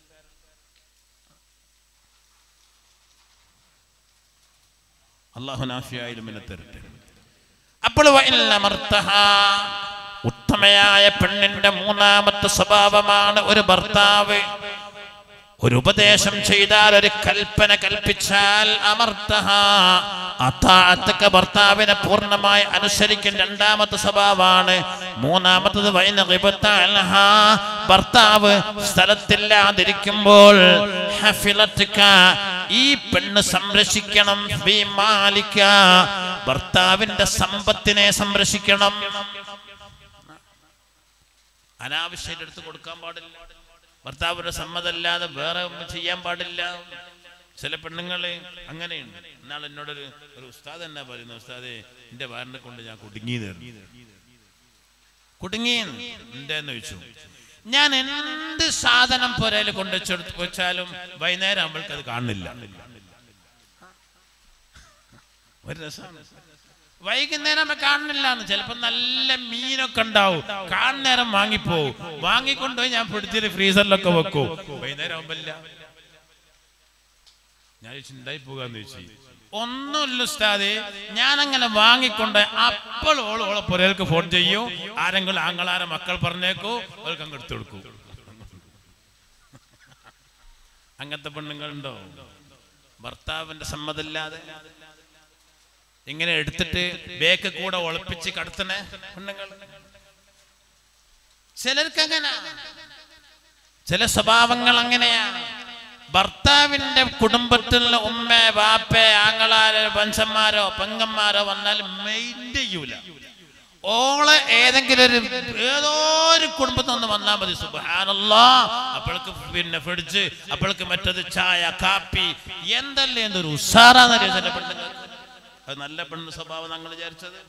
അള്ളാഹു നാഫിയായാലും എന്നെ തരട്ടെ അപ്പോൾ വഇല്ലമർത്തഹ, ഉത്തമയായ പെണ്ണിന്റെ മൂന്നാമത്തെ സ്വഭാവമാണ് ഒരു ഭർത്താവ് ഒരു ഉപദേശം ചെയ്താൽ ഒരു കൽപ്പന കൽപ്പിച്ചാൽ അമർത്തഹ അത്താഴത്തൊക്കെ ഭർത്താവിനെ പൂർണ്ണമായി അനുസരിക്കും രണ്ടാമത്തെ സ്വഭാവമാണ് മൂന്നാമത്തത് വൈന ഖിബത്തഅൽഹ, ഭർത്താവ് സ്ഥലത്തില്ലാതിരിക്കുമ്പോൾ ഹഫിലത്തുക, ഈ പെണ്ണ് സംരക്ഷിക്കണം ഫീ മാലിക, ഭർത്താവിന്റെ സമ്പത്തിനെ സംരക്ഷിക്കണം അനാവശ്യം എടുത്ത് കൊടുക്കാൻ പാടില്ല ഭർത്താവിന്റെ സമ്മതമല്ലാതെ വേറെ ഒന്നും ചെയ്യാൻ പാടില്ല ചില പെണ്ണുങ്ങള് അങ്ങനെയുണ്ട് എന്നാൽ എന്നോടൊരു ഒരു ഉസ്താദ് എന്നാ പറയുന്നു ഉസ്താദെ എന്റെ വാരനെ കൊണ്ട് ഞാൻ കുടുങ്ങി കുടുങ്ങി എന്താന്ന് ചോദിച്ചു ഞാൻ എന്ത് സാധനം പുരയിൽ കൊണ്ട് വെച്ചാലും വൈകുന്നേരം ആകുമ്പോഴേക്ക് അത് കാണുന്നില്ല ഒരു രസമാണ് വൈകുന്നേരം നമ്മൾ കാണുന്നില്ല ചിലപ്പോ നല്ല മീനൊക്കെ ഉണ്ടാവും കാണുന്നേരം വാങ്ങിപ്പോവും വാങ്ങിക്കൊണ്ടുപോയി ഞാൻ പിടിച്ചിട്ട് ഫ്രീസറിലൊക്കെ വെക്കും വൈകുന്നേരം ആവുമ്പല്ല ഞാൻ ചോദിച്ചു, ഉണ്ടായി പോകാന്ന് ചോദിച്ചു ഒന്നുമില്ല ഉസ്താദ് ഞാൻ അങ്ങനെ വാങ്ങിക്കൊണ്ട് അപ്പോൾ ഓള് ഓളെ പുരകൾക്ക് ഫോൺ ചെയ്യും ആരെങ്കിലും ആങ്ങളാരെ മക്കൾ പറഞ്ഞേക്കൂ അവർക്ക് അങ്ങ് എടുത്തു കൊടുക്കൂ അങ്ങനത്തെ പെണ്ണുങ്ങളുണ്ടോ ഭർത്താവിന്റെ സമ്മതമില്ലാതെ ഇങ്ങനെ എടുത്തിട്ട് ബേക്ക് കൂടെ ഒളിപ്പിച്ച് കടത്തണേ പെണ്ണുങ്ങൾ ചിലർക്ക് അങ്ങനെ ചില സ്വഭാവങ്ങൾ അങ്ങനെയാണ് ഭർത്താവിന്റെ കുടുംബത്തിലുള്ള ഉമ്മ വാപ്പ ആങ്ങളാരോ പഞ്ചന്മാരോ പെങ്ങന്മാരോ വന്നാൽ മെയിൻ ചെയ്യൂല ഓളെ ഏതെങ്കിലും ഒരു ഏതോ ഒരു കുടുംബത്തിൽ നിന്ന് വന്നാൽ മതി സുബാനല്ലോ അപ്പോൾക്ക് പിന്നെ ഫ്രിഡ്ജ് അപ്പോൾക്ക് മറ്റത് ചായ കാപ്പി എന്തല്ലേ എന്തൊരു ഉഷാറാന്നറിയോ ചില പെണ്ണുങ്ങൾ അത് നല്ല പെണ്ണ് സ്വഭാവം ഞങ്ങൾ വിചാരിച്ചത്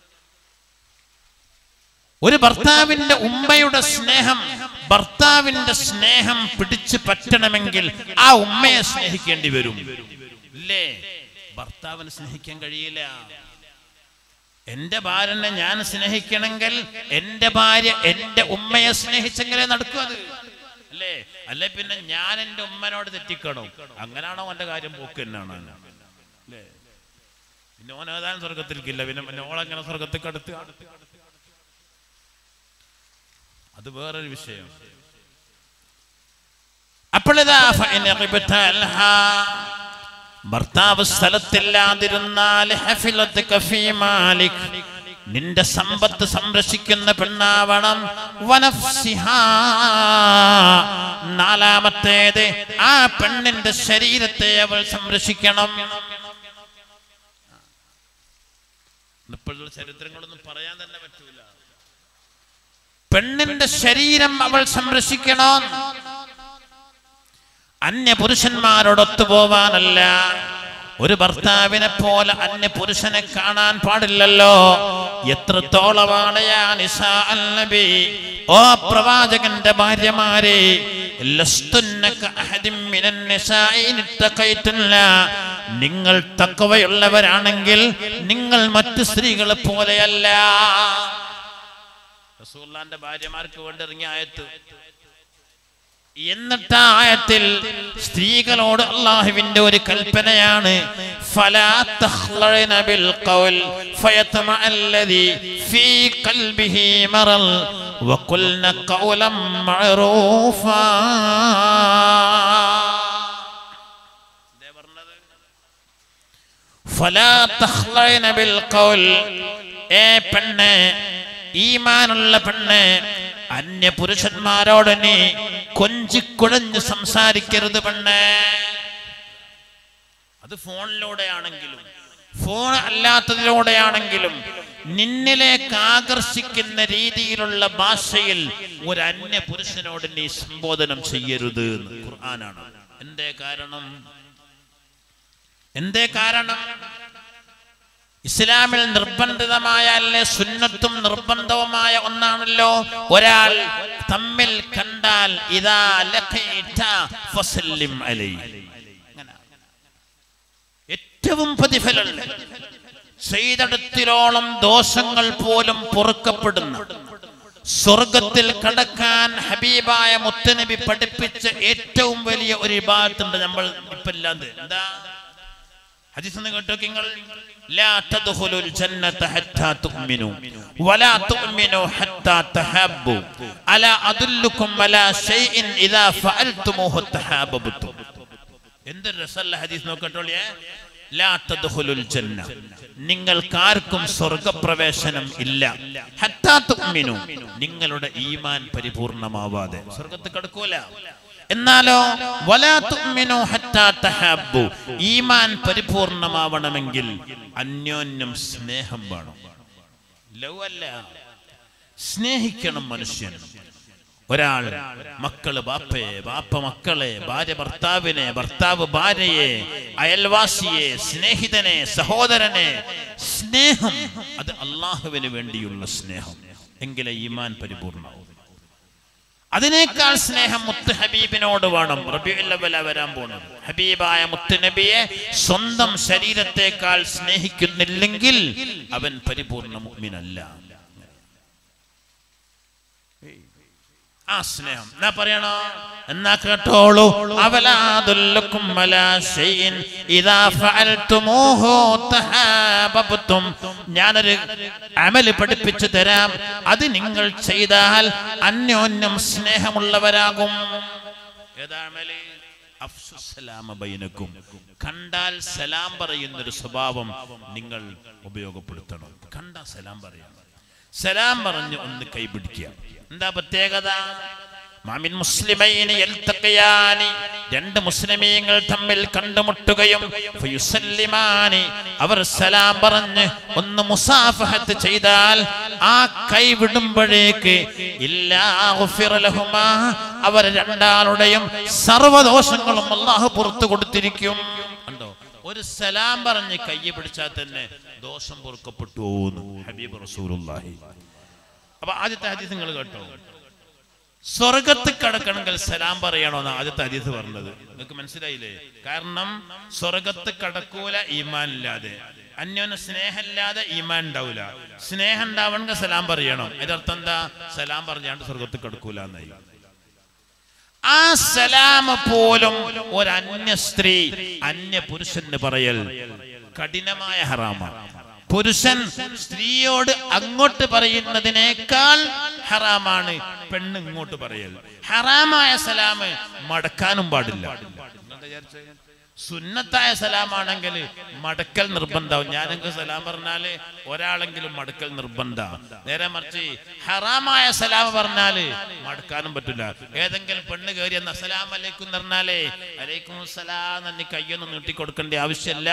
ഒരു ഭർത്താവിന്റെ ഉമ്മയുടെ സ്നേഹം ഭർത്താവിന്റെ സ്നേഹം പിടിച്ചു പറ്റണമെങ്കിൽ ആ ഉമ്മയെ സ്നേഹിക്കേണ്ടി വരും ഇല്ലേ ഭർത്താവിനെ സ്നേഹിക്കാൻ കഴിയില്ല എന്റെ ഭാര്യനെ ഞാൻ സ്നേഹിക്കണമെങ്കിൽ എന്റെ ഭാര്യ എന്റെ ഉമ്മയെ സ്നേഹിച്ചെങ്കിലേ നടക്കും അത് അല്ലേ അല്ലെ പിന്നെ ഞാൻ എന്റെ ഉമ്മനോട് തെറ്റിക്കണോ അങ്ങനാണോ എന്റെ കാര്യം പോക്ക് തന്നെയാണ് അല്ലേ പിന്നെ ഓൻ ഏതാനും സ്വർഗത്തിലേക്കില്ല പിന്നെ പിന്നെ ഓളെങ്ങനെ സ്വർഗത്തേക്ക് അടുത്ത് അത് വേറൊരു വിഷയം അപ്പോഴിതാ ഫഇൻ ഖിബ്തൽഹാ ഭർത്താവ് സ്ഥലത്തില്ലാതിരുന്നാൽ ഹഫിലത്തുക ഫീ മാലിക് നിന്റെ സമ്പത്ത് സംരക്ഷിക്കുന്ന പെണ്ണാവണം വനഫ്സിഹാ നാലാമത്തേത് ആ പെണ്ണിന്റെ ശരീരത്തെ അവൾ സംരക്ഷിക്കണം ഇപ്പോഴുള്ള ചരിത്രങ്ങളൊന്നും പറയാൻ തന്നെ പറ്റൂല പെണ്ണിന്റെ ശരീരം അവൾ സംരക്ഷിക്കണം അന്യ പുരുഷന്മാരോടൊത്തു പോവാനല്ല ഒരു ഭർത്താവിനെ പോലെ അന്യ പുരുഷനെ കാണാൻ പാടില്ലല്ലോ എത്രത്തോളമാണ് യാ നിസാ അൽ നബി ഓ പ്രവാചകന്റെ ഭാര്യമാരെ ലസ്തുന്ന കഅഹദിൻ മിനൻ നിസാഇ ഇൻ ഇത്തഖൈതുന്ന. നിങ്ങൾ തക്കവയുള്ളവരാണെങ്കിൽ നിങ്ങൾ മറ്റു സ്ത്രീകളെ പോലെയല്ല റസൂലുള്ളാന്റെ ഭാര്യമാർക്ക് വേണ്ടി ഇറങ്ങിയ ആയത്ത് എന്നിട്ട് ആ ആയത്തിൽ സ്ത്രീകളോട് അള്ളാഹുവിന്റെ ഒരു കൽപ്പനയാണ് ഫലാ തഖ്ലഅന ബിൽ ഖൗൽ ഫയത്മഅ അല്ലദി ഫീ ഖൽബിഹി മറൽ വഖുൽന ഖൗലൻ മഅറൂഫാ ഇതേ പറഞ്ഞത് ഫലാ തഖ്ലഅന ബിൽ ഖൗൽ ഏ പെണ്ണ് ഈമാനുള്ള പെണ്ണ് അന്യ പുരുഷന്മാരോട് നീ കൊഞ്ചിക്കുഴഞ്ഞ് സംസാരിക്കരുത് പെണ്ണ് അത് ഫോണിലൂടെയാണെങ്കിലും ഫോൺ അല്ലാത്തതിലൂടെയാണെങ്കിലും നിന്നിലേക്ക് ആകർഷിക്കുന്ന രീതിയിലുള്ള ഭാഷയിൽ ഒരു അന്യ പുരുഷനോട് നീ സംബോധനം ചെയ്യരുത് എന്ന് ഖുർആനാണ് എന്തേ കാരണം എന്തേ കാരണം ഇസ്ലാമിൽ നിർബന്ധിതമായ അല്ലെ സുന്നത്തും നിർബന്ധവുമായ ഒന്നാണല്ലോ ഒരാൾ തമ്മിൽ കണ്ടാൽ ഇതാ ലഖീത ഫസല്ലിം അലൈഹി അങ്ങനെ. ഏറ്റവും പ്രതിഫലമുള്ള ചെയ്തടത്തിലോളം ദോഷങ്ങൾ പോലും പൊറുക്കപ്പെടുന്ന സ്വർഗത്തിൽ കടക്കാൻ ഹബീബായ മുത്തനബി പഠിപ്പിച്ച ഏറ്റവും വലിയ ഒരു വിഭാഗത്തുണ്ട് നമ്മൾ ഇപ്പൊ ഇല്ലാതെ എന്താ ഹദീസ് ഒന്ന് കേട്ടോ നിങ്ങൾ لا تدخلوا الجنة حتى تؤمنوا ولا تؤمنوا حتى تحابوا ألا أدلكم على شيء إذا فعلتموه تحاببتم എന്ത് രസമല്ല ഹദീസ് നോക്കട്ടോളിയേ ലാ തദ്ഖുലുൽ ജന്ന നിങ്ങൾക്കാർക്കും സ്വർഗപ്രവേശനം ഇല്ല ഹത്താ തുഅ്മിനു നിങ്ങളുടെ ഈമാൻ പരിപൂർണമാവാതെ സ്വർഗത്തിൽ കടക്കൂല എന്നാലോ വലാ തുഅ്മിനു ഹത്താ തഹബ്ബു ഈമാൻ പരിപൂർണമാവണമെങ്കിൽ അന്യോന്യം സ്നേഹം വേണം ലവ് അല്ല സ്നേഹിക്കണം മനുഷ്യൻ ഒരാൾ മക്കള് ബാപ്പയെ ബാപ്പ മക്കളെ ഭാര്യ ഭർത്താവിനെ ഭർത്താവ് ഭാര്യയെ അയൽവാസിയെ സ്നേഹിതനെ സഹോദരനെ സ്നേഹം അത് അള്ളാഹുവിന് വേണ്ടിയുള്ള സ്നേഹം എങ്കിലേ ഈമാൻ പരിപൂർണമാവും അതിനേക്കാൾ സ്നേഹം മുത്ത് ഹബീബിനോട് വേണം റബിയുല്ലവല വരാൻ പോണത് ഹബീബായ മുത്ത് നബിയെ സ്വന്തം ശരീരത്തെക്കാൾ സ്നേഹിക്കുന്നില്ലെങ്കിൽ അവൻ പരിപൂർണ മുഅ്മിനല്ല ആ സ്നേഹം എന്നാ പറയണോ എന്നാ കേട്ടോളൂ അവലാദുല്ലക്കും അലാ ശൈഇൻ ഇദാ ഫഅൽതുമൂഹു തഹാബബ്തും ഞാനൊരു അമല് പഠിപ്പിച്ചു തരാം അത് നിങ്ങൾ ചെയ്താൽ അന്യോന്യം സ്നേഹമുള്ളവരാകും ഏതാ അമല് അഫ്സുസ്സലാമ ബൈനക്കും കണ്ടാൽ സലാം പറയുന്നൊരു സ്വഭാവം നിങ്ങൾ ഉപയോഗപ്പെടുത്തണം കണ്ടാൽ സലാം പറയണം സലാം പറഞ്ഞ് ഒന്ന് കൈപിടിക്കുക എന്താ പ്രത്യേകത മാമിൻ മുസ്ലിമൈനി യൽതഖിയാനി രണ്ട് മുസ്ലിമീങ്ങൾ തമ്മിൽ കണ്ടുമുട്ടുകയും ഫയുസല്ലിമാനി അവർ സലാം പറഞ്ഞ് ഒന്ന് മുസാഫഹത്ത് ചെയ്താൽ ആ കൈ വിടുമ്പോഴേക്ക് ഇല്ലാ ഗുഫിറ ലഹുമാ അവർ രണ്ടാളുടെയും സർവദോഷങ്ങളും അള്ളാഹു പുറത്തു കൊടുത്തിരിക്കും കണ്ടോ ഒരു സലാം പറഞ്ഞ് കൈ പിടിച്ചാൽ തന്നെ ദോഷം പൊറുക്കപ്പെട്ടു എന്ന് ഹബീബ് റസൂലുള്ളാഹി അപ്പൊ ആദ്യത്തെ ഹദീസ് നിങ്ങൾ കേട്ടോ സ്വർഗത്ത് കടക്കണമെങ്കിൽ സലാം പറയണമെന്ന് ആദ്യത്തെ അതീത് പറഞ്ഞത് നിങ്ങൾക്ക് മനസ്സിലായില്ലേ കാരണം സ്വർഗത്ത് കടക്കൂല ഈമാൻ ഇല്ലാതെ അന്യോന്യ സ്നേഹമില്ലാതെ ഈമാൻ ഉണ്ടാവില്ല സ്നേഹം ഉണ്ടാവണമെങ്കിൽ സലാം പറയണം അതിനർത്ഥം എന്താ സലാം പറഞ്ഞാണ്ട് സ്വർഗത്ത് കടക്കൂല എന്നായി ആ സലാം പോലും ഒരു അന്യ സ്ത്രീ അന്യ പുരുഷന് പറയൽ കഠിനമായ ഹറാമാണ് പുരുഷൻ സ്ത്രീയോട് അങ്ങോട്ട് പറയുന്നതിനേക്കാൾ ഹറാമാണ് പെണ്ണ് ഇങ്ങോട്ട് പറയൽ ഹറാമായ സലാം മടക്കാനും പാടില്ല എന്താ വിചാരിച്ചേ? സുന്നത്തായ സലാമാണെങ്കിൽ മടക്കൽ നിർബന്ധം ഞാനെങ്കിൽ സലാം പറഞ്ഞാല് ഒരാളെങ്കിലും മടക്കൽ നിർബന്ധ നേരെ മറിച്ച് ഹറാമായ സലാം പറഞ്ഞാല് മടക്കാനും പറ്റില്ല ഏതെങ്കിലും പെണ്ണ് കയറി എന്ന സലാം അലൈക്കും എന്ന് പറഞ്ഞാലേ അലൈക്കും സലാം എന്ന് കയ്യൊന്നും നീട്ടി കൊടുക്കേണ്ട ആവശ്യമില്ല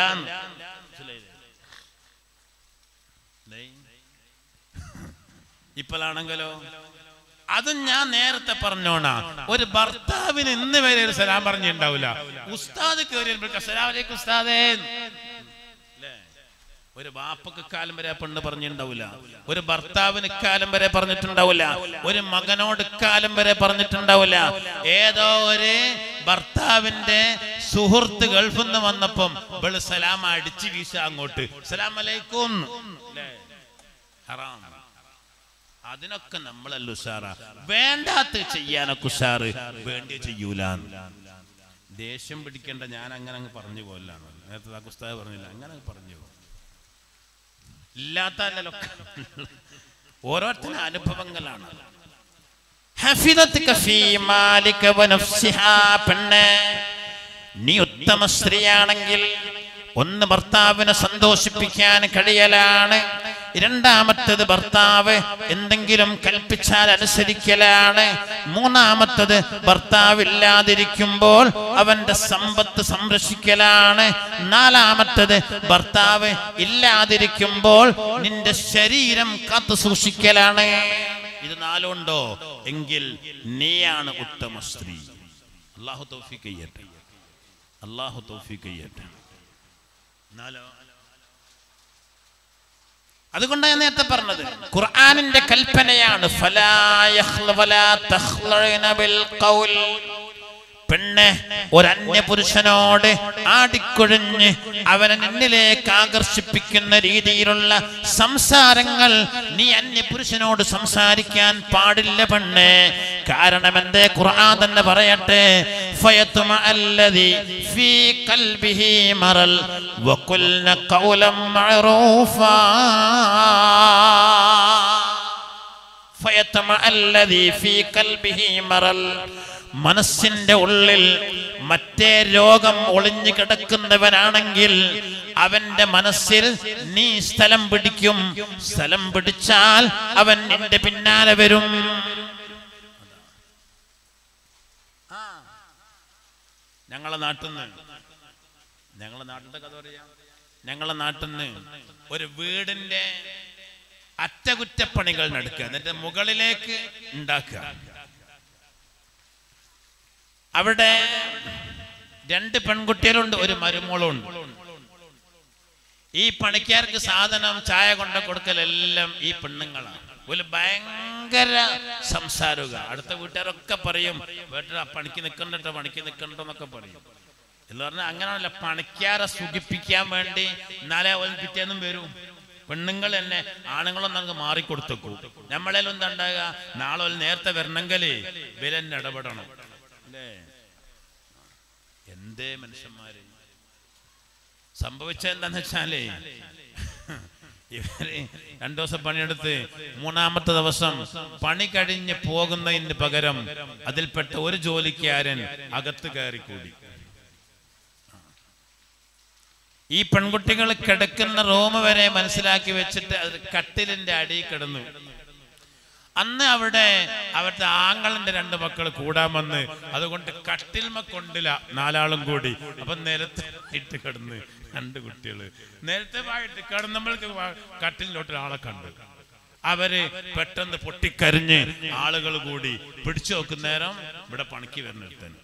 ഇപ്പോഴാണെങ്കിലോ അതും ഞാൻ നേരത്തെ പറഞ്ഞോണ ഒരു ഭർത്താവിന് ഇന്ന് വരെ ഒരു സലാം പറഞ്ഞിട്ടുണ്ടാവില്ല ഉസ്താദ് കയറി സലാം അലൈക്കും ഉസ്താദേ ല്ലേ? ഒരു ബാപ്പക്ക് കാലം വരെ ആ പെണ്ണ് പറഞ്ഞിട്ടുണ്ടാവില്ല ഒരു ഭർത്താവിന് കാലം വരെ പറഞ്ഞിട്ടുണ്ടാവില്ല ഒരു മകനോട് കാലം വരെ പറഞ്ഞിട്ടുണ്ടാവില്ല ഏതോ ഒരു ഭർത്താവിന്റെ സുഹൃത്ത് ഗൾഫിൽ നിന്ന് വന്നപ്പം ഇവള് സലാം അടിച്ചു വീശ അങ്ങോട്ട് സലാം അലൈക്കും ല്ലേ? ഹറാം അതിനൊക്കെ നമ്മളല്ല ഉഷാറ വേണ്ടാത്ത ചെയ്യാനൊക്കെ ഉഷാറ് വേണ്ടി ചെയ്യൂല ദേഷ്യം പിടിക്കേണ്ട ഞാൻ അങ്ങനെ അങ്ങ് പറഞ്ഞു പോലാണ് നേരത്തെ ആ കുസ്താവ് പറഞ്ഞില്ല അങ്ങനെ അങ്ങ് പറഞ്ഞു പോകും ഇല്ലാത്തല്ലോ ഓരോരുത്തരുടെ അനുഭവങ്ങളാണ് ഹഫിദത്ക ഫീ മാലിക വനഫ്സിഹാ പെണ്ണെ നീ ഉത്തമ സ്ത്രീയാണെങ്കിൽ ഒന്ന് ഭർത്താവിനെ സന്തോഷിപ്പിക്കാൻ കഴിയലാണ് രണ്ടാമത്തത് ഭർത്താവ് എന്തെങ്കിലും കൽപ്പിച്ചാൽ അനുസരിക്കലാണ് മൂന്നാമത്തത് ഭർത്താവ് ഇല്ലാതിരിക്കുമ്പോൾ അവന്റെ സമ്പത്ത് സംരക്ഷിക്കലാണ് നാലാമത്തത് ഭർത്താവ് ഇല്ലാതിരിക്കുമ്പോൾ നിന്റെ ശരീരം കാത്തു സൂക്ഷിക്കലാണ് ഇത് നാലുണ്ടോ എങ്കിൽ നീയാണ് ഉത്തമ സ്ത്രീ അള്ളാഹു തൗഫീഖ് ചെയ്യട്ടെ അള്ളാഹു തൗഫീഖ് ചെയ്യട്ടെ നാലോ അതുകൊണ്ടാണ് ഞാൻ നേരത്തെ പറഞ്ഞത് ഖുർആനിന്റെ കൽപ്പനയാണ് ഫലാ യഖ്ല വലാ തഖ്ലഉന ബിൽ ഖൗൽ പെണ്ണെ ഒരന്യ പുരുഷനോട് ആടിക്കൊഴിഞ്ഞ് അവനെ നിന്നിലേക്ക് ആകർഷിപ്പിക്കുന്ന രീതിയിലുള്ള സംസാരങ്ങൾ നീ അന്യ പുരുഷനോട് സംസാരിക്കാൻ പാടില്ല പെണ്ണെ കാരണം എന്തേ ഖുർആൻ തന്നെ പറയട്ടെ ഫയത്തുമ അല്ലദി ഫീ ഖൽബിഹി മറൽ വഖുൽന ഖൗലം മഅറൂഫാ ഫയത്തുമ അല്ലദി ഫീ ഖൽബിഹി മറൽ മനസ്സിന്റെ ഉള്ളിൽ മറ്റേ രോഗം ഒളിഞ്ഞു കിടക്കുന്നവനാണെങ്കിൽ അവന്റെ മനസ്സിൽ നീ സ്ഥലം പിടിക്കും സ്ഥലം പിടിച്ചാൽ അവൻ നിന്റെ പിന്നാലെ വരും ഞങ്ങളെ നാട്ടിൽ നിന്ന് ഞങ്ങളെ നാട്ടിന്റെ കഥ പറയാം ഞങ്ങളെ നാട്ടിൽ നിന്ന് ഒരു വീടിന്റെ അറ്റകുറ്റപ്പണികൾ നടക്കുക എന്നിട്ട് മുകളിലേക്ക് ഉണ്ടാക്കുക അവിടെ രണ്ട് പെൺകുട്ടികളുണ്ട് ഒരു മരുമോളുണ്ട് ഈ പണിക്കാർക്ക് സാധനം ചായ കൊണ്ട കൊടുക്കലെല്ലാം ഈ പെണ്ണുങ്ങളാണ് ഒരു ഭയങ്കര സംസാരുക അടുത്ത വീട്ടുകാരൊക്കെ പറയും വീട്ടിൽ പണിക്ക് നിൽക്കണ്ടോ പണിക്ക് നിൽക്കണ്ടോ എന്നൊക്കെ പറയും എന്ന് പറഞ്ഞാൽ അങ്ങനെയല്ല പണിക്കാരെ സുഖിപ്പിക്കാൻ വേണ്ടി നാളെ ഒരു പിറ്റേന്നും വരും പെണ്ണുങ്ങൾ തന്നെ ആണുങ്ങളൊന്നും നമുക്ക് മാറിക്കൊടുത്തേക്കൂ നമ്മളേലും എന്താ ഉണ്ടാകുക നാളെ ഒരു നേരത്തെ വരണമെങ്കിൽ വിലന്നെ ഇടപെടണം അല്ലേ എന്തേ മനുഷ്യന്മാര് സംഭവിച്ചത് എന്താന്ന് വെച്ചാലേ ഇവര് രണ്ടു ദിവസം പണിയെടുത്ത് മൂന്നാമത്തെ ദിവസം പണി കഴിഞ്ഞ് പോകുന്നതിന് പകരം അതിൽപ്പെട്ട ഒരു ജോലിക്കാരൻ അകത്ത് കയറി കൂടി ഈ പെൺകുട്ടികൾ കിടക്കുന്ന റൂം വരെ മനസ്സിലാക്കി വെച്ചിട്ട് അത് കട്ടിലിന്റെ അടിയിൽ കിടന്നു അന്ന് അവിടെ അവരുടെ ആങ്ങളിന്റെ രണ്ട് മക്കൾ കൂടാൻ വന്ന് അതുകൊണ്ട് കട്ടിൽമ കൊണ്ടില്ല നാലാളും കൂടി അപ്പൊ നിലത്ത് ഇട്ട് കിടന്ന് രണ്ട് കുട്ടികള് നേരത്തെ വായിട്ട് കിടന്നപ്പോഴേക്ക് കട്ടിലോട്ട് ഒരാളെ കണ്ടു അവര് പെട്ടെന്ന് പൊട്ടിക്കരിഞ്ഞ് ആളുകൾ കൂടി പിടിച്ചു നോക്കുന്നേരം ഇവിടെ പണിക്ക് വരുന്നിടത്തന്നെ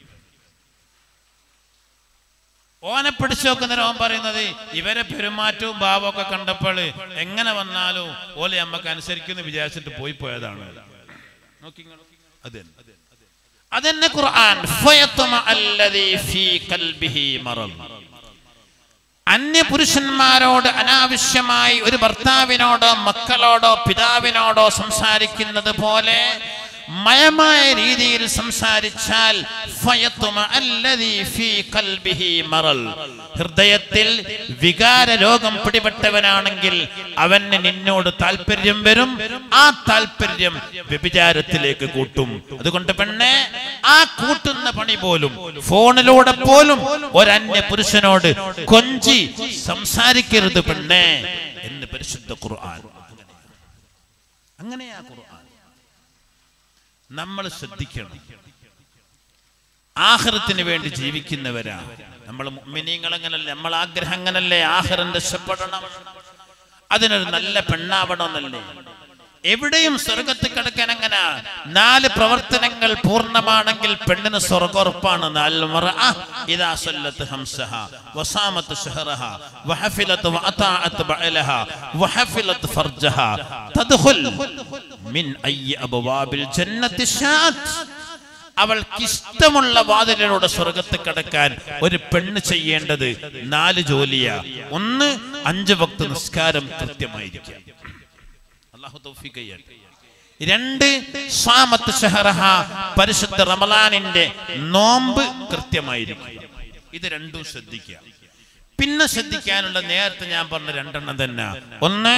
ഓനെ പിടിച്ചു നോക്കുന്നേരം ഓൻ പറയുന്നത് ഇവരെ പെരുമാറ്റവും ഭാവവും ഒക്കെ കണ്ടപ്പോൾ എങ്ങനെ വന്നാലും ഓലെ അമ്മക്ക് അനുസരിക്കുന്നു വിചാരിച്ചിട്ട് പോയി പോയതാണ് നോക്കി ഇങ്ങള്. അതന്നെ ഖുർആൻ ഫയത്മ അല്ലദീ ഫീ ഖൽബിഹി മറദ് അന്യപുരുഷന്മാരോട് അനാവശ്യമായി ഒരു ഭർത്താവിനോടോ മക്കളോടോ പിതാവിനോടോ സംസാരിക്കുന്നത് പോലെ മയമായ രീതിയിൽ സംസാരിച്ചാൽ ഫയത്തുമ അല്ലദീ ഫീ ഖൽബിഹി മറൽ. ഹൃദയത്തിൽ വികാര രോഗം പിടിപെട്ടവനാണെങ്കിൽ അവന് നിന്നോട് താല്പര്യം വരും ആ താല്പര്യം വ്യഭിചാരത്തിലേക്ക് കൂട്ടും അതുകൊണ്ട് പെണ്ണെ ആ കൂട്ടുന്ന പണി പോലും ഫോണിലൂടെ പോലും ഒരന്യ പുരുഷനോട് കൊഞ്ചി സംസാരിക്കരുത് പെണ്ണെ എന്ന് പരിശുദ്ധ ഖുർആൻ അങ്ങനെയാ ഖുർആൻ നമ്മൾ ശ്രദ്ധിക്കണം ആഹ്റത്തിന് വേണ്ടി ജീവിക്കുന്നവരാ നമ്മൾ മിനിങ്ങൾ അങ്ങനല്ലേ നമ്മൾ ആഗ്രഹം അങ്ങനല്ലേ ആഹ്റം രക്ഷപ്പെടണം അതിനൊരു നല്ല പെണ്ണാവണമെന്നല്ലേ എവിടെയും സ്വർഗത്തിൽ കിടക്കാൻ അങ്ങനെ നാല് പ്രവർത്തനങ്ങൾ പൂർണ്ണമാണെങ്കിൽ പെണ്ണിന് സ്വർഗോറപ്പാണ് നാല് മറഅ ഇദാ സല്ലത്ത് ഹംസഹ വസാമത്ത് ശഹറഹ വഹഫിലത്ത് വഅതാഅത്ത് ബഅലഹ വഹഫിലത്ത് ഫർജഹ തദ്ഖുൽ മിൻ അയ്യി അബ്വാബിൽ ജന്നത്തി ഷാഅത്ത് അവൾക്ക് ഇഷ്ടമുള്ള വാതിലിലൂടെ സ്വർഗത്ത് കടക്കാൻ ഒരു പെണ്ണ് ചെയ്യേണ്ടത് നാല് ജോലിയാ ഒന്ന് അഞ്ച് ഭക്ത നിസ്കാരം കൃത്യമായിരിക്കുക അല്ലാഹു തൗഫീഖ് ചെയ്യട്ടെ രണ്ട് സാമത്ത് ഷഹറഹ പരിശുദ്ധ റമലാനിന്റെ നോമ്പ് കൃത്യമായിരിക്കും ഇത് രണ്ടും ശ്രദ്ധിക്കുക പിന്നെ ശ്രദ്ധിക്കാനുള്ള നേരത്തെ ഞാൻ പറഞ്ഞ രണ്ടെണ്ണം തന്നെ ഒന്ന്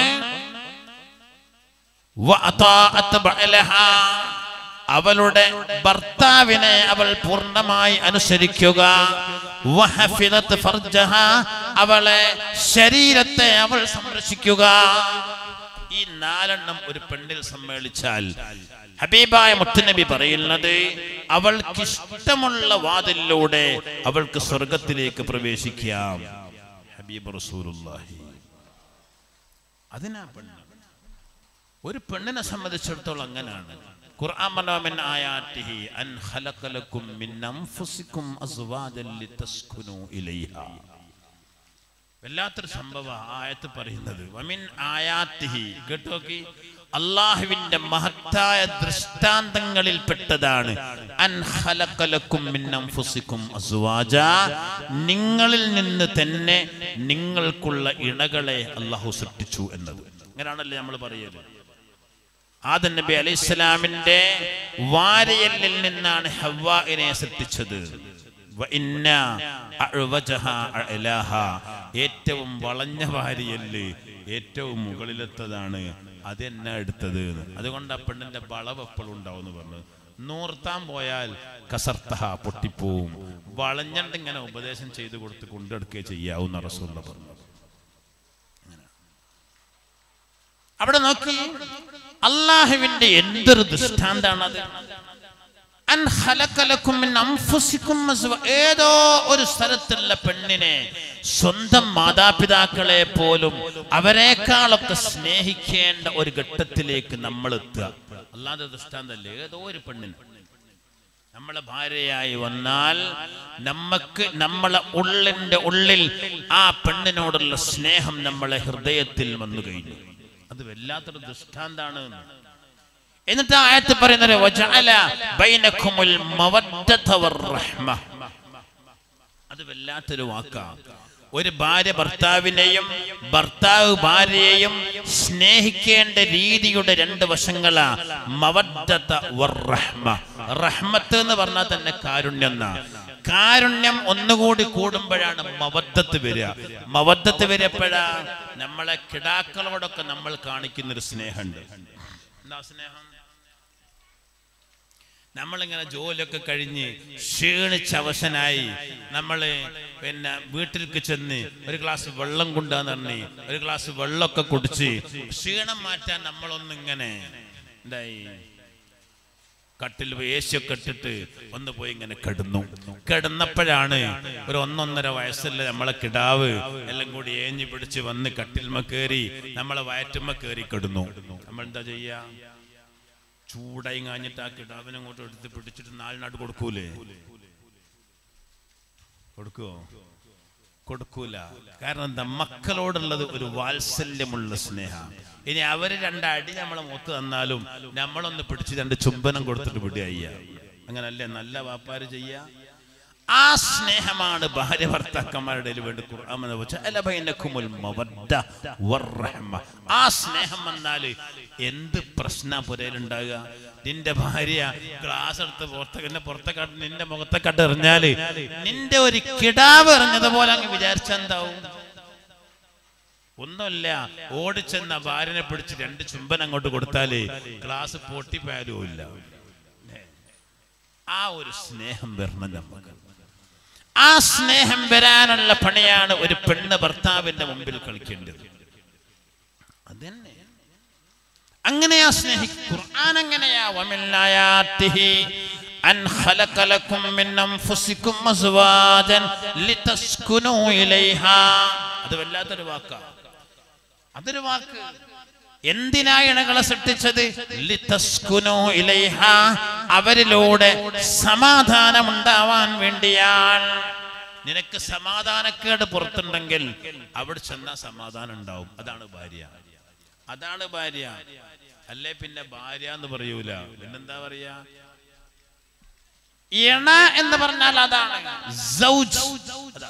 വഅതാഅത്ത് ബഅലഹ. അവളുടെ ഭർത്താവിനെ അവൾ പൂർണ്ണമായി അനുസരിക്കുക വഹഫിദത്ത് ഫർജഹ. അവളെ ശരീരത്തെ അവൾ സംരക്ഷിക്കുക ഈ നാലെണ്ണം ഒരു പെണ്ണിൽ സമ്മേളിച്ചാൽ ഹബീബായ മുത്തുനബി പറയുന്നത് അവൾക്ക് ഇഷ്ടമുള്ള വാതിലിലൂടെ അവൾക്ക് സ്വർഗത്തിലേക്ക് പ്രവേശിക്കാം ഹബീബ് റസൂലുള്ളാഹി അതിനാ പെണ്ണ് ഒരു പെണ്ണിനെ സംബന്ധിച്ചിടത്തോളം അങ്ങനെയാണ് ഖുർആൻ പറഞ്ഞ മിൻ ആയാത്തിഹി അൻ ഖലഖലക്കും മിൻ അൻഫുസിക്കും അസ്വാജൻ ലിതസ്കുനു ഇലൈഹാ വല്ലാത്തൊരു സംഭവ ആയത്ത് പറയുന്നത് വമിൻ ആയാത്തിഹി കേട്ടോക്കി അള്ളാഹുവിന്റെ മഹത്തായ ദൃഷ്ടാന്തങ്ങളിൽ പെട്ടതാണ് അൻ ഖലഖലക്കും മിൻ അൻഫുസിക്കും അസ്വാജ നിങ്ങളിൽ നിന്ന് തന്നെ നിങ്ങൾക്കുള്ള ഇണകളെ അള്ളാഹു സൃഷ്ടിച്ചു എന്നത് അങ്ങനെയാണല്ലേ നമ്മൾ പറയുന്നത് ആദൻ നബി അലൈഹി സ്വലാമിന്റെ വാരയല്ലിൽ നിന്നാണ് ഹവ്വാഇനെ സൃഷ്ടിച്ചത് വ ഇന്ന അഅ്വജഹ അഅ്ലാഹ. ഏറ്റവും വളഞ്ഞ വാരിയല്ല് ഏറ്റവും മുകളിലെത്തതാണ് അതെന്നാ എടുത്തത് എന്ന്. അതുകൊണ്ട് ആ പെണ്ണിന്റെ വളവ് എപ്പോഴും ഉണ്ടാവും എന്ന് പറഞ്ഞു നൂർത്താൻ പോയാൽ കസർത്തഹ പൊട്ടിപ്പോവും വളഞ്ഞണ്ട് ഇങ്ങനെ ഉപദേശം ചെയ്തു കൊടുത്ത് കൊണ്ടെടുക്കുകയും ചെയ്യാവുന്ന റസൂള്ള പറഞ്ഞു അവിടെ നോക്കി അള്ളാഹുവിന്റെ എന്തൊരു ദൃഷ്ടാന്താണത് അൻ ഖലഖലക്കും മിൻ അൻഫുസിക്കും അസ്വ- ഏതോ ഒരു സ്ഥലത്തുള്ള പെണ്ണിനെ സ്വന്തം മാതാപിതാക്കളെ പോലും അവരെക്കാളൊക്കെ സ്നേഹിക്കേണ്ട ഒരു ഘട്ടത്തിലേക്ക് നമ്മൾ എത്തുക അല്ലാതെ ദൃഷ്ടാന്തല്ലേ ഏതോ ഒരു പെണ്ണിന് നമ്മളെ ഭാര്യയായി വന്നാൽ നമുക്ക് നമ്മളെ ഉള്ളിന്റെ ഉള്ളിൽ ആ പെണ്ണിനോടുള്ള സ്നേഹം നമ്മളെ ഹൃദയത്തിൽ വന്നു കഴിഞ്ഞു അത് വല്ലാത്തൊരു ദൃഷ്ടാന്താണ് എന്നിട്ട് ആ ആയത്ത് പറയുന്നത് വജഅല ബൈനക്കുമുൽ മവദ്ദത വറഹ്മ അത് വല്ലാത്തൊരു വാക്കാണ് ഒരു ഭാര്യ ഭർത്താവിനെയും ഭർത്താവ് ഭാര്യയെയും സ്നേഹിക്കേണ്ട രീതിയുടെ രണ്ട് വശങ്ങളാ മവദ്ദത വറഹ്മ റഹ്മത്ത് എന്ന് പറഞ്ഞാൽ തന്നെ കാരുണ്യം എന്നാ കാരുണ്യം ഒന്നുകൂടി കൂടുമ്പോഴാണ് മവദ്ദത്ത് വരിക മവദ്ദത്ത് വരിയപ്പോഴാ നമ്മളെ കിടാക്കളോടൊക്കെ നമ്മൾ കാണിക്കുന്ന ഒരു സ്നേഹമുണ്ട് എന്താ സ്നേഹം നമ്മളിങ്ങനെ ജോലിയൊക്കെ കഴിഞ്ഞ് ക്ഷീണിച്ച് അവശനായി നമ്മൾ പിന്നെ വീട്ടിലേക്ക് ചെന്ന് ഒരു ഗ്ലാസ് വെള്ളം കൊണ്ടാന്ന് പറഞ്ഞ് ഒരു ഗ്ലാസ് വെള്ളമൊക്കെ കുടിച്ച് ക്ഷീണം മാറ്റാൻ നമ്മളൊന്നിങ്ങനെ എന്തായി കട്ടിൽ വേശിയൊക്കെ ഇട്ടിട്ട് ഒന്ന് പോയി ഇങ്ങനെ കിടന്നു കിടന്നപ്പോഴാണ് ഒരു ഒന്നൊന്നര വയസ്സുള്ള നമ്മളെ കിടാവ് എല്ലാം കൂടി ഏഞ്ഞു പിടിച്ച് വന്ന് കട്ടിൽമ കയറി നമ്മളെ വയറ്റുമ്മ കയറി കിടന്നു നമ്മൾ എന്താ ചെയ്യാ ചൂടായി കാഞ്ഞിട്ട് ആ കിടാവിനെ അങ്ങോട്ട് എടുത്ത് പിടിച്ചിട്ട് നാലിനാട്ട് കൊടുക്കൂലേ കൊടുക്കുവോ കൊടുക്കൂല കാരണം എന്താ മക്കളോടുള്ളത് ഒരു വാത്സല്യമുള്ള സ്നേഹ ഇനി അവര് രണ്ടടി നമ്മളെ മൂത്ത് തന്നാലും നമ്മളൊന്ന് പിടിച്ച് രണ്ട് ചുംബനം കൊടുത്തിട്ട് വിടുക ചെയ്യുക അങ്ങനല്ലേ നല്ല വാപ്പാര് ചെയ്യുക ആ സ്നേഹമാണ് ഭാര്യ ഭർത്താക്കന്മാരുടെ ഇടയിൽ വേണ്ടി ഖുർആൻ എന്ന് വെച്ചാൽ അല ബൈനക്കുമുൽ മവദ്ദ വറഹ്മ. ആ സ്നേഹം വന്നാൽ എന്ത് പ്രശ്ന പുരയിലുണ്ടാകുക നിന്റെ ഭാര്യ ഗ്ലാസ് എടുത്ത് പുറത്തെ എന്നെ പുറത്തെ കട്ട് നിന്റെ മുഖത്തെ കട്ട് എറിഞ്ഞാല് നിന്റെ ഒരു കിടാവ് എറിഞ്ഞതുപോലെ അങ്ങ് വിചാരിച്ചെന്താവും ഒന്നുമില്ല ഓടിച്ചെന്ന ഭാര്യനെ പിടിച്ച് രണ്ട് ചുംബൻ അങ്ങോട്ട് കൊടുത്താല് ഗ്ലാസ് പൊട്ടിപ്പോയാലും ഇല്ല ആ ഒരു സ്നേഹം വരണം നമുക്ക് ആ സ്നേഹം വരാനുള്ള പണിയാണ് ഒരു പെണ്ണ് ഭർത്താവിന്റെ മുമ്പിൽ കളിക്കേണ്ടത് അതന്നെ അങ്ങനെയാ സ്നേഹി ഖുർആൻ അങ്ങനെയാ വമില്ലായാത്തിഹി അൻ ഖലഖ ലക്കും മിൻ അൻഫുസിക്കും അസ്വാജൻ ലിതസ്കുനൂ ഇലൈഹാ അത് വല്ലാത്തൊരു വാക്കാ അതൊരു വാക്ക് എന്തിനാ ഇണകളെ സൃഷ്ടിച്ചത് ലിതസ്കുനൂ ഇലൈഹ അവരിലൂടെ സമാധാനം ഉണ്ടാവാൻ വേണ്ടിയാണ് നിനക്ക് സമാധാനക്കേട് പുറത്തുണ്ടെങ്കിൽ അവിടെ ചെന്നാൽ സമാധാനം ഉണ്ടാവും അതാണ് ഭാര്യ അതാണ് ഭാര്യ അല്ലേ പിന്നെ ഭാര്യ എന്ന് പറയൂല പിന്നെന്താ പറയാ ഇണ എന്ന് പറഞ്ഞാൽ അതാണ് സൗജ് അതാ.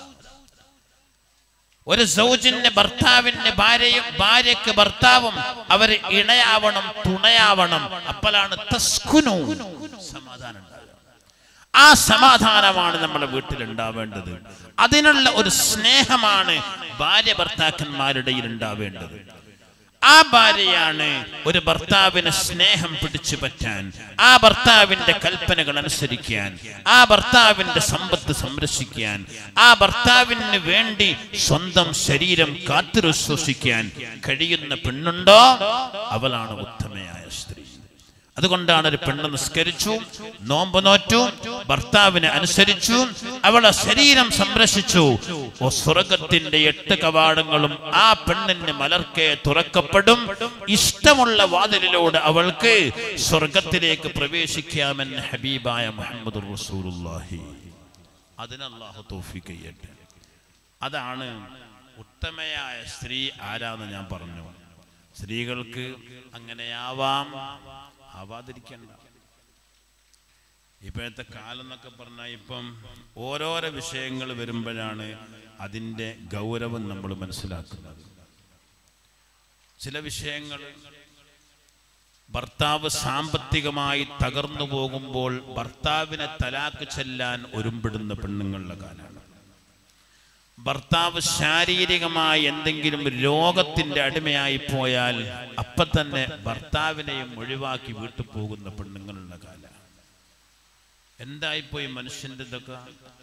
ഒരു സൗജിന്റെ ഭർത്താവിന്റെ ഭാര്യയും ഭാര്യക്ക് ഭർത്താവും അവർ ഇണയാവണം തുണയാവണം അപ്പോഴാണ് തസ്കുനു സമാധാനം ഉണ്ടാവുക. ആ സമാധാനമാണ് നമ്മുടെ വീട്ടിൽ ഉണ്ടാവേണ്ടത് അതിനുള്ള ഒരു സ്നേഹമാണ് ഭാര്യ ഭർത്താക്കന്മാരുടെ ഇടയിൽ ഉണ്ടാവേണ്ടത് ആ ഭാര്യയാണ് ഒരു ഭർത്താവിന് സ്നേഹം പിടിച്ചു പറ്റാൻ ആ ഭർത്താവിന്റെ കൽപ്പനകൾ അനുസരിക്കാൻ ആ ഭർത്താവിന്റെ സമ്പത്ത് സംരക്ഷിക്കാൻ ആ ഭർത്താവിന് വേണ്ടി സ്വന്തം ശരീരം കാത്തുരശ്വസിക്കാൻ കഴിയുന്ന പെണ്ണുണ്ടോ അവളാണ് ഉത്തമയായ സ്ത്രീ അതുകൊണ്ടാണ് ഒരു പെണ്ണ് നിസ്കരിച്ചു നോമ്പ് നോറ്റു ഭർത്താവിനെ അനുസരിച്ചു അവളെ ശരീരം സംരക്ഷിച്ചു ഓ സ്വർഗത്തിന്റെ എട്ട് കവാടങ്ങളും ആ പെണ്ണിന് മലർക്കെ തുറക്കപ്പെടും ഇഷ്ടമുള്ള വാതിലിലൂടെ അവൾക്ക് സ്വർഗത്തിലേക്ക് പ്രവേശിക്കാമെന്ന് ഹബീബായ മുഹമ്മദ് റസൂലുള്ളാഹി അതിനല്ലാഹു തൗഫീഖ് ചെയ്യട്ടെ അതാണ് ഉത്തമയായ സ്ത്രീ ആരാന്ന് ഞാൻ പറഞ്ഞു സ്ത്രീകൾക്ക് അങ്ങനെയാവാം ആവാതിരിക്കണ്ട ഇപ്പോഴത്തെ കാലം എന്നൊക്കെ പറഞ്ഞാൽ ഇപ്പം ഓരോരോ വിഷയങ്ങൾ വരുമ്പോഴാണ് അതിൻ്റെ ഗൗരവം നമ്മൾ മനസ്സിലാക്കുന്നത് ചില വിഷയങ്ങൾ ഭർത്താവ് സാമ്പത്തികമായി തകർന്നു പോകുമ്പോൾ ഭർത്താവിനെ തലാക്ക് ചെല്ലാൻ ഒരുമ്പിടുന്ന പെണ്ണുങ്ങളുടെ കാലമാണ് ഭർത്താവ് ശാരീരികമായി എന്തെങ്കിലും രോഗത്തിന്റെ അടിമയായി പോയാൽ അപ്പൊ തന്നെ ഭർത്താവിനെയും ഒഴിവാക്കി വീട്ടിൽ പോകുന്ന പെണ്ണുങ്ങളുടെ കാല എന്തായിപ്പോയി മനുഷ്യന്റെ ഇതൊക്കെ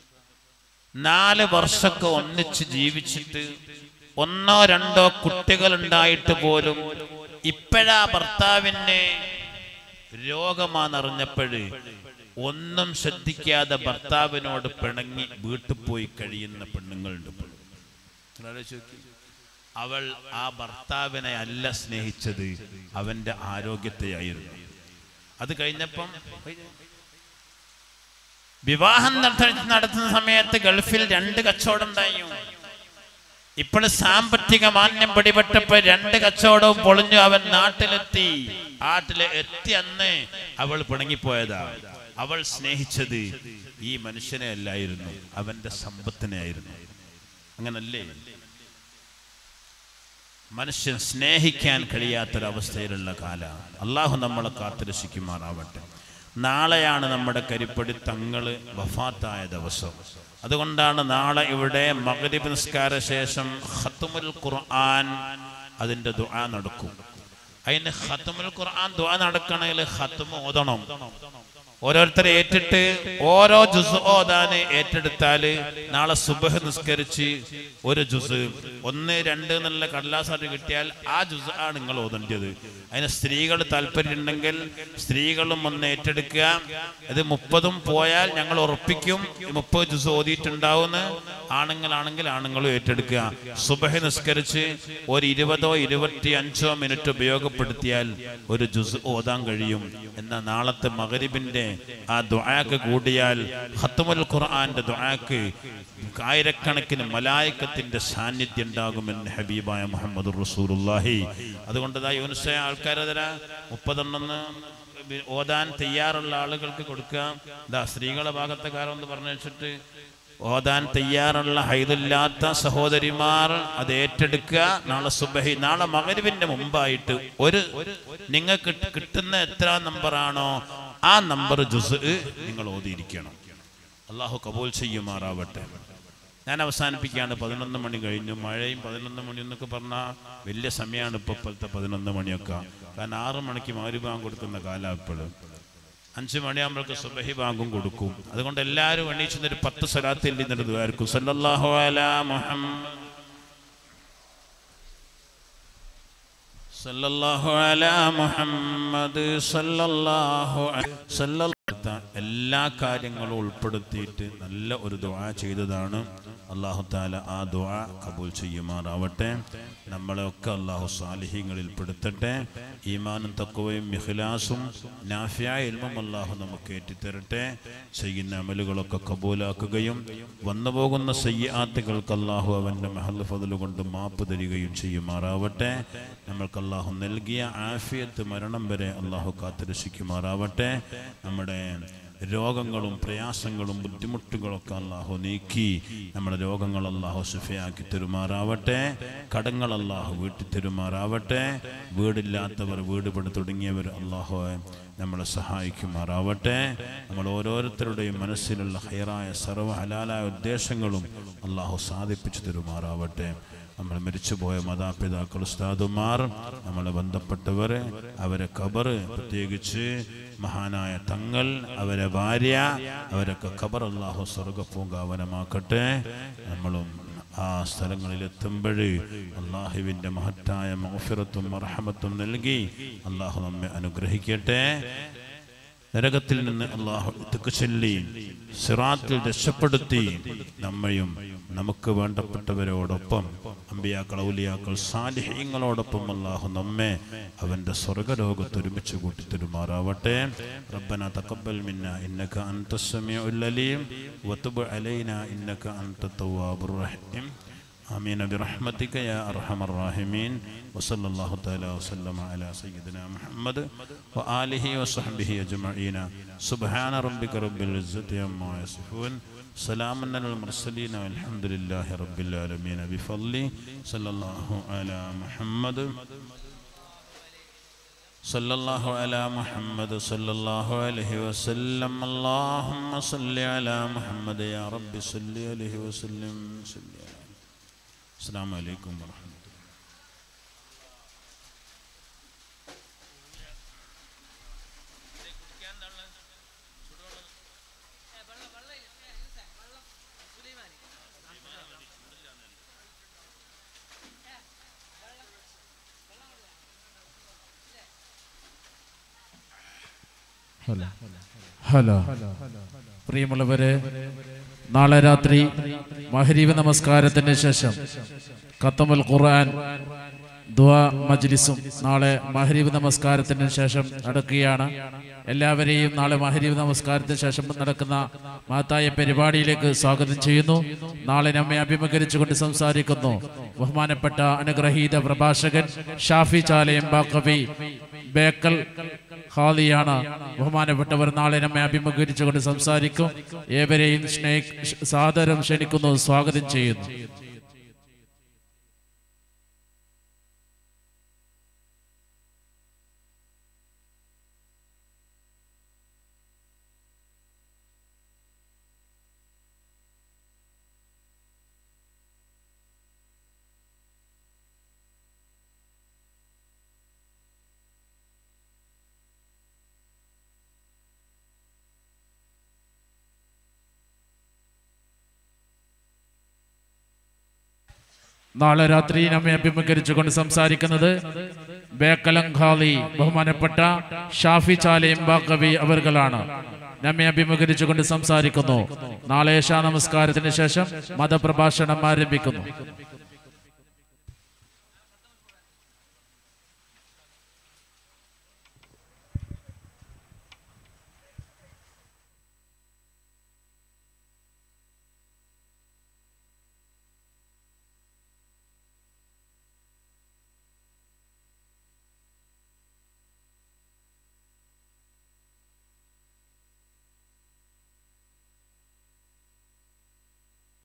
നാല് വർഷമൊക്കെ ഒന്നിച്ച് ജീവിച്ചിട്ട് ഒന്നോ രണ്ടോ കുട്ടികൾ ഉണ്ടായിട്ട് പോലും ഇപ്പോഴാ ഭർത്താവിന് രോഗമാണെന്നറിഞ്ഞപ്പോഴ് ഒന്നും ശ്രദ്ധിക്കാതെ ഭർത്താവിനോട് പിണങ്ങി വീട്ടിൽ പോയി കഴിയുന്ന പെണ്ണുങ്ങളുണ്ട് ഇപ്പോൾ. നിങ്ങൾ ആലോചിച്ച് നോക്കി. അവൾ ആ ഭർത്താവിനെ അല്ല സ്നേഹിച്ചത് അവന്റെ ആരോഗ്യത്തെയായിരുന്നു അത് കഴിഞ്ഞപ്പം വിവാഹം നടത്ത- നടത്തുന്ന സമയത്ത് ഗൾഫിൽ രണ്ട് കച്ചവടം ഉണ്ടായി ഇപ്പോൾ സാമ്പത്തിക മാന്യം പിടിപെട്ടപ്പോ രണ്ട് കച്ചവടവും പൊളിഞ്ഞു അവൻ നാട്ടിലെത്തി നാട്ടില് എത്തി അന്ന് അവൾ പിണങ്ങിപ്പോയതാ അവൾ സ്നേഹിച്ചത് ഈ മനുഷ്യനെ അല്ലായിരുന്നു അവന്റെ സമ്പത്തിനെ ആയിരുന്നു അങ്ങനല്ലേ മനുഷ്യൻ സ്നേഹിക്കാൻ കഴിയാത്തൊരവസ്ഥയിലുള്ള കാലമാണ് അള്ളാഹു നമ്മളെ കാത്തുരക്ഷിക്കുമാറാവട്ടെ നാളെയാണ് നമ്മുടെ കരിപ്പടി തങ്ങള് വഫാത്തായ ദിവസം അതുകൊണ്ടാണ് നാളെ ഇവിടെ മഗ്രിബ് നിസ്കാര ശേഷം ഖത്തുമുൽ ഖുർആൻ അതിന്റെ ദുആ നടക്കും അതിന് ഖത്തുമുൽ ഖുർആൻ ദുആ നടക്കണമെങ്കിൽ ഖത്തുമ് ഓതണം ഓരോരുത്തർ ഏറ്റിട്ട് ഓരോ ജുസ് ഓതാന് ഏറ്റെടുത്താല് നാളെ സുബഹ് നിസ്കരിച്ച് ഒരു ജുസ് ഒന്ന് രണ്ട് എന്നുള്ള കടലാസായിട്ട് കിട്ടിയാൽ ആ ജുസ് ആണ് നിങ്ങൾ ഓതേണ്ടത് അതിന് സ്ത്രീകൾ താല്പര്യമുണ്ടെങ്കിൽ സ്ത്രീകളും ഒന്ന് ഏറ്റെടുക്കുക ഇത് മുപ്പതും പോയാൽ ഞങ്ങൾ ഉറപ്പിക്കും ഈ മുപ്പത് ജുസ് ഓതിയിട്ടുണ്ടാവുമെന്ന് ആണുങ്ങളാണെങ്കിൽ ആണുങ്ങളും ഏറ്റെടുക്കുക സുബഹ് നിസ്കരിച്ച് ഒരു ഇരുപതോ ഇരുപത്തി അഞ്ചോ മിനിറ്റ് ഉപയോഗപ്പെടുത്തിയാൽ ഒരു ജുസ് ഓതാൻ കഴിയും എന്നാൽ നാളത്തെ മകരിബിന്റെ ആ ദുആക്ക് കൂടിയാൽ ഖത്മുൽ ഖുർആന്റെ ദുആക്ക് ആയിരക്കണക്കിന് മലായക്കത്തിന്റെ സാന്നിധ്യം ഉണ്ടാകുമെന്ന് ഹബീബായ മുഹമ്മദ് റസൂലുള്ളാഹി അതുകൊണ്ട് ദാ യൂനുസ ആൾക്കാരതര മുപ്പതെണ്ണെന്ന് ഓതാൻ തയ്യാറുള്ള ആളുകൾക്ക് കൊടുക്കുക ദാ സ്ത്രീകളെ ഭാഗത്തെ കാര്യം ഒന്ന് പറഞ്ഞു വെച്ചിട്ട് ഓതാൻ തയ്യാറുള്ള ഹൈദില്ലാത്ത സഹോദരിമാർ അത് ഏറ്റെടുക്കുക നാളെ സുബഹി നാളെ മകരുവിന്റെ മുമ്പായിട്ട് ഒരു നിങ്ങൾക്ക് കിട്ടുന്ന എത്ര നമ്പറാണോ ആ നമ്പർ ജുസ് നിങ്ങൾ ഓതിയിരിക്കണം അള്ളാഹു കബൂൽ ചെയ്യുമാറാവട്ടെ ഞാൻ അവസാനിപ്പിക്കുകയാണ് പതിനൊന്ന് മണി കഴിഞ്ഞു മഴയും പതിനൊന്ന് മണി എന്നൊക്കെ പറഞ്ഞാൽ വലിയ സമയമാണ് ഇപ്പോൾ ഇപ്പോഴത്തെ പതിനൊന്ന് മണിയൊക്കെ കാരണം ആറ് മണിക്ക് മാരുഭാഗം കൊടുക്കുന്ന കാലം ഇപ്പോഴും അഞ്ച് മണിയാകുമ്പോഴേക്ക് സുബഹി ബാങ്കും കൊടുക്കും അതുകൊണ്ട് എല്ലാവരും എണീച്ചുന്ന ഒരു പത്ത് സ്വലാത്തിൽ നിന്നിരുന്നതായിരിക്കും സല്ലല്ലാഹു അലാ മുഹമ്മദ് സല്ലല്ലാഹു അലാ മുഹമ്മദ് സല്ലല്ലാഹു അ- സല്ലല്ലാ- എല്ലാ കാര്യങ്ങളും ഉൾപ്പെടുത്തിയിട്ട് നല്ല ഒരു ദുആ ചെയ്തതാണ് അള്ളാഹു താല ആ ദുആ കബൂൽ ചെയ്യുമാറാവട്ടെ നമ്മളെയൊക്കെ അള്ളാഹു സാലിഹ്യങ്ങളിൽ പെടുത്തട്ടെ ഈമാനും തക്കവയും മിഖിലാസും നാഫിയായ ഇൽമും അള്ളാഹു നമുക്ക് ഏറ്റിത്തരട്ടെ ചെയ്യുന്ന അമലുകളൊക്കെ കബൂലാക്കുകയും വന്നുപോകുന്ന സയ്യാത്തുകൾക്ക് അള്ളാഹു അവൻ്റെ മഹൽ ഫതൽ കൊണ്ട് മാപ്പ് തരികയും ചെയ്യുമാറാവട്ടെ നമ്മൾക്ക് അള്ളാഹു നൽകിയ ആഫിയത്ത് മരണം വരെ അള്ളാഹു കാത്തുരക്ഷിക്കുമാറാവട്ടെ നമ്മുടെ രോഗങ്ങളും പ്രയാസങ്ങളും ബുദ്ധിമുട്ടുകളൊക്കെ അള്ളാഹു നീക്കി നമ്മുടെ രോഗങ്ങൾ അള്ളാഹു സുഫയാക്കി തരുമാറാവട്ടെ കടങ്ങൾ അള്ളാഹു വീട്ടി തരുമാറാവട്ടെ വീടില്ലാത്തവർ വീട് പണി തുടങ്ങിയവർ അള്ളാഹു നമ്മളെ സഹായിക്കുമാറാവട്ടെ നമ്മൾ ഓരോരുത്തരുടെയും മനസ്സിലുള്ള ഹൈറായ സർവ്വ ഹലാലായ ഉദ്ദേശങ്ങളും അള്ളാഹു സാധിപ്പിച്ചു തരുമാറാവട്ടെ നമ്മൾ മരിച്ചുപോയ മാതാപിതാക്കൾ ഉസ്താദുമാർ നമ്മളെ ബന്ധപ്പെട്ടവർ അവരെ ഖബർ പ്രത്യേകിച്ച് മഹാനായ തങ്ങൾ അവരെ ഭാര്യ അവരൊക്കെ ഖബർ അള്ളാഹു സ്വർഗപ്പൂങ്കാവനമാക്കട്ടെ നമ്മളും ആ സ്ഥലങ്ങളിൽ എത്തുമ്പോൾ അള്ളാഹുവിൻ്റെ മഹത്തായ മഹഫിറത്തും മർഹമത്തും നൽകി അള്ളാഹു നമ്മെ അനുഗ്രഹിക്കട്ടെ നരകത്തിൽ നിന്ന് അള്ളാഹു ഇതൊക്കെ ചൊല്ലി സിറാത്തിൽ രക്ഷപ്പെടുത്തി നമ്മയും നമുക്ക് വേണ്ടപ്പെട്ടവരോടൊപ്പം അമ്പിയാക്കൾ ഔലിയാക്കൾ സാലിഹ്യങ്ങളോടൊപ്പം അള്ളാഹു നമ്മെ അവൻ്റെ സ്വർഗലോകത്ത് ഒരുമിച്ച് കൂട്ടി തരുമാറാവട്ടെ റബ്ബന തഖബ്ബൽ മിന്ന ഇന്നക അൻത സമീഉൽ അലീം വതുബ് അലൈന ഇന്നക അൻത തവ്വാബുർ റഹീം آمين برحمتك يا أرحم الراحمين وصلى الله تعالى وسلم على سيدنا محمد وآله وصحبه أجمعين سبحان ربك رب العزة عما يصفون سلام على المرسلين والحمد لله رب العالمين بفضله صلى الله على محمد صلى الله على محمد صلى الله عليه وسلم اللهم صل على محمد يا رب صل عليه وسلم صل على السلام عليكم ورحمة الله ഹലോ പ്രിയമുള്ളവരെ നാളെ രാത്രി മഹരീവ് നമസ്കാരത്തിന് ശേഷം ഖത്തമുൽ ഖുർആൻ ദുആ മജ്ലിസും നാളെ മഹരീവ് നമസ്കാരത്തിന് ശേഷം നടക്കുകയാണ് എല്ലാവരെയും നാളെ മഹരീവ് നമസ്കാരത്തിന് ശേഷം നടക്കുന്ന മഹത്തായ പരിപാടിയിലേക്ക് സ്വാഗതം ചെയ്യുന്നു നാളെ നമ്മെ അഭിമുഖീകരിച്ചുകൊണ്ട് സംസാരിക്കുന്നു ബഹുമാനപ്പെട്ട അനുഗ്രഹീത പ്രഭാഷകൻ ഷാഫി ചാലയം ബാക്കവി ബേക്കൽ ഹാദിയാണ് ബഹുമാനപ്പെട്ടവർ നാളെ നമ്മെ അഭിമുഖീകരിച്ചുകൊണ്ട് സംസാരിക്കും ഏവരെയും സ്നേഹ സാദരം ക്ഷണിക്കുന്നു സ്വാഗതം ചെയ്യുന്നു നാളെ രാത്രി നമ്മെ അഭിമുഖീകരിച്ചുകൊണ്ട് സംസാരിക്കുന്നത് ബേക്കലങ്കാളി ബഹുമാനപ്പെട്ട ഷാഫി ചാലയം ബാക്കവി അവർകളാണ് നമ്മെ അഭിമുഖീകരിച്ചുകൊണ്ട് സംസാരിക്കുന്നു നാളെ ഏഷാ നമസ്കാരത്തിന് ശേഷം മതപ്രഭാഷണം ആരംഭിക്കുന്നു